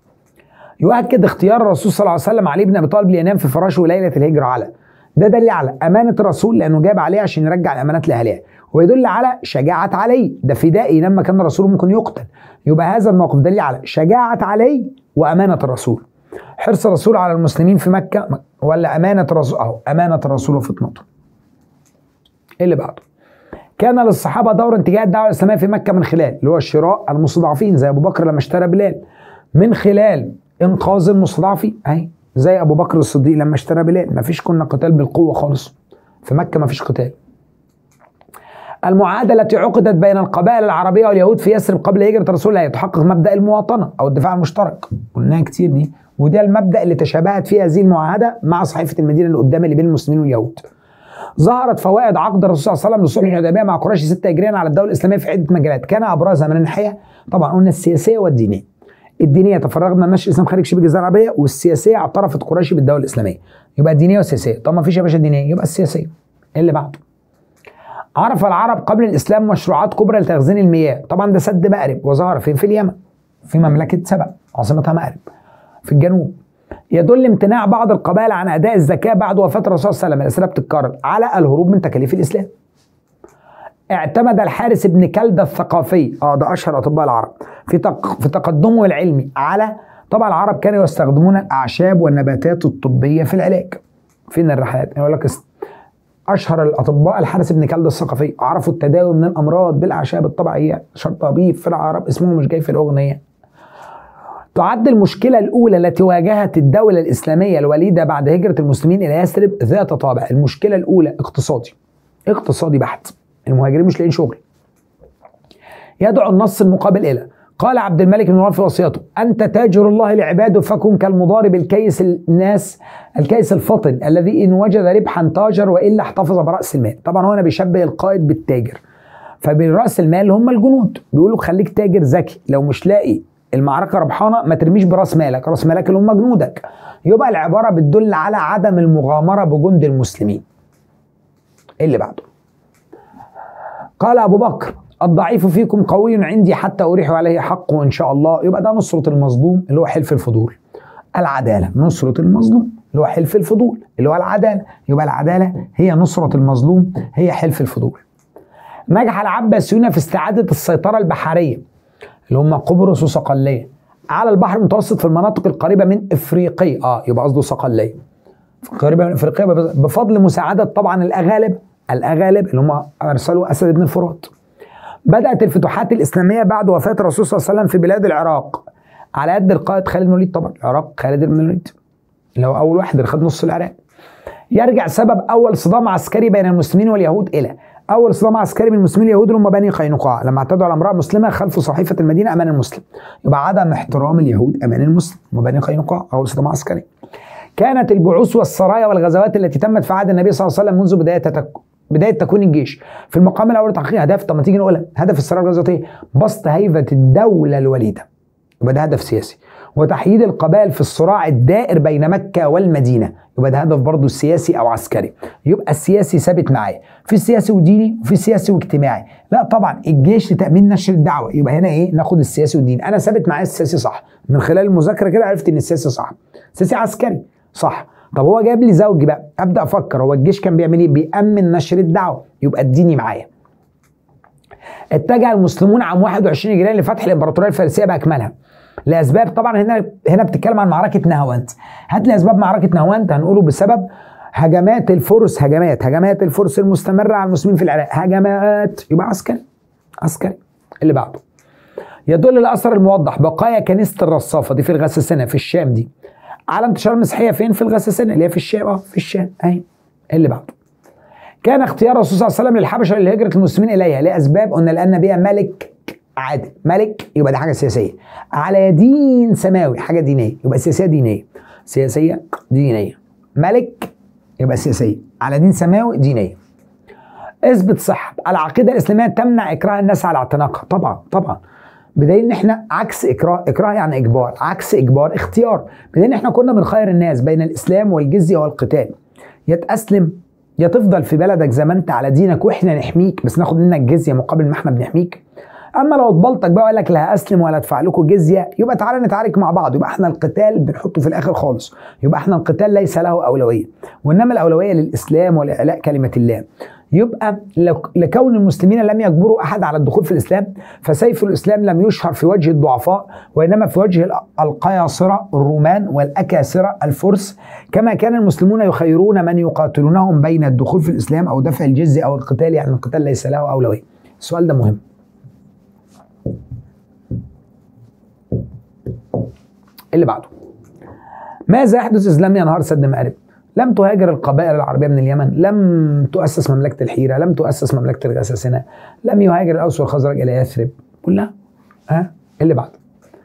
Speaker 1: يؤكد اختيار الرسول صلى الله عليه وسلم علي بن ابي طالب لينام في فراشه ليله الهجره على ده دليل على امانه الرسول لانه جاب عليه عشان يرجع الامانات لاهلها ويدل على شجاعه علي ده فدائي لما كان الرسول ممكن يقتل يبقى هذا الموقف دليل على شجاعه علي وامانه الرسول حرص الرسول على المسلمين في مكه ولا امانه الرسول اهو امانه الرسول وفطنته ايه اللي بعده كان للصحابه دور تجاه الدعوه الاسلاميه في مكه من خلال اللي هو شراء المستضعفين زي ابو بكر لما اشترى بلال من خلال انقاذ المستضعفين اهي زي ابو بكر الصديق لما اشترى بلال ما فيش كنا قتال بالقوه خالص في مكه ما فيش قتال المعاهدة التي عقدت بين القبائل العربية واليهود في يثرب قبل هجرة الرسول الله يتحقق مبدأ المواطنة أو الدفاع المشترك قلناها كتير دي وده المبدأ اللي تشابهت فيه هذه المعاهدة مع صحيفة المدينة اللي قدام اللي بين المسلمين واليهود ظهرت فوائد عقد الرسول صلى الله عليه وسلم لصلح الحديبيه مع قريش 6 هجريا على الدوله الاسلاميه في عده مجالات كان ابرزها من الناحيه طبعا قلنا السياسيه والدينيه الدينيه تفرغنا نشر الاسلام خارج شبه الجزيره العربيه والسياسيه اعترفت قريش بالدوله الاسلاميه يبقى الدينيه والسياسيه طب ما فيش يا باشا دينيه يبقى السياسيه ايه اللي بعده عرف العرب قبل الاسلام مشروعات كبرى لتخزين المياه طبعا ده سد مأرب وظهر فين في اليمن في مملكه سبأ عاصمتها مأرب في الجنوب يدل امتناع بعض القبائل عن اداء الزكاه بعد وفاه الرسول صلى الله عليه وسلم الاسئله بتتكرر على الهروب من تكاليف الاسلام اعتمد الحارس ابن كلدة الثقافي اه ده اشهر اطباء العرب في تق... في تقدمه العلمي على طبعا العرب كانوا يستخدمون الاعشاب والنباتات الطبيه في العلاج فين الرحلات يقول لك اشهر الاطباء الحارس ابن كلدة الثقافي عرفوا التداوي من الامراض بالاعشاب الطبيعيه شرط طبيب في العرب اسمه مش جاي في الاغنيه تعد المشكلة الأولى التي واجهت الدولة الإسلامية الوليدة بعد هجرة المسلمين إلى يثرب ذات طابع، المشكلة الأولى اقتصادي. اقتصادي بحت. المهاجرين مش لاقيين شغل. يدعو النص المقابل إلى قال عبد الملك بن مروان في وصيته أنت تاجر الله لعباده فكن كالمضارب الكيس الناس الكيس الفطن الذي إن وجد ربحا تاجر وإلا احتفظ برأس المال طبعا هو أنا بيشبه القائد بالتاجر فبرأس المال هم الجنود بيقولوا خليك تاجر ذكي لو مش لاقي المعركة ربحانة ما ترميش براس مالك راس مالك اللي هم جنودك يبقى العبارة بتدل على عدم المغامرة بجند المسلمين ايه اللي بعده قال أبو بكر الضعيف فيكم قوي عندي حتى أريح عليه حقه إن شاء الله يبقى ده نصرة المظلوم اللي هو حلف الفضول العدالة نصرة المظلوم اللي هو حلف الفضول اللي هو العدالة يبقى العدالة هي نصرة المظلوم هي حلف الفضول نجح العباسيون في استعادة السيطرة البحرية اللي هم قبرص وصقلية على البحر المتوسط في المناطق القريبة من إفريقيا اه يبقى قصده صقلية قريبة من إفريقيا بفضل مساعدة طبعا الأغالب الأغالب اللي هم أرسلوا أسد بن الفرات بدأت الفتوحات الإسلامية بعد وفاة الرسول صلى الله عليه وسلم في بلاد العراق على يد القائد خالد بن الوليد طبعا العراق خالد بن الوليد اللي هو أول واحد اللي خد نص العراق يرجع سبب أول صدام عسكري بين المسلمين واليهود إلى اول صدام عسكري من المسلمين اليهود هم بني قينقاع لما اعتدوا على امراه مسلمه خلفوا صحيفه المدينه امان المسلم يبقى عدم احترام اليهود امان المسلم هم بني قينقاع اول صدام عسكري كانت البعوث والسرايا والغزوات التي تمت في عهد النبي صلى الله عليه وسلم منذ بدايه تك... بدايه تكوين الجيش في المقام الاول تحقيق اهداف طب ما تيجي نقولها هدف السرايا والغزوات ايه؟ بسط هيبه الدوله الوليده يبقى ده هدف سياسي وتحييد القبائل في الصراع الدائر بين مكة والمدينة يبقى ده هدف برضه سياسي أو عسكري يبقى السياسي ثابت معايا في سياسي وديني وفي سياسي واجتماعي لا طبعا الجيش لتأمين نشر الدعوة يبقى هنا إيه ناخد السياسي والديني أنا ثابت معايا السياسي صح من خلال المذاكرة كده عرفت إن السياسي صح سياسي عسكري صح طب هو جاب لي زوجي بقى ابدا افكر هو الجيش كان بيعمل ايه بيامن نشر الدعوه يبقى اديني معايا اتجه المسلمون عام 21 هجريا لفتح الامبراطوريه الفارسيه باكملها لاسباب طبعا هنا هنا بتتكلم عن معركه نهاوند هات لي اسباب معركه نهاوند هنقوله بسبب هجمات الفرس هجمات هجمات الفرس المستمره على المسلمين في العراق هجمات يبقى عسكري عسكري اللي بعده يدل الاثر الموضح بقايا كنيسه الرصافه دي في الغساسنه في الشام دي على انتشار المسيحيه فين في الغساسنه اللي هي في الشام اه في الشام اهي اللي بعده كان اختيار الرسول صلى الله عليه وسلم للحبشه لهجره المسلمين اليها لاسباب قلنا لان بها ملك عادل ملك يبقى دي حاجه سياسيه على دين سماوي حاجه دينيه يبقى سياسيه دينيه سياسيه دينيه ملك يبقى سياسيه على دين سماوي دينيه اثبت صحه العقيده الاسلاميه تمنع اكراه الناس على اعتناقها طبعا طبعا بدليل ان احنا عكس اكراه اكراه يعني اجبار عكس اجبار اختيار بدليل ان احنا كنا بنخير الناس بين الاسلام والجزيه والقتال يا تاسلم يا تفضل في بلدك زي ما انت على دينك واحنا نحميك بس ناخد منك جزيه مقابل ما احنا بنحميك اما لو اتبلطك بقى وقال لك لا اسلم ولا ادفع لكم جزيه يبقى تعالى نتعارك مع بعض يبقى احنا القتال بنحطه في الاخر خالص يبقى احنا القتال ليس له اولويه وانما الاولويه للاسلام ولاعلاء كلمه الله يبقى لكون المسلمين لم يجبروا احد على الدخول في الاسلام فسيف الاسلام لم يشهر في وجه الضعفاء وانما في وجه القياصره الرومان والاكاسره الفرس كما كان المسلمون يخيرون من يقاتلونهم بين الدخول في الاسلام او دفع الجزيه او القتال يعني القتال ليس له اولويه السؤال ده مهم اللي بعده ماذا يحدث إذا لم ينهار سد مأرب لم تهاجر القبائل العربية من اليمن لم تؤسس مملكة الحيرة لم تؤسس مملكة الغساسنة لم يهاجر الأوس والخزرج إلى يثرب كلها ها اللي بعده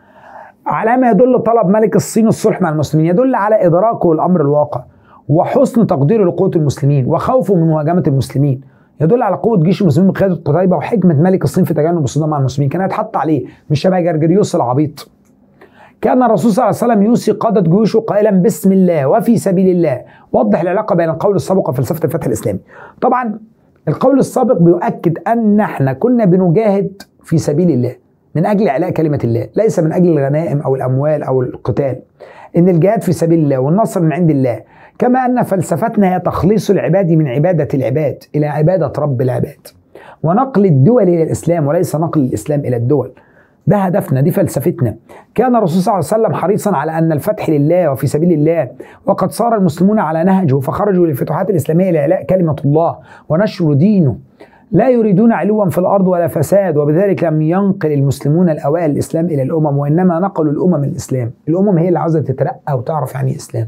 Speaker 1: على ما يدل طلب ملك الصين الصلح مع المسلمين يدل على إدراكه الأمر الواقع وحسن تقديره لقوة المسلمين وخوفه من مهاجمة المسلمين يدل على قوة جيش المسلمين بقيادة قتيبة وحكمة ملك الصين في تجنب الصدام مع المسلمين كان هيتحط عليه مش شبه جرجريوس العبيط كان الرسول صلى الله عليه وسلم يوصي قادة جيوشه قائلا بسم الله وفي سبيل الله وضح العلاقة بين القول السابق وفلسفة الفتح الإسلامي طبعا القول السابق بيؤكد أن احنا كنا بنجاهد في سبيل الله من أجل إعلاء كلمة الله ليس من أجل الغنائم أو الأموال أو القتال إن الجهاد في سبيل الله والنصر من عند الله كما أن فلسفتنا هي تخليص العباد من عبادة العباد إلى عبادة رب العباد ونقل الدول إلى الإسلام وليس نقل الإسلام إلى الدول ده هدفنا دي فلسفتنا كان الرسول صلى الله عليه وسلم حريصا على أن الفتح لله وفي سبيل الله وقد صار المسلمون على نهجه فخرجوا للفتوحات الإسلامية لإعلاء كلمة الله ونشر دينه لا يريدون علوا في الأرض ولا فساد وبذلك لم ينقل المسلمون الأوائل الإسلام إلى الأمم وإنما نقلوا الأمم الإسلام الأمم هي اللي عاوزة تترقى وتعرف يعني إسلام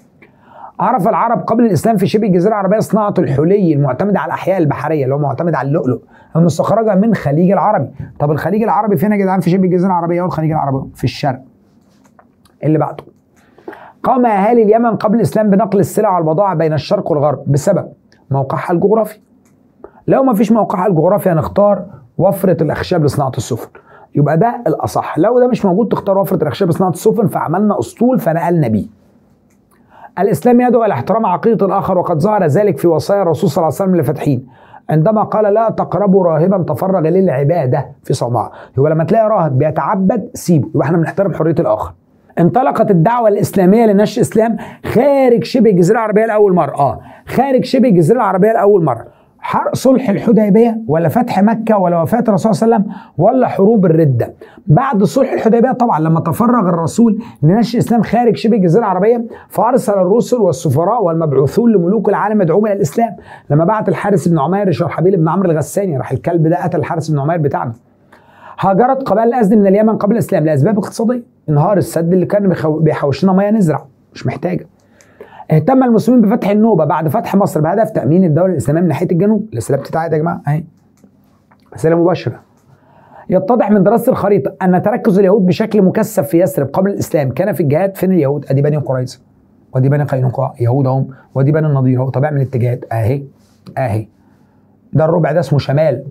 Speaker 1: عرف العرب قبل الاسلام في شبه الجزيره العربيه صناعه الحلي المعتمده على الاحياء البحريه اللي هو معتمد على اللؤلؤ المستخرجه من خليج العربي طب الخليج العربي فين يا جدعان في شبه الجزيره العربيه والخليج العربي في الشرق اللي بعده قام اهالي اليمن قبل الاسلام بنقل السلع والبضائع بين الشرق والغرب بسبب موقعها الجغرافي لو ما فيش موقعها الجغرافي هنختار وفره الاخشاب لصناعه السفن يبقى ده الاصح لو ده مش موجود تختار وفره الاخشاب لصناعه السفن فعملنا اسطول فنقلنا بيه الإسلام يدعو إلى احترام عقيدة الآخر وقد ظهر ذلك في وصايا الرسول صلى الله عليه وسلم للفاتحين عندما قال لا تقربوا راهبا تفرغ للعبادة في صومعة يبقى لما تلاقي راهب بيتعبد سيبه يبقى احنا بنحترم حرية الآخر انطلقت الدعوة الإسلامية لنشر الإسلام خارج شبه الجزيرة العربية لأول مرة اه خارج شبه الجزيرة العربية لأول مرة صلح الحديبيه ولا فتح مكه ولا وفاه الرسول صلى الله عليه وسلم ولا حروب الرده بعد صلح الحديبيه طبعا لما تفرغ الرسول لنشر الاسلام خارج شبه الجزيره العربيه فارسل الرسل والسفراء والمبعوثون لملوك العالم يدعوهم الى الاسلام لما بعت الحارس بن عمير شرحبيل بن عمرو الغساني راح الكلب ده قتل الحارس بن عمير بتاعنا هاجرت قبائل الازد من اليمن قبل الاسلام لاسباب اقتصاديه انهار السد اللي كان بيحوش لنا ميه نزرع مش محتاجه اهتم المسلمين بفتح النوبه بعد فتح مصر بهدف تامين الدوله الاسلاميه من ناحيه الجنوب الاسئله بتتعاد يا جماعه اهي اسئله مباشره يتضح من دراسه الخريطه ان تركز اليهود بشكل مكثف في يثرب قبل الاسلام كان في الجهاد فين اليهود ادي بني قريظه ودي بني قينقاع يهود هم ودي بني النضير اهو طب اعمل اتجاهات اهي اهي ده الربع ده اسمه شمال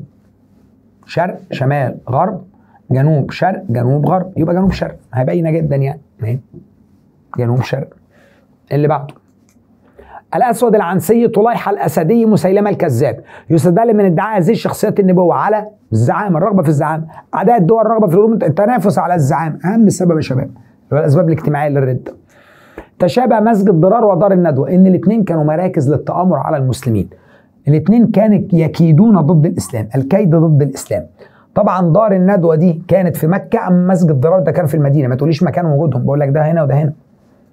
Speaker 1: شرق شمال غرب جنوب شرق جنوب غرب يبقى جنوب شرق هي باينه جدا يعني اهي جنوب شرق اللي بعده الاسود العنسي طليحه الاسدي مسيلمه الكذاب يستدل من ادعاء هذه الشخصيات النبوه على الزعامه الرغبه في الزعامه اعداء الدول الرغبه في الهروب التنافس على الزعامه اهم سبب يا شباب هو الاسباب الاجتماعيه للرده تشابه مسجد ضرار ودار الندوه ان الاثنين كانوا مراكز للتامر على المسلمين الاثنين كانوا يكيدون ضد الاسلام الكيد ضد الاسلام طبعا دار الندوه دي كانت في مكه اما مسجد ضرار ده كان في المدينه ما تقوليش مكان وجودهم بقول لك ده هنا وده هنا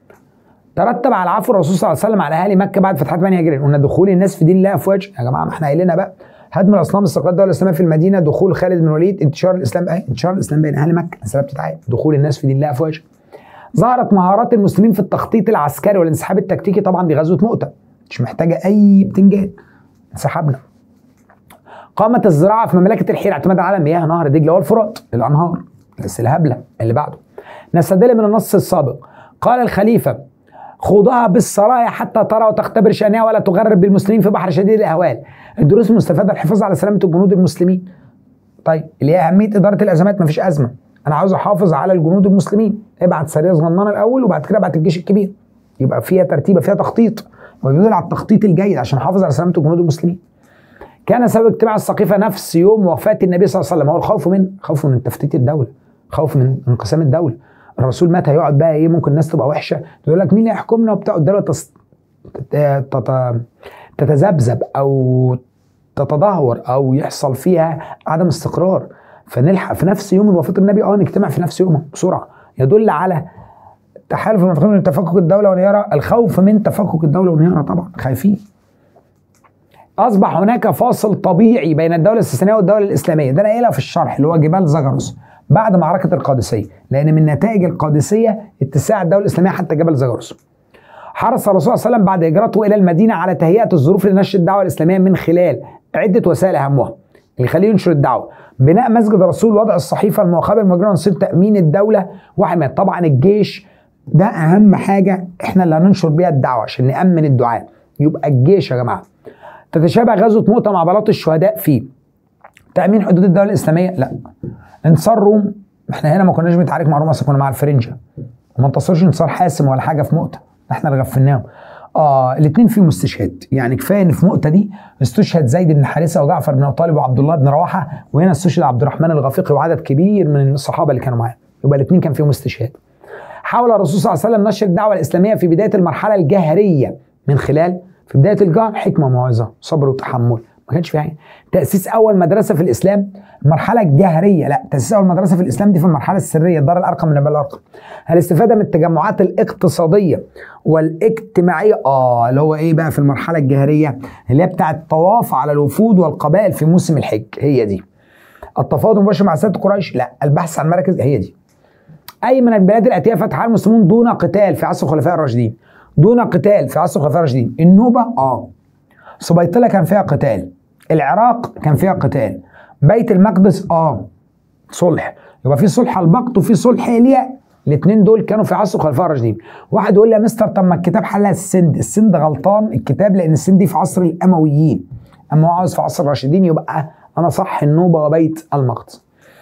Speaker 1: ترتب على عفو الرسول صلى الله عليه وسلم على اهالي مكه بعد فتحات بني هجرين قلنا دخول الناس في دين الله افواج يا جماعه ما احنا قايلينها بقى هدم الاصنام استقرار الدوله الاسلاميه في المدينه دخول خالد بن الوليد انتشار الاسلام ايه انتشار الاسلام بين اهل مكه السبب بتتعاد دخول الناس في دين الله افواج ظهرت مهارات المسلمين في التخطيط العسكري والانسحاب التكتيكي طبعا دي غزوه مؤته مش محتاجه اي بتنجان انسحبنا قامت الزراعه في مملكه الحيره اعتمادا على مياه نهر دجله والفرات الانهار بس الهبله اللي بعده نستدل من النص السابق قال الخليفه خوضها بالسرايا حتى ترى وتختبر شأنها ولا تغرب بالمسلمين في بحر شديد الأهوال الدروس المستفادة الحفاظ على سلامة الجنود المسلمين طيب اللي هي أهمية إدارة الأزمات مفيش أزمة انا عاوز احافظ على الجنود المسلمين ابعت سريه صغننه الاول وبعد كده ابعت الجيش الكبير يبقى فيها ترتيبه فيها تخطيط وبيدل على التخطيط الجيد عشان احافظ على سلامه الجنود المسلمين كان سبب اجتماع السقيفه نفس يوم وفاه النبي صلى الله عليه وسلم هو الخوف من خوف من تفتيت الدوله خوف من انقسام الدوله الرسول مات هيقعد بقى ايه ممكن الناس تبقى وحشه يقول لك مين اللي يحكمنا وبتاع الدوله تس... تت... تتذبذب او تتدهور او يحصل فيها عدم استقرار فنلحق في نفس يوم وفاه النبي اه نجتمع في نفس يومه بسرعه يدل على تحالف المنافقين من تفكك الدوله وانهيارها الخوف من تفكك الدوله وانهيارها طبعا خايفين اصبح هناك فاصل طبيعي بين الدوله الاستثنائيه والدوله الاسلاميه ده انا قايلها في الشرح اللي هو جبال زجرس بعد معركه القادسيه لان من نتائج القادسيه اتساع الدوله الاسلاميه حتى جبل زجرس حرص الرسول صلى الله عليه وسلم بعد هجرته الى المدينه على تهيئه الظروف لنشر الدعوه الاسلاميه من خلال عده وسائل اهمها اللي يخليه ينشر الدعوه بناء مسجد الرسول وضع الصحيفه المؤخره المجرى نصير تامين الدوله وحمايه طبعا الجيش ده اهم حاجه احنا اللي هننشر بيها الدعوه عشان نامن الدعاء يبقى الجيش يا جماعه تتشابه غزوه مؤتة مع بلاط الشهداء فيه تامين حدود الدوله الاسلاميه لا انتصار روم احنا هنا ما كناش بنتعارك مع روم اصلا كنا مع الفرنجه وما انتصرش انتصار حاسم ولا حاجه في مؤتة احنا اللي غفلناهم اه الاثنين فيهم استشهاد يعني كفايه ان في مؤتة دي استشهد زيد بن حارثه وجعفر بن ابي طالب وعبد الله بن رواحه وهنا استشهد عبد الرحمن الغفيقي وعدد كبير من الصحابه اللي كانوا معاه يبقى الاثنين كان فيهم استشهاد حاول الرسول صلى الله عليه وسلم نشر الدعوه الاسلاميه في بدايه المرحله الجهريه من خلال في بدايه الجهر حكمه موعظه صبر وتحمل ما كانش في حاجه تاسيس اول مدرسه في الاسلام المرحله الجهريه لا تاسيس اول مدرسه في الاسلام دي في المرحله السريه دار الارقم من الارقم الاستفاده من التجمعات الاقتصاديه والاجتماعيه اه اللي هو ايه بقى في المرحله الجهريه اللي هي بتاعه الطواف على الوفود والقبائل في موسم الحج هي دي التفاوض المباشر مع سياده قريش لا البحث عن مركز هي دي اي من البلاد الاتيه فتحها المسلمون دون قتال في عصر الخلفاء الراشدين دون قتال في عصر الخلفاء الراشدين النوبه اه سبيطله كان فيها قتال العراق كان فيها قتال بيت المقدس اه صلح يبقى في صلح البقط وفي صلح ايليا الاثنين دول كانوا في عصر الخلفاء الراشدين واحد يقول لي يا مستر طب ما الكتاب حلها السند السند غلطان الكتاب لان السند دي في عصر الامويين اما هو عاوز في عصر الراشدين يبقى انا صح النوبه وبيت المقدس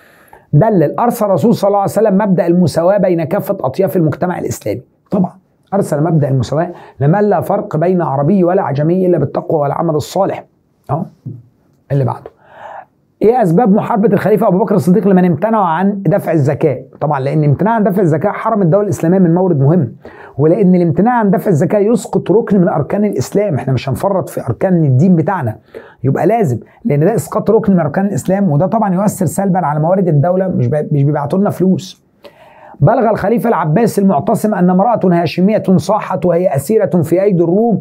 Speaker 1: دلل ارسل الرسول صلى الله عليه وسلم مبدا المساواه بين كافه اطياف المجتمع الاسلامي طبعا ارسل مبدا المساواه لما لا فرق بين عربي ولا عجمي الا بالتقوى والعمل الصالح اه اللي بعده ايه اسباب محاربه الخليفه ابو بكر الصديق لمن امتنعوا عن دفع الزكاه طبعا لان امتناع عن دفع الزكاه حرم الدوله الاسلاميه من مورد مهم ولان الامتناع عن دفع الزكاه يسقط ركن من اركان الاسلام احنا مش هنفرط في اركان الدين بتاعنا يبقى لازم لان ده اسقاط ركن من اركان الاسلام وده طبعا يؤثر سلبا على موارد الدوله مش مش بيبعتوا لنا فلوس بلغ الخليفة العباس المعتصم أن امرأة هاشمية صاحت وهي أسيرة في أيدي الروم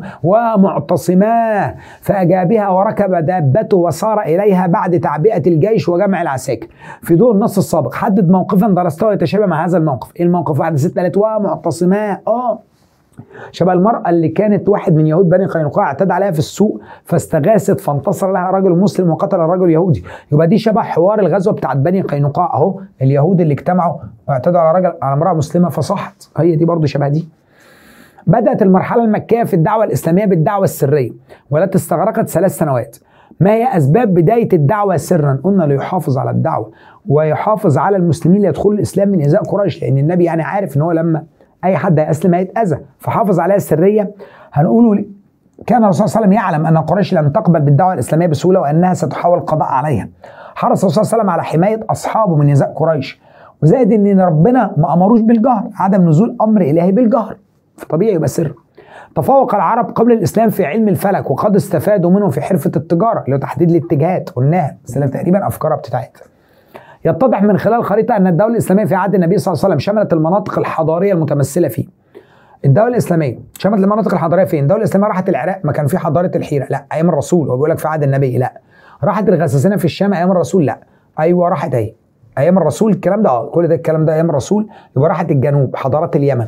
Speaker 1: ومعتصماه فأجابها وركب دابته وصار إليها بعد تعبئة الجيش وجمع العساكر في ضوء النص السابق حدد موقفا درسته يتشابه مع هذا الموقف إيه الموقف واحد ست قالت ومعتصماه آه شبه المرأة اللي كانت واحد من يهود بني قينقاع اعتدى عليها في السوق فاستغاثت فانتصر لها رجل مسلم وقتل الرجل يهودي يبقى دي شبه حوار الغزوة بتاعت بني قينقاع اهو اليهود اللي اجتمعوا واعتدوا على رجل على امرأة مسلمة فصحت هي دي برضو شبه دي بدأت المرحلة المكية في الدعوة الإسلامية بالدعوة السرية والتي استغرقت ثلاث سنوات ما هي أسباب بداية الدعوة سرا قلنا ليحافظ على الدعوة ويحافظ على المسلمين ليدخلوا الإسلام من إزاء قريش لأن النبي يعني عارف إن هو لما اي حد هيسلم هيتاذى فحافظ عليها السريه هنقوله كان الرسول صلى الله عليه وسلم يعلم ان قريش لم تقبل بالدعوه الاسلاميه بسهوله وانها ستحاول القضاء عليها حرص الرسول صلى الله عليه وسلم على حمايه اصحابه من نزاع قريش وزائد ان ربنا ما امروش بالجهر عدم نزول امر الهي بالجهر فطبيعي يبقى سر تفوق العرب قبل الاسلام في علم الفلك وقد استفادوا منه في حرفه التجاره اللي هو تحديد الاتجاهات قلناها بس تقريبا افكارها بتتعاد يتضح من خلال الخريطة أن الدولة الإسلامية في عهد النبي صلى الله عليه وسلم شملت المناطق الحضارية المتمثلة فيه. الدولة الإسلامية شملت المناطق الحضارية فين؟ الدولة الإسلامية راحت العراق ما كان في حضارة الحيرة، لا أيام الرسول هو بيقول لك في عهد النبي لا. راحت الغساسنة في الشام أيام الرسول لا. أيوه راحت أهي. أيام الرسول الكلام ده اه كل ده الكلام ده أيام الرسول يبقى راحت الجنوب حضارات اليمن.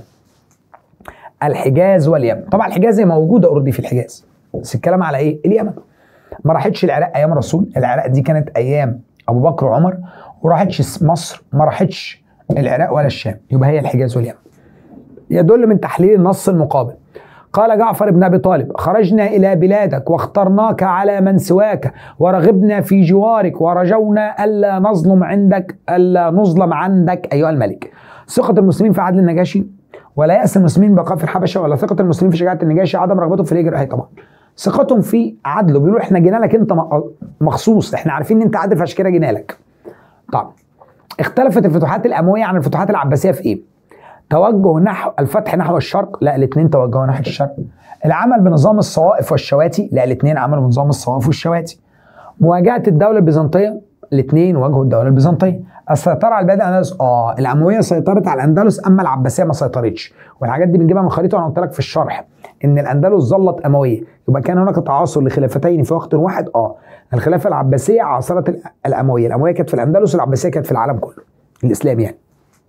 Speaker 1: الحجاز واليمن، طبعا الحجاز هي موجودة أوريدي في الحجاز. بس الكلام على إيه؟ اليمن. ما راحتش العراق أيام الرسول، العراق دي كانت أيام أبو بكر وعمر وراحتش مصر ما راحتش العراق ولا الشام يبقى هي الحجاز واليمن يدل من تحليل النص المقابل قال جعفر بن ابي طالب خرجنا الى بلادك واخترناك على من سواك ورغبنا في جوارك ورجونا الا نظلم عندك الا نظلم عندك ايها الملك ثقه المسلمين في عدل النجاشي ولا يأس المسلمين بقاء في الحبشه ولا ثقه المسلمين في شجاعه النجاشي عدم رغبتهم في الهجره هي طبعا ثقتهم في عدله بيقولوا احنا جينا لك انت مخصوص احنا عارفين ان انت عادل فعشان كده جينا لك طبعا اختلفت الفتوحات الامويه عن الفتوحات العباسيه في ايه توجه نحو الفتح نحو الشرق لا الاثنين توجهوا نحو الشرق العمل بنظام الصوائف والشواتي لا الاثنين عملوا بنظام الصوائف والشواتي مواجهه الدوله البيزنطيه الاثنين واجهوا الدوله البيزنطيه السيطره على البلاد الاندلس اه الامويه سيطرت على الاندلس اما العباسيه ما سيطرتش والحاجات دي بنجيبها من خريطه وانا قلت لك في الشرح ان الاندلس ظلت امويه يبقى كان هناك تعاصر لخلافتين في وقت واحد اه الخلافه العباسيه عاصرت الامويه الامويه كانت في الاندلس والعباسيه كانت في العالم كله الاسلام يعني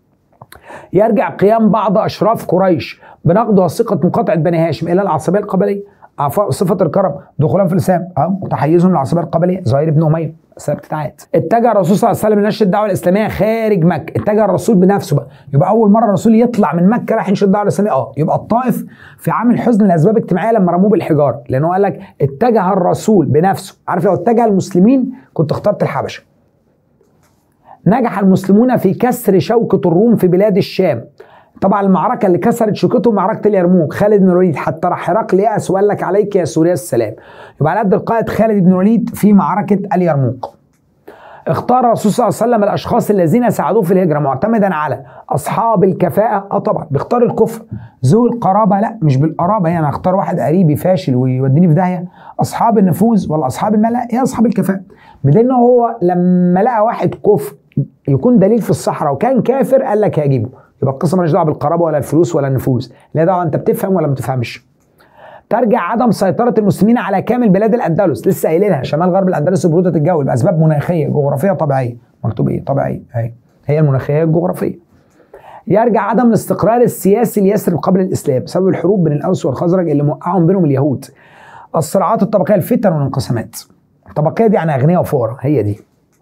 Speaker 1: يرجع قيام بعض اشراف قريش بنقد وثيقه مقاطعه بني هاشم الى العصبيه القبليه صفه الكرم دخولهم في الاسلام اه وتحيزهم للعصبيه القبليه زهير بن اميه سبت بتاعت اتجه الرسول صلى الله عليه وسلم لنشر الدعوه الاسلاميه خارج مكه اتجه الرسول بنفسه بقى يبقى اول مره الرسول يطلع من مكه راح ينشر الدعوه الاسلاميه اه يبقى الطائف في عامل حزن لاسباب اجتماعيه لما رموه بالحجاره لانه قال لك اتجه الرسول بنفسه عارف لو اتجه المسلمين كنت اخترت الحبشه نجح المسلمون في كسر شوكة الروم في بلاد الشام طبعا المعركة اللي كسرت شوكتهم معركة اليرموك خالد بن الوليد حتى راح هرقل يأس وقال لك عليك يا سوريا السلام يبقى على قد القائد خالد بن الوليد في معركة اليرموك اختار الرسول صلى الله عليه وسلم الاشخاص الذين ساعدوه في الهجره معتمدا على اصحاب الكفاءه اه طبعا بيختار الكفر ذو القرابه لا مش بالقرابه يعني اختار واحد قريبي فاشل ويوديني في داهيه اصحاب النفوذ ولا اصحاب المال لا ايه اصحاب الكفاءه بدليل هو لما لقى واحد كفر يكون دليل في الصحراء وكان كافر قال لك هجيبه يبقى القصه مالهاش دعوه بالقرابه ولا الفلوس ولا النفوذ لا دعوه انت بتفهم ولا ما بتفهمش ترجع عدم سيطرة المسلمين على كامل بلاد الأندلس لسه قايلينها شمال غرب الأندلس برودة الجو بأسباب مناخية جغرافية طبيعية مكتوب إيه طبيعية أهي هي المناخية الجغرافية يرجع عدم الاستقرار السياسي ليثرب قبل الإسلام بسبب الحروب بين الأوس والخزرج اللي موقعهم بينهم اليهود الصراعات الطبقية الفتن والانقسامات الطبقية دي يعني أغنياء وفقراء هي دي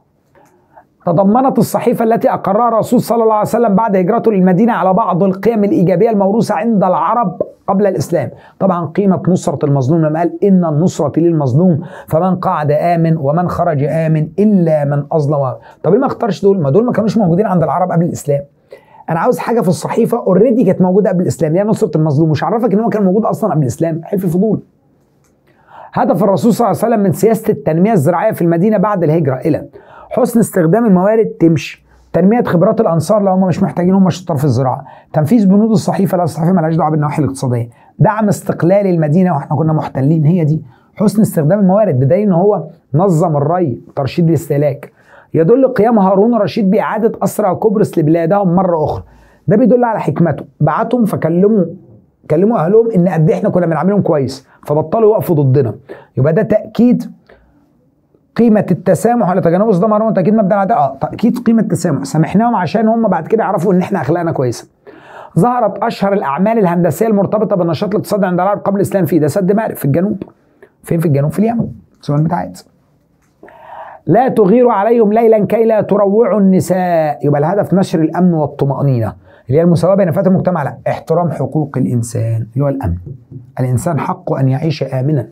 Speaker 1: تضمنت الصحيفة التي أقرها الرسول صلى الله عليه وسلم بعد هجرته للمدينة على بعض القيم الإيجابية الموروثة عند العرب قبل الإسلام طبعا قيمة نصرة المظلوم لما قال إن النصرة للمظلوم فمن قعد آمن ومن خرج آمن إلا من أظلم طب ليه ما اختارش دول ما دول ما كانوش موجودين عند العرب قبل الإسلام انا عاوز حاجه في الصحيفه اوريدي كانت موجوده قبل الاسلام هي نصره المظلوم مش عرفك ان هو كان موجود اصلا قبل الاسلام حلف الفضول هدف الرسول صلى الله عليه وسلم من سياسه التنميه الزراعيه في المدينه بعد الهجره الى حسن استخدام الموارد تمشي تنميه خبرات الانصار لو هم مش محتاجين هم شطار في الزراعه تنفيذ بنود الصحيفه لا الصحيفه مالهاش دعوه بالنواحي الاقتصاديه دعم استقلال المدينه واحنا كنا محتلين هي دي حسن استخدام الموارد بدليل ان هو نظم الري ترشيد الاستهلاك يدل قيام هارون الرشيد باعاده اسرى قبرص لبلادهم مره اخرى ده بيدل على حكمته بعتهم فكلموا كلموا اهلهم ان قد احنا كنا بنعاملهم كويس فبطلوا يقفوا ضدنا يبقى ده تاكيد قيمه التسامح ولا تجنب اصدام حرام تاكيد مبدا العداله اه تاكيد قيمه التسامح سامحناهم عشان هم بعد كده يعرفوا ان احنا اخلاقنا كويسه ظهرت اشهر الاعمال الهندسيه المرتبطه بالنشاط الاقتصادي عند العرب قبل الاسلام فيه ده سد مأرب في الجنوب فين في الجنوب في اليمن السؤال بتاعت لا تغيروا عليهم ليلا كي لا تروعوا النساء يبقى الهدف نشر الامن والطمانينه اللي هي المساواه بين فئات المجتمع لا احترام حقوق الانسان اللي هو الامن الانسان حقه ان يعيش امنا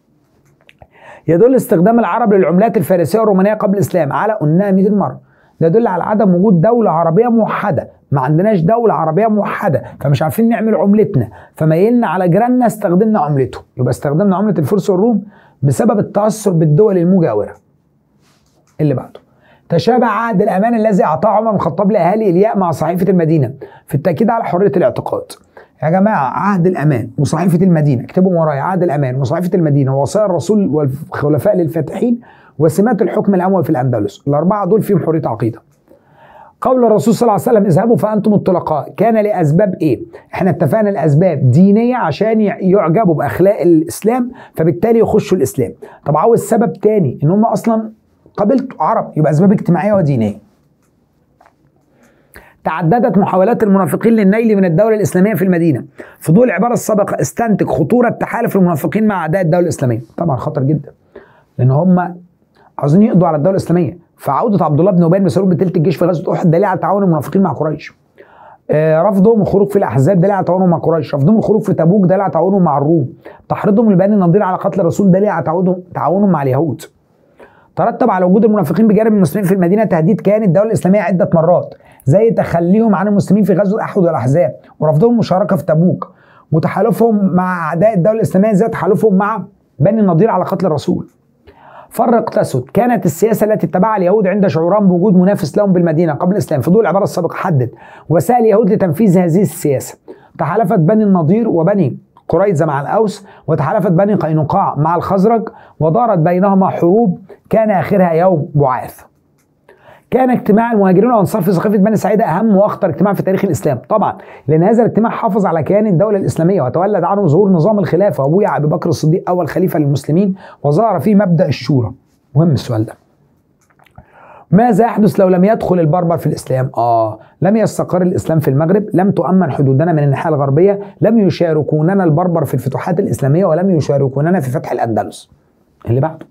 Speaker 1: يدل استخدام العرب للعملات الفارسيه والرومانيه قبل الاسلام على انها 200 مره ده يدل على عدم وجود دولة عربية موحدة ما عندناش دولة عربية موحدة فمش عارفين نعمل عملتنا فميلنا على جيراننا استخدمنا عملته يبقى استخدمنا عملة الفرس والروم بسبب التأثر بالدول المجاورة اللي بعده تشابه عهد الأمان الذي أعطاه عمر بن الخطاب لأهالي إلياء مع صحيفة المدينة في التأكيد على حرية الاعتقاد يا جماعة عهد الأمان وصحيفة المدينة اكتبوا ورايا عهد الأمان وصحيفة المدينة ووصايا الرسول والخلفاء للفاتحين وسمات الحكم الأموي في الأندلس الأربعة دول فيهم حرية عقيدة قول الرسول صلى الله عليه وسلم اذهبوا فانتم الطلقاء كان لاسباب ايه احنا اتفقنا الاسباب دينيه عشان يعجبوا باخلاق الاسلام فبالتالي يخشوا الاسلام طب عاوز سبب تاني ان هم اصلا قبيلته عرب يبقى اسباب اجتماعيه ودينيه تعددت محاولات المنافقين للنيل من الدولة الإسلامية في المدينة في ضوء العبارة السابقة استنتج خطورة تحالف المنافقين مع أعداء الدولة الإسلامية طبعا خطر جدا لأن هم عاوزين يقضوا على الدولة الإسلامية فعودة عبد الله بن أبي بن سلول بتلت الجيش في غزوة أحد دليل على تعاون المنافقين مع قريش آه، رفضهم الخروج في الاحزاب دليل على تعاونهم مع قريش رفضهم الخروج في تبوك دليل على تعاونهم مع الروم تحريضهم لبني النضير على قتل الرسول دليل على تعاونهم تعاونهم مع اليهود ترتب على وجود المنافقين بجانب المسلمين في المدينه تهديد كان الدوله الاسلاميه عده مرات زي تخليهم عن المسلمين في غزوه احد والاحزاب ورفضهم المشاركه في تبوك وتحالفهم مع اعداء الدوله الاسلاميه زي تحالفهم مع بني النضير على قتل الرسول فرق تسد كانت السياسة التي اتبعها اليهود عند شعورهم بوجود منافس لهم بالمدينة قبل الإسلام فضول العبارة السابقة حدد وسائل اليهود لتنفيذ هذه السياسة تحالفت بني النضير وبني قريظة مع الأوس وتحالفت بني قينقاع مع الخزرج ودارت بينهما حروب كان آخرها يوم بعاث كان اجتماع المهاجرين والانصار في سقيفه بني سعيده اهم واخطر اجتماع في تاريخ الاسلام طبعا لان هذا الاجتماع حافظ على كيان الدوله الاسلاميه وتولد عنه ظهور نظام الخلافه وابويا ابي بكر الصديق اول خليفه للمسلمين وظهر فيه مبدا الشورى مهم السؤال ده ماذا يحدث لو لم يدخل البربر في الاسلام؟ اه لم يستقر الاسلام في المغرب، لم تؤمن حدودنا من الناحيه الغربيه، لم يشاركوننا البربر في الفتوحات الاسلاميه ولم يشاركوننا في فتح الاندلس. اللي بعده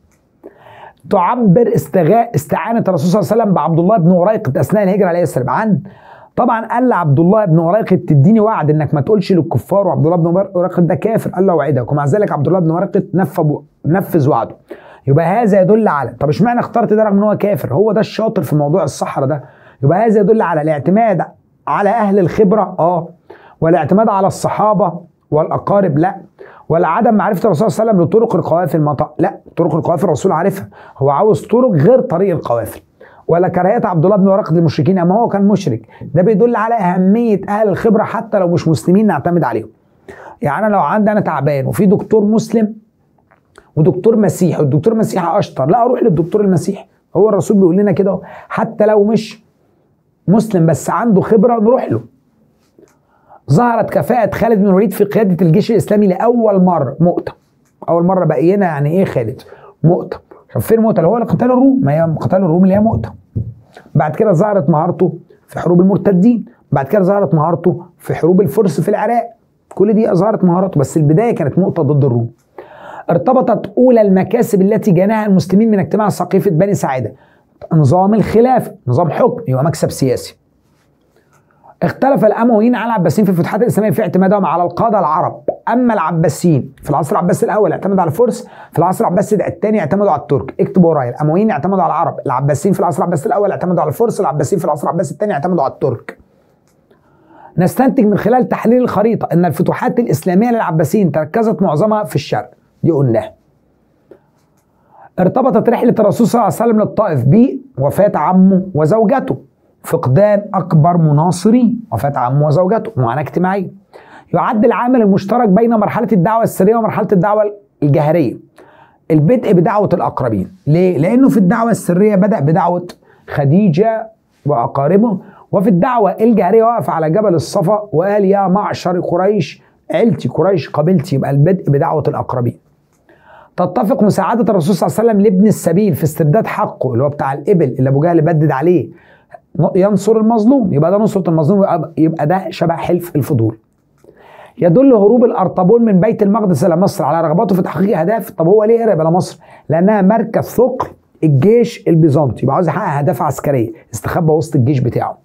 Speaker 1: تعبر استغاء استعانه الرسول صلى الله عليه وسلم بعبد الله بن وريقه اثناء الهجره عليه السلام عن طبعا قال لعبد الله بن وريقه تديني وعد انك ما تقولش للكفار وعبد الله بن وريقه ده كافر قال له اوعدك ومع ذلك عبد الله بن وريقه نفذ نفذ وعده يبقى هذا يدل على طب اشمعنى اخترت ده رغم ان هو كافر هو ده الشاطر في موضوع الصحراء ده يبقى هذا يدل على الاعتماد على اهل الخبره اه والاعتماد على الصحابه والاقارب لا ولا عدم معرفه الرسول صلى الله عليه وسلم لطرق القوافل المطأ لا طرق القوافل الرسول عارفها هو عاوز طرق غير طريق القوافل ولا كراهيه عبد الله بن ورقه للمشركين اما هو كان مشرك ده بيدل على اهميه اهل الخبره حتى لو مش مسلمين نعتمد عليهم يعني انا لو عندي انا تعبان وفي دكتور مسلم ودكتور مسيحي والدكتور المسيحي اشطر لا اروح للدكتور المسيحي هو الرسول بيقول لنا كده حتى لو مش مسلم بس عنده خبره نروح له ظهرت كفاءة خالد بن الوليد في قيادة الجيش الإسلامي لأول مرة مؤتة أول مرة بقينا يعني إيه خالد مؤتة طب فين مؤتة اللي هو قتال الروم ما هي قتال الروم اللي هي مؤتة بعد كده ظهرت مهارته في حروب المرتدين بعد كده ظهرت مهارته في حروب الفرس في العراق كل دي ظهرت مهاراته بس البداية كانت مؤتة ضد الروم ارتبطت أولى المكاسب التي جناها المسلمين من اجتماع سقيفة بني سعيدة نظام الخلافة نظام حكم يبقى مكسب سياسي اختلف الامويين على العباسيين في الفتوحات الاسلاميه في اعتمادهم على القاده العرب اما العباسيين في العصر العباسي الاول اعتمدوا على الفرس في العصر العباسي الثاني اعتمدوا على الترك اكتبوا ورايا الامويين اعتمدوا على العرب العباسيين في العصر العباسي الاول اعتمدوا على الفرس العباسيين في العصر العباسي الثاني اعتمدوا على الترك نستنتج من خلال تحليل الخريطه ان الفتوحات الاسلاميه للعباسيين تركزت معظمها في الشرق دي قلناها ارتبطت رحله الرسول صلى الله عليه وسلم للطائف بوفاه عمه وزوجته فقدان اكبر مناصري وفاه عمه وزوجته معاناه اجتماعيه يعد العامل المشترك بين مرحله الدعوه السريه ومرحله الدعوه الجهريه البدء بدعوه الاقربين ليه لانه في الدعوه السريه بدا بدعوه خديجه واقاربه وفي الدعوه الجهريه وقف على جبل الصفا وقال يا معشر قريش عيلتي قريش قبيلتي يبقى البدء بدعوه الاقربين تتفق مساعدة الرسول صلى الله عليه وسلم لابن السبيل في استرداد حقه اللي هو بتاع الإبل اللي أبو جهل بدد عليه ينصر المظلوم يبقى ده نصرة المظلوم يبقى ده شبه حلف الفضول يدل هروب الارطبون من بيت المقدس الى مصر على رغبته في تحقيق اهداف طب هو ليه هرب الى مصر لانها مركز ثقل الجيش البيزنطي يبقى عاوز يحقق اهداف عسكريه استخبى وسط الجيش بتاعه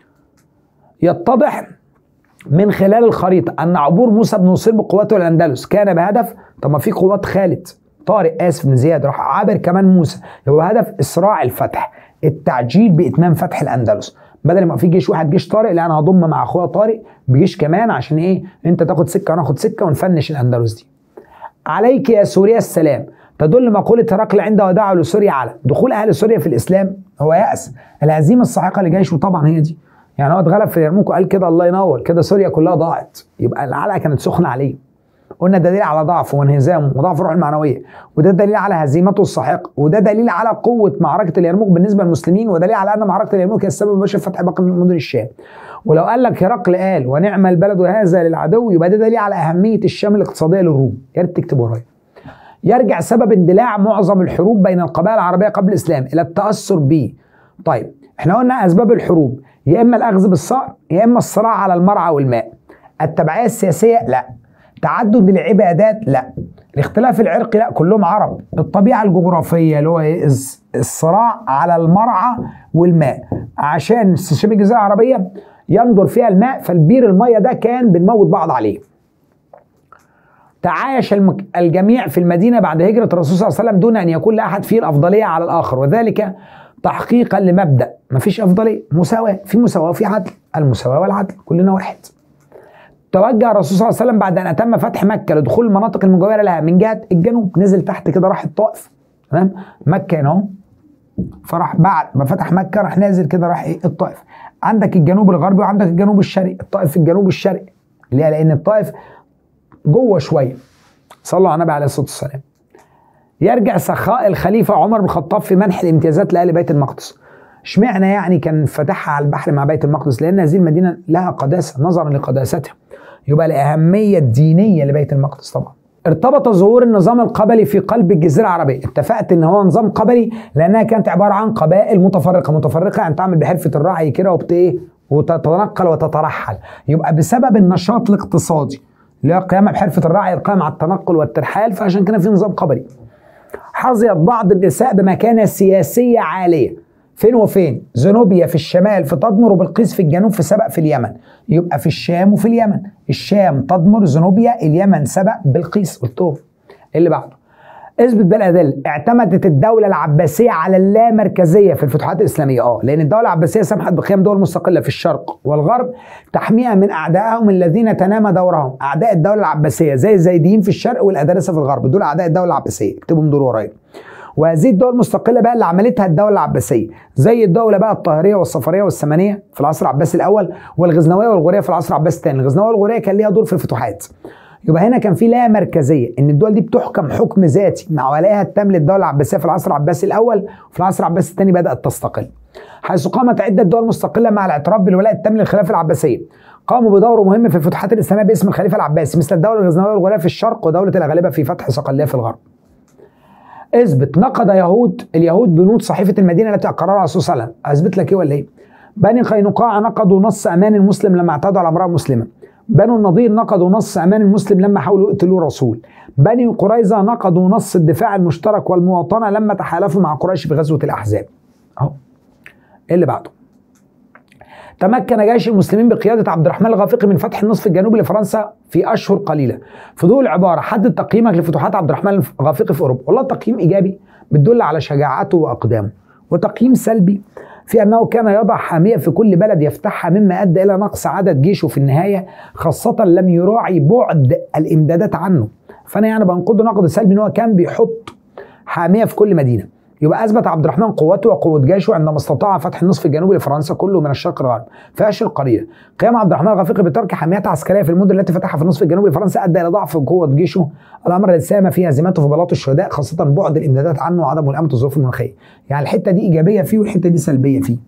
Speaker 1: يتضح من خلال الخريطه ان عبور موسى بن نصير بقواته الاندلس كان بهدف طب ما في قوات خالد طارق اسف بن زياد راح عابر كمان موسى يبقى هدف اسراع الفتح التعجيل باتمام فتح الاندلس بدل ما في جيش واحد جيش طارق لا انا هضم مع اخويا طارق بجيش كمان عشان ايه انت تاخد سكه وانا اخد سكه ونفنش الاندلس دي عليك يا سوريا السلام تدل مقولة هرقل عند وداعه لسوريا على دخول أهل سوريا في الإسلام هو يأس الهزيمة الساحقة لجيشه طبعا هي دي يعني هو اتغلب في اليرموك وقال كده الله ينور كده سوريا كلها ضاعت يبقى العلقة كانت سخنة عليه قلنا دليل على ضعفه وانهزامه وضعف الروح المعنويه وده دليل على هزيمته الساحقه وده دليل على قوه معركه اليرموك بالنسبه للمسلمين ودليل على ان معركه اليرموك هي السبب المباشر في فتح باقي مدن الشام ولو قال لك هرقل قال ونعم البلد هذا للعدو يبقى ده دليل على اهميه الشام الاقتصاديه للروم يا ريت تكتب ورايا يرجع سبب اندلاع معظم الحروب بين القبائل العربيه قبل الاسلام الى التاثر به طيب احنا قلنا اسباب الحروب يا اما الاخذ بالصقر يا اما الصراع على المرعى والماء التبعيه السياسيه لا تعدد العبادات لا الاختلاف العرقي لا كلهم عرب الطبيعه الجغرافيه اللي هو ايه الصراع على المرعى والماء عشان شبه الجزيره العربيه يندر فيها الماء فالبير الميه ده كان بنموت بعض عليه تعايش المك... الجميع في المدينة بعد هجرة الرسول صلى الله عليه وسلم دون أن يكون لأحد فيه الأفضلية على الآخر وذلك تحقيقا لمبدأ مفيش أفضلية مساواة في مساواة وفي عدل المساواة والعدل كلنا واحد توجه الرسول صلى الله عليه وسلم بعد أن أتم فتح مكة لدخول المناطق المجاورة لها من جهة الجنوب نزل تحت كده راح الطائف تمام مكة هنا اهو فراح بعد ما فتح مكة راح نازل كده راح ايه الطائف عندك الجنوب الغربي وعندك الجنوب الشرقي الطائف في الجنوب الشرقي ليه لأن الطائف جوه شويه صلوا على النبي عليه الصلاه والسلام يرجع سخاء الخليفه عمر بن الخطاب في منح الامتيازات لاهل بيت المقدس اشمعنى يعني كان فتحها على البحر مع بيت المقدس لان هذه المدينه لها قداسه نظرا لقداستها يبقى الاهميه الدينيه لبيت المقدس طبعا ارتبط ظهور النظام القبلي في قلب الجزيره العربيه اتفقت ان هو نظام قبلي لانها كانت عباره عن قبائل متفرقه متفرقه يعني تعمل بحرفه الرعي كده وبت ايه وتتنقل وتترحل يبقى بسبب النشاط الاقتصادي اللي هي القيامه بحرفه الرعي القائم على التنقل والترحال فعشان كده في نظام قبلي حظيت بعض النساء بمكانه سياسيه عاليه فين وفين زنوبيا في الشمال في تدمر وبلقيس في الجنوب في سبق في اليمن يبقى في الشام وفي اليمن الشام تدمر زنوبيا اليمن سبق بلقيس قلتهم اللي بعده اثبت بالادله اعتمدت الدوله العباسيه على اللامركزيه في الفتوحات الاسلاميه اه لان الدوله العباسيه سمحت بقيام دول مستقله في الشرق والغرب تحميها من اعدائهم الذين تنام دورهم اعداء الدوله العباسيه زي الزيديين في الشرق والادارسه في الغرب دول اعداء الدوله العباسيه اكتبهم دول ورايا وهذه الدول المستقله بقى اللي عملتها الدوله العباسيه زي الدوله بقى الطاهريه والصفريه والسمنيه في العصر العباسي الاول والغزنويه والغوريه في العصر العباسي الثاني الغزنويه والغوريه كان ليها دور في الفتوحات يبقى هنا كان في لا مركزيه ان الدول دي بتحكم حكم ذاتي مع ولائها التام للدوله العباسيه في العصر العباسي الاول وفي العصر العباسي الثاني بدات تستقل حيث قامت عده دول مستقله مع الاعتراف بالولاء التام للخلافه العباسيه قاموا بدور مهم في الفتوحات الاسلاميه باسم الخليفه العباسي مثل الدوله الغزنويه والغوريه في الشرق ودوله الاغلبه في فتح صقليه في الغرب اثبت نقد يهود اليهود بنود صحيفه المدينه التي اقررها الرسول صلى الله عليه وسلم اثبت لك ايه ولا ايه بني قينقاع نقضوا نص امان المسلم لما اعتدوا على امراه مسلمه بنو النضير نقضوا نص امان المسلم لما حاولوا يقتلوا الرسول بني قريظه نقضوا نص الدفاع المشترك والمواطنه لما تحالفوا مع قريش في غزوه الاحزاب اهو ايه اللي بعده تمكن جيش المسلمين بقيادة عبد الرحمن الغافقي من فتح النصف الجنوبي لفرنسا في أشهر قليلة. فضول العبارة حدد تقييمك لفتوحات عبد الرحمن الغافقي في أوروبا، والله تقييم إيجابي بتدل على شجاعته وأقدامه. وتقييم سلبي في أنه كان يضع حامية في كل بلد يفتحها مما أدى إلى نقص عدد جيشه في النهاية خاصة لم يراعي بعد الإمدادات عنه فأنا يعني بنقده نقد سلبي إن هو كان بيحط حامية في كل مدينة يبقى اثبت عبد الرحمن قوته وقوه جيشه عندما استطاع فتح النصف الجنوبي لفرنسا كله من الشرق للغرب في اشهر قليله قيام عبد الرحمن الغفيقي بترك حاميات عسكريه في المدن التي فتحها في النصف الجنوبي لفرنسا ادى الى ضعف قوه جيشه الامر الذي ساهم في هزيمته في بلاط الشهداء خاصه بعد الامدادات عنه وعدم ملائمه الظروف المناخيه يعني الحته دي ايجابيه فيه والحته دي سلبيه فيه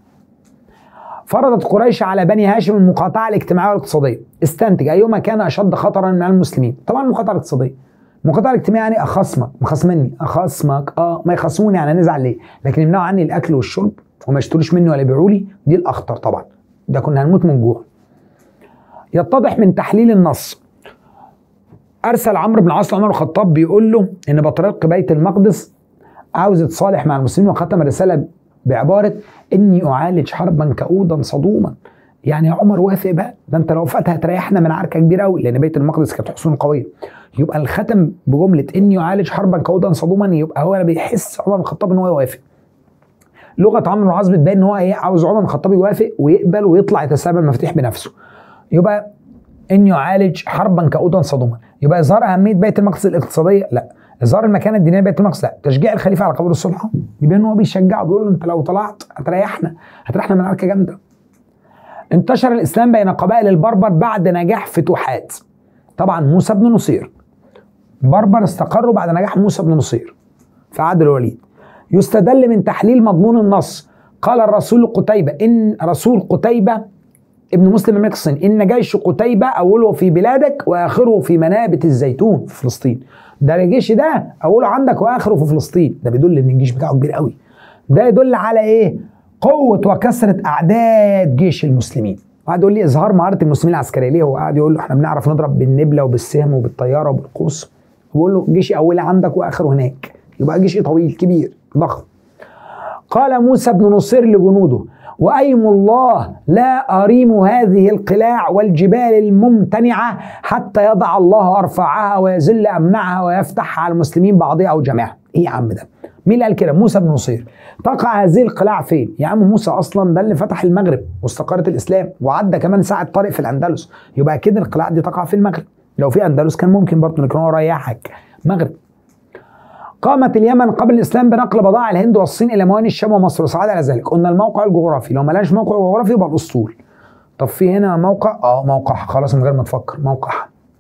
Speaker 1: فرضت قريش على بني هاشم المقاطعه الاجتماعيه والاقتصاديه استنتج ايهما كان اشد خطرا من المسلمين طبعا المقاطعه الاقتصاديه المقاطعه الاجتماعيه يعني اخصمك مخصمني اخصمك اه ما يخصموني يعني نزعل ليه لكن يمنعوا عني الاكل والشرب وما يشتروش مني ولا يبيعوا لي دي الاخطر طبعا ده كنا هنموت من جوع يتضح من تحليل النص ارسل عمرو بن العاص لعمر الخطاب بيقول له ان بطريق بيت المقدس عاوز يتصالح مع المسلمين وختم الرساله بعباره اني اعالج حربا كؤودا صدوما يعني يا عمر وافق بقى ده انت لو وافقت هتريحنا من عركه كبيره قوي لان بيت المقدس كانت حصون قويه يبقى الختم بجمله اني يعالج حربا كؤودا صدوما يبقى هو بيحس عمر بن الخطاب ان هو يوافق لغه عمرو بن العاص بتبين ان هو ايه عاوز عمر بن الخطاب يوافق ويقبل ويطلع يتسلم المفاتيح بنفسه يبقى ان يعالج حربا كؤودا صدوما يبقى اظهار اهميه بيت المقدس الاقتصاديه لا اظهار المكانه الدينيه بيت المقدس لا تشجيع الخليفه على قبول الصلح يبقى ان هو بيشجعه بيقول له انت لو طلعت هتريحنا هتريحنا من عركه جامده انتشر الاسلام بين قبائل البربر بعد نجاح فتوحات طبعا موسى بن نصير بربر استقروا بعد نجاح موسى بن نصير في عهد الوليد يستدل من تحليل مضمون النص قال الرسول قتيبة إن رسول قتيبة ابن مسلم المكسن إن جيش قتيبة أوله في بلادك وآخره في منابت الزيتون في فلسطين ده الجيش ده أوله عندك وآخره في فلسطين ده بيدل إن الجيش بتاعه كبير قوي ده يدل على إيه قوة وكثرة أعداد جيش المسلمين وقعد يقول لي اظهار مهاره المسلمين العسكريه ليه هو قاعد يقول له احنا بنعرف نضرب بالنبله وبالسهم وبالطياره وبالقوس بقول له جيشي اولي عندك واخره هناك يبقى جيشي طويل كبير ضخم قال موسى بن نصير لجنوده وايم الله لا اريم هذه القلاع والجبال الممتنعه حتى يضع الله ارفعها ويذل امنعها ويفتحها على المسلمين بعضها او جميعها ايه يا عم ده مين اللي قال كده موسى بن نصير تقع هذه القلاع فين يا عم موسى اصلا ده اللي فتح المغرب واستقرت الاسلام وعدى كمان ساعه طريق في الاندلس يبقى كده القلاع دي تقع في المغرب لو في اندلس كان ممكن برضه لكن هو ريحك مغرب قامت اليمن قبل الاسلام بنقل بضائع الهند والصين الى موانئ الشام ومصر وصعد على ذلك قلنا الموقع الجغرافي لو ملاش موقع جغرافي يبقى الاسطول طب في هنا موقع اه موقع خلاص من غير ما تفكر موقع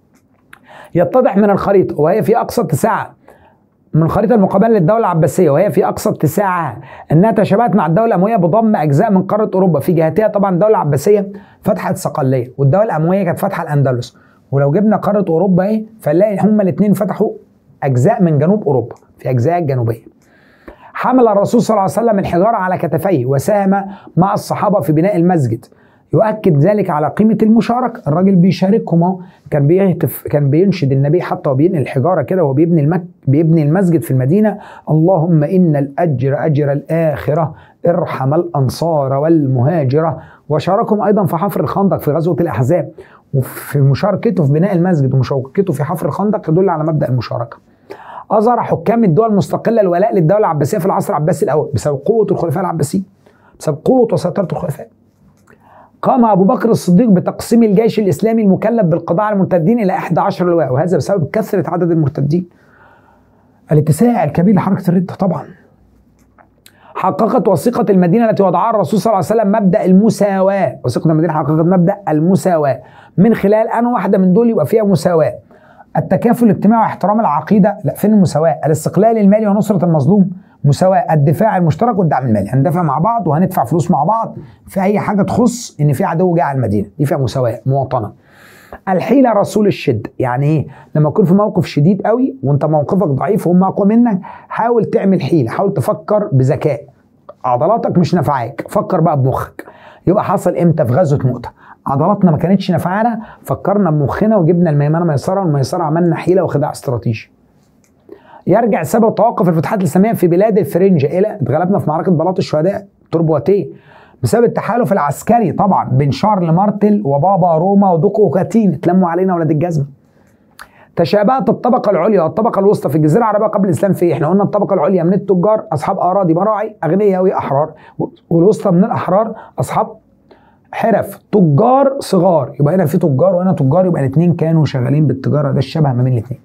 Speaker 1: يتضح من الخريطه وهي في اقصى اتساعها من الخريطه المقابله للدوله العباسيه وهي في اقصى اتساعها انها تشابهت مع الدوله الامويه بضم اجزاء من قاره اوروبا في جهتها طبعا الدوله العباسيه فتحت صقليه والدوله الامويه كانت فاتحه الاندلس ولو جبنا قاره اوروبا ايه فنلاقي هما الاثنين فتحوا اجزاء من جنوب اوروبا في اجزاء الجنوبيه حمل الرسول صلى الله عليه وسلم الحجاره على كتفيه وساهم مع الصحابه في بناء المسجد يؤكد ذلك على قيمة المشاركة الراجل بيشاركهم اهو كان بيهتف كان بينشد النبي حتى وبينقل الحجارة كده وهو بيبني المك بيبني المسجد في المدينة اللهم إن الأجر أجر الآخرة ارحم الأنصار والمهاجرة وشاركهم أيضا في حفر الخندق في غزوة الأحزاب وفي مشاركته في بناء المسجد ومشاركته في حفر الخندق يدل على مبدأ المشاركة أظهر حكام الدول المستقلة الولاء للدولة العباسية في العصر العباسي الأول بسبب قوة الخلفاء العباسيين بسبب قوة وسيطرة الخلفاء قام أبو بكر الصديق بتقسيم الجيش الإسلامي المكلف بالقضاء على المرتدين إلى 11 لواء وهذا بسبب كثرة عدد المرتدين الاتساع الكبير لحركة الردة طبعا حققت وثيقة المدينة التي وضعها الرسول صلى الله عليه وسلم مبدأ المساواة وثيقة المدينة حققت مبدأ المساواة من خلال أن واحدة من دول يبقى فيها مساواة التكافل الاجتماعي واحترام العقيدة لا فين المساواة الاستقلال المالي ونصرة المظلوم مساواة الدفاع المشترك والدعم المالي هندفع مع بعض وهندفع فلوس مع بعض في أي حاجة تخص إن في عدو جاي على المدينة دي فيها مساواة مواطنة الحيلة رسول الشد يعني ايه لما تكون في موقف شديد قوي وانت موقفك ضعيف وهم اقوى منك حاول تعمل حيلة حاول تفكر بذكاء عضلاتك مش نافعاك فكر بقى بمخك يبقى حصل امتى في غزوة مؤتة عضلاتنا ما كانتش نافعانا فكرنا بمخنا وجبنا الميمنه ميسره والميسره عملنا حيله وخداع استراتيجي يرجع سبب توقف الفتوحات الاسلاميه في بلاد الفرنج الى اتغلبنا في معركه بلاط الشهداء تربواتيه بسبب التحالف العسكري طبعا بين شارل مارتل وبابا روما ودوكو كاتين اتلموا علينا ولاد الجزمه تشابهت الطبقة العليا والطبقة الوسطى في الجزيرة العربية قبل الإسلام في إيه؟ إحنا قلنا الطبقة العليا من التجار أصحاب أراضي مراعي أغنياء وأحرار والوسطى من الأحرار أصحاب حرف تجار صغار يبقى هنا في تجار وهنا تجار يبقى الاثنين كانوا شغالين بالتجارة ده الشبه ما بين الاثنين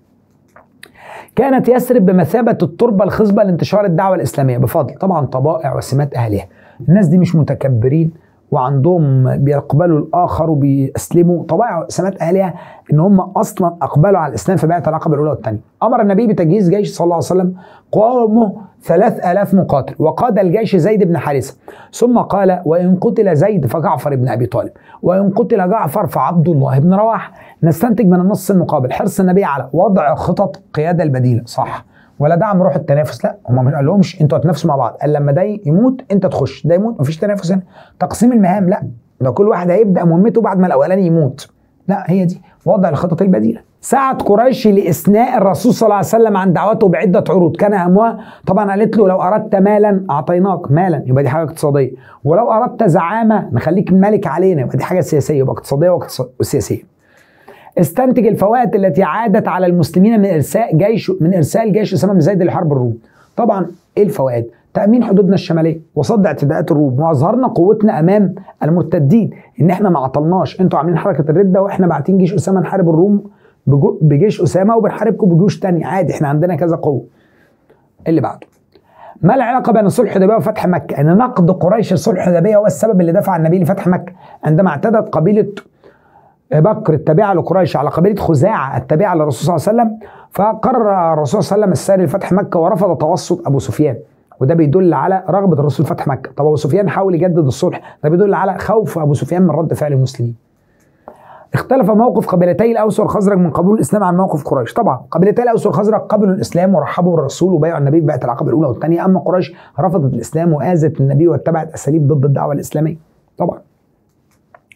Speaker 1: كانت يثرب بمثابة التربة الخصبة لانتشار الدعوة الإسلامية بفضل طبعا طبائع وسمات أهلها الناس دي مش متكبرين وعندهم بيقبلوا الاخر وبيسلموا طبائع سمات اهلها ان هم اصلا اقبلوا على الاسلام في بيعه العقبه الاولى والثانيه. امر النبي بتجهيز جيش صلى الله عليه وسلم قوامه ثلاث آلاف مقاتل وقاد الجيش زيد بن حارثة ثم قال وإن قتل زيد فجعفر بن أبي طالب وإن قتل جعفر فعبد الله بن رواح نستنتج من النص المقابل حرص النبي على وضع خطط قيادة البديلة صح ولا دعم روح التنافس لا هم ما قالهمش انتوا هتنافسوا مع بعض قال لما ده يموت انت تخش ده يموت مفيش تنافس هنا تقسيم المهام لا ده كل واحد هيبدا مهمته بعد ما الاولاني يموت لا هي دي وضع الخطط البديله سعت قريش لاثناء الرسول صلى الله عليه وسلم عن دعوته بعده عروض كان همها طبعا قالت له لو اردت مالا اعطيناك مالا يبقى دي حاجه اقتصاديه ولو اردت زعامه نخليك ملك علينا يبقى دي حاجه سياسيه يبقى اقتصاديه وسياسيه استنتج الفوائد التي عادت على المسلمين من ارساء جيش من ارسال جيش اسامه بن زيد لحرب الروم طبعا ايه الفوائد تامين حدودنا الشماليه وصد اعتداءات الروم واظهرنا قوتنا امام المرتدين ان احنا ما عطلناش انتوا عاملين حركه الرده واحنا باعتين جيش اسامه نحارب الروم بجيش اسامه وبنحاربكم بجيوش تانية عادي احنا عندنا كذا قوه اللي بعده ما العلاقه بين صلح الحديبيه وفتح مكه؟ ان نقد قريش لصلح الحديبيه هو السبب اللي دفع النبي لفتح مكه عندما اعتدت قبيله بكر التابعه لقريش على قبيله خزاعه التابعه للرسول صلى الله عليه وسلم فقرر الرسول صلى الله عليه وسلم السير لفتح مكه ورفض توسط ابو سفيان وده بيدل على رغبه الرسول فتح مكه طب ابو سفيان حاول يجدد الصلح ده بيدل على خوف ابو سفيان من رد فعل المسلمين اختلف موقف قبيلتي الاوس والخزرج من قبول الاسلام عن موقف قريش طبعا قبيلتي الاوس والخزرج قبلوا الاسلام ورحبوا بالرسول وبايعوا النبي ببيعه العقبه الاولى والثانيه اما قريش رفضت الاسلام واذت النبي واتبعت اساليب ضد الدعوه الاسلاميه طبعا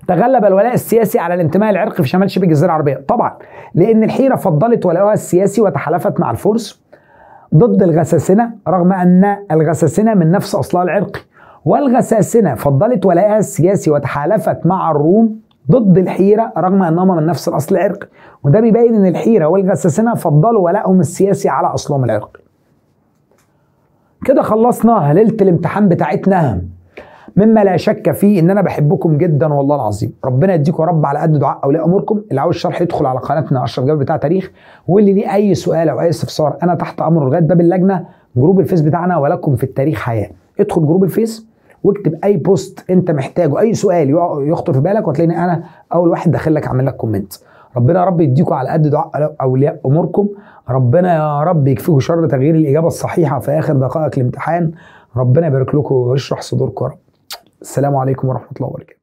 Speaker 1: تغلب الولاء السياسي على الانتماء العرقي في شمال شبه الجزيره العربيه طبعا لان الحيره فضلت ولاءها السياسي وتحالفت مع الفرس ضد الغساسنه رغم ان الغساسنه من نفس اصلها العرقي والغساسنه فضلت ولائها السياسي وتحالفت مع الروم ضد الحيرة رغم أنهما من نفس الأصل العرقي وده بيبين أن الحيرة والغساسنة فضلوا ولائهم السياسي على أصلهم العرقي كده خلصنا ليلة الامتحان بتاعتنا مما لا شك فيه ان انا بحبكم جدا والله العظيم ربنا يديكم يا رب على قد دعاء اولياء اموركم اللي عاوز شرح يدخل على قناتنا اشرف جابر بتاع تاريخ واللي ليه اي سؤال او اي استفسار انا تحت امره لغايه باب اللجنه جروب الفيس بتاعنا ولكم في التاريخ حياه ادخل جروب الفيس واكتب اي بوست انت محتاجه اي سؤال يخطر في بالك وتلاقيني انا اول واحد داخل لك اعمل لك كومنت ربنا يا رب يديكم على قد دعاء اولياء اموركم ربنا يا رب يكفيكم شر تغيير الاجابه الصحيحه في اخر دقائق الامتحان ربنا يبارك لكم ويشرح صدوركم يا رب السلام عليكم ورحمه الله وبركاته